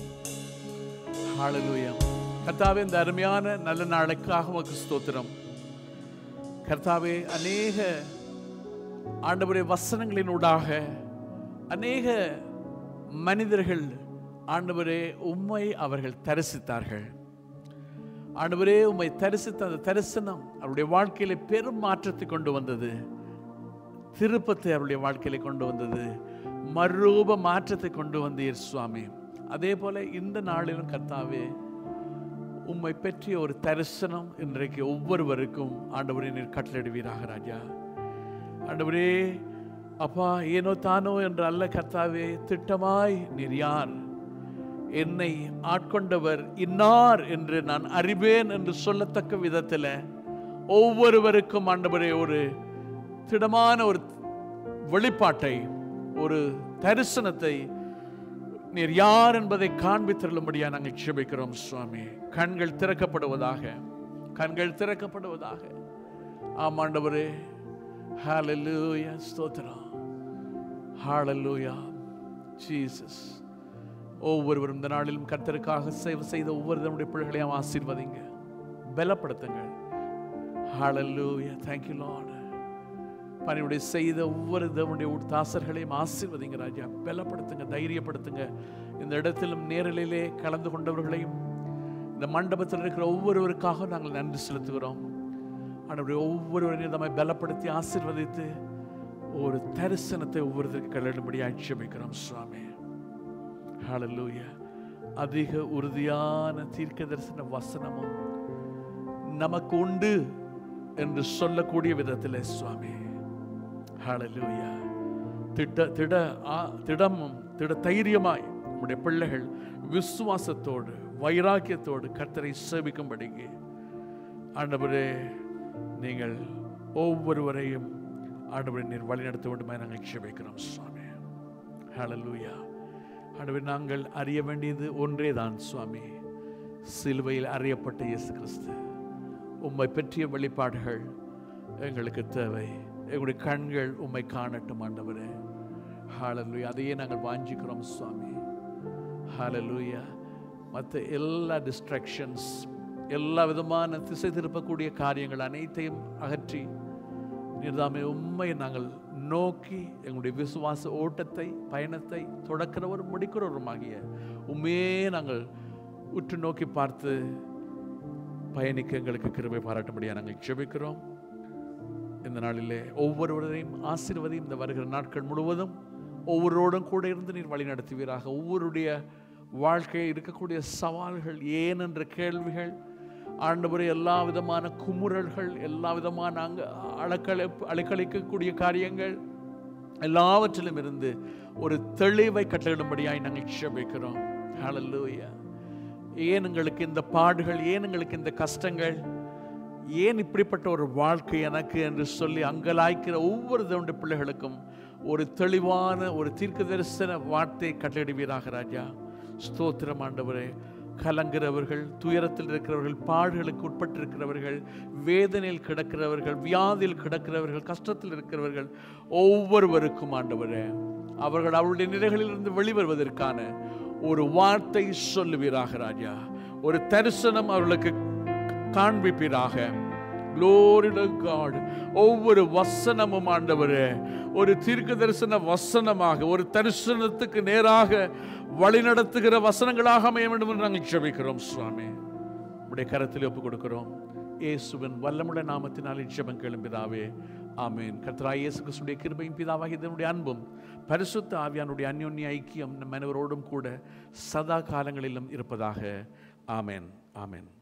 Hallelujah. கர்த்தாவே இந்த அருமையான நல்ல நாளுக்காக உமக்கு ஸ்தோத்திரம் கர்த்தாவே அநேக ஆண்டவரே வசனங்களினூடாக அநேக மனிதர்கள் ஆண்டவரே உம்மை அவர்கள் தரிசித்தார்கள் ஆண்டவரே உம்மை தரிசித்த அந்த தரிசனம் அவருடைய வாழ்க்கையில பெரும் மாற்றத்தை கொண்டு வந்தது திருப்பத்தை அவருடைய வாழ்க்கையில கொண்டு வந்தது மறுரூப மாற்றத்தை கொண்டு வந்தீர் சுவாமி அதே போல இந்த நாளிலும் கர்த்தாவே உம்மை பற்றிய ஒரு தரிசனம் இன்றைக்கு ஒவ்வொருவருக்கும் ஆண்டவரே நீர் கட்டளிடுவீராக ராஜா ஆண்டவரே அப்பா ஏனோ தானோ என்று அல்ல கர்த்தாவே திட்டமாய் நீர் யார் என்னை ஆட்கொண்டவர் இன்னார் என்று நான் அறிவேன் என்று சொல்லத்தக்க விதத்தில் ஒவ்வொருவருக்கும் ஆண்டவரே ஒரு திடமான ஒரு வெளிப்பாட்டை ஒரு தரிசனத்தை நீர் யார் என்பதை காண்பித்தருளும்படியா நாங்கள் ஜெபிக்கிறோம் சுவாமி கண்கள் திறக்கப்படுவதாக கண்கள் திறக்கப்படுவதாக ஆமாண்டவரே ஹalleluya ஸ்தோத்திரம் ஹalleluya ஜீசஸ் ஒவ்வொருவரும் இந்த நாளிலும் கர்த்தருக்காக சேவை செய்த ஒவ்வொரு நம்முடைய பிள்ளைகளையும் ஆசீர்வதிங்க பலப்படுத்துங்க ஹalleluya thank you lord பணியுடைய செய்த ஒவ்வொரு தேவனுடைய தாசர்களையும் ஆசீர்வதிங்க ராஜா பலப்படுத்துங்க தைரியப்படுத்துங்க இந்த இடத்திலும் நேரலிலே கலந்து கொண்டவர்களையும் இந்த மண்டபத்தில் இருக்கிற ஒவ்வொருவருக்காக நாங்கள் நன்றி செலுத்துகிறோம் ஆண்டவருடைய ஒவ்வொருவரையும் நம்மை பலப்படுத்தி ஆசீர்வதித்து ஒரு தரிசனத்தை ஒவ்வொருத்தருக்கு கல்லிடும்படி ஆட்சேபிக்கிறோம் சுவாமி ஹalleluya அதிக உறுதியான தீர்க்க தரிசன வசனமும் நமக்கு உண்டு என்று சொல்லக்கூடிய விதத்தில் சுவாமி ஹalleluya திட திட ஆ- திடமும் திட தைரியமாய் நம்முடைய பிள்ளைகள் விசுவாசத்தோடு வைராக்கியத்தோடு கர்த்தரை சேவிக்கும்படிக்கு ஆண்டவரே நீங்கள் ஒவ்வொருவரையும் ஆண்டவரை நீர் வழிநடத்த வேண்டுமாய் நாங்கள் க்ஷபிக்கிறோம் சுவாமி ஹalleluya ஆண்டவரே நாங்கள் அறிய வேண்டியது ஒன்றே தான் சுவாமி சிலுவையில் அறியப்பட்ட இயேசு கிறிஸ்து உம்மை பற்றிய வெளிப்பாடுகள் எங்களுக்கு தேவை எங்களுடைய கண்கள் உம்மை காணட்டும் ஆண்டவரே ஹalleluya அதையே நாங்கள் வாஞ்சிக்கிறோம் சுவாமி ஹalleluya மற்ற எல்லா டிஸ்ட்ராக்ஷன்ஸ் எல்லா விதமான திசை திருப்பக்கூடிய காரியங்கள் அனைத்தையும் அகற்றி நீர்தாமே உண்மையை நாங்கள் நோக்கி எங்களுடைய விசுவாச ஓட்டத்தை பயணத்தை தொடக்கிறவரும் முடிக்கிறவருமாகிய உண்மையே நாங்கள் உற்று நோக்கி பார்த்து பயணிக்க எங்களுக்கு கிருபை பாராட்டும்படியாக நாங்கள் ஜெபிக்கிறோம் இந்த நாளிலே ஒவ்வொருவரையும் ஆசீர்வதியும் இந்த வருகிற நாட்கள் முழுவதும் ஒவ்வொருவரோடும் கூட இருந்து நீர் வழி நடத்துவீராக ஒவ்வொருடைய வாழ்க்கையில் இருக்கக்கூடிய சவால்கள் ஏன் என்ற கேள்விகள் ஆண்டவரே எல்லா விதமான குமுறல்கள் எல்லா விதமான அங்க அழக்கள அழைக்களிக்கக்கூடிய காரியங்கள் எல்லாவற்றிலும் இருந்து ஒரு தெளிவை கட்டளிடும்படியாய் நாங்கள் க்ஷபிக்கிறோம் ஹalleluya ஏன் எங்களுக்கு இந்த பாடுகள் ஏன் எங்களுக்கு இந்த கஷ்டங்கள் ஏன் இப்படிப்பட்ட ஒரு வாழ்க்கை எனக்கு என்று சொல்லி அங்கலாய்க்கிற ஒவ்வொரு தேவனுடைய பிள்ளைகளுக்கும் ஒரு தெளிவான ஒரு தீர்க்க தரிசன வார்த்தை கட்டளிடுவீராக ராஜா ஸ்தோத்திரம் ஆண்டவரே கலங்குறவர்கள் துயரத்தில் இருக்கிறவர்கள் பாடுகளுக்கு உட்பட்டிருக்கிறவர்கள் வேதனையில் கிடக்கிறவர்கள் வியாதியில் கிடக்கிறவர்கள் கஷ்டத்தில் இருக்கிறவர்கள் ஒவ்வொருவருக்கும் ஆண்டவரே அவர்கள் அவருடைய நிலைகளிலிருந்து வெளிவருவதற்கான ஒரு வார்த்தை சொல்லுவீராக ராஜா ஒரு தரிசனம் அவர்களுக்கு காண்பிப்பீராக Glory to God. ஒவ்வொரு வசனமும் ஆண்டவரே ஒரு தீர்க்க தரிசன வசனமாக ஒரு தரிசனத்துக்கு நேராக வழிநடத்துகிற வசனங்களாக அமைய வேண்டும் என்று நாங்கள் ஜெபிக்கிறோம் சுவாமி உடைய கரத்தில் ஒப்புக் கொடுக்கிறோம் இயேசுவின் வல்லமுள்ள நாமத்தினால் ஜெபம் கேளும் பிதாவே ஆமென் கர்த்தராய் இயேசு கிறிஸ்துடைய கிருபையும் பிதாவாகிய இதனுடைய அன்பும் பரிசுத்த ஆவியானுடைய அந்யோன்ய ஐக்கியம் நம் அனைவரோடும் கூட சதா காலங்களிலும் இருப்பதாக ஆமென் ஆமென்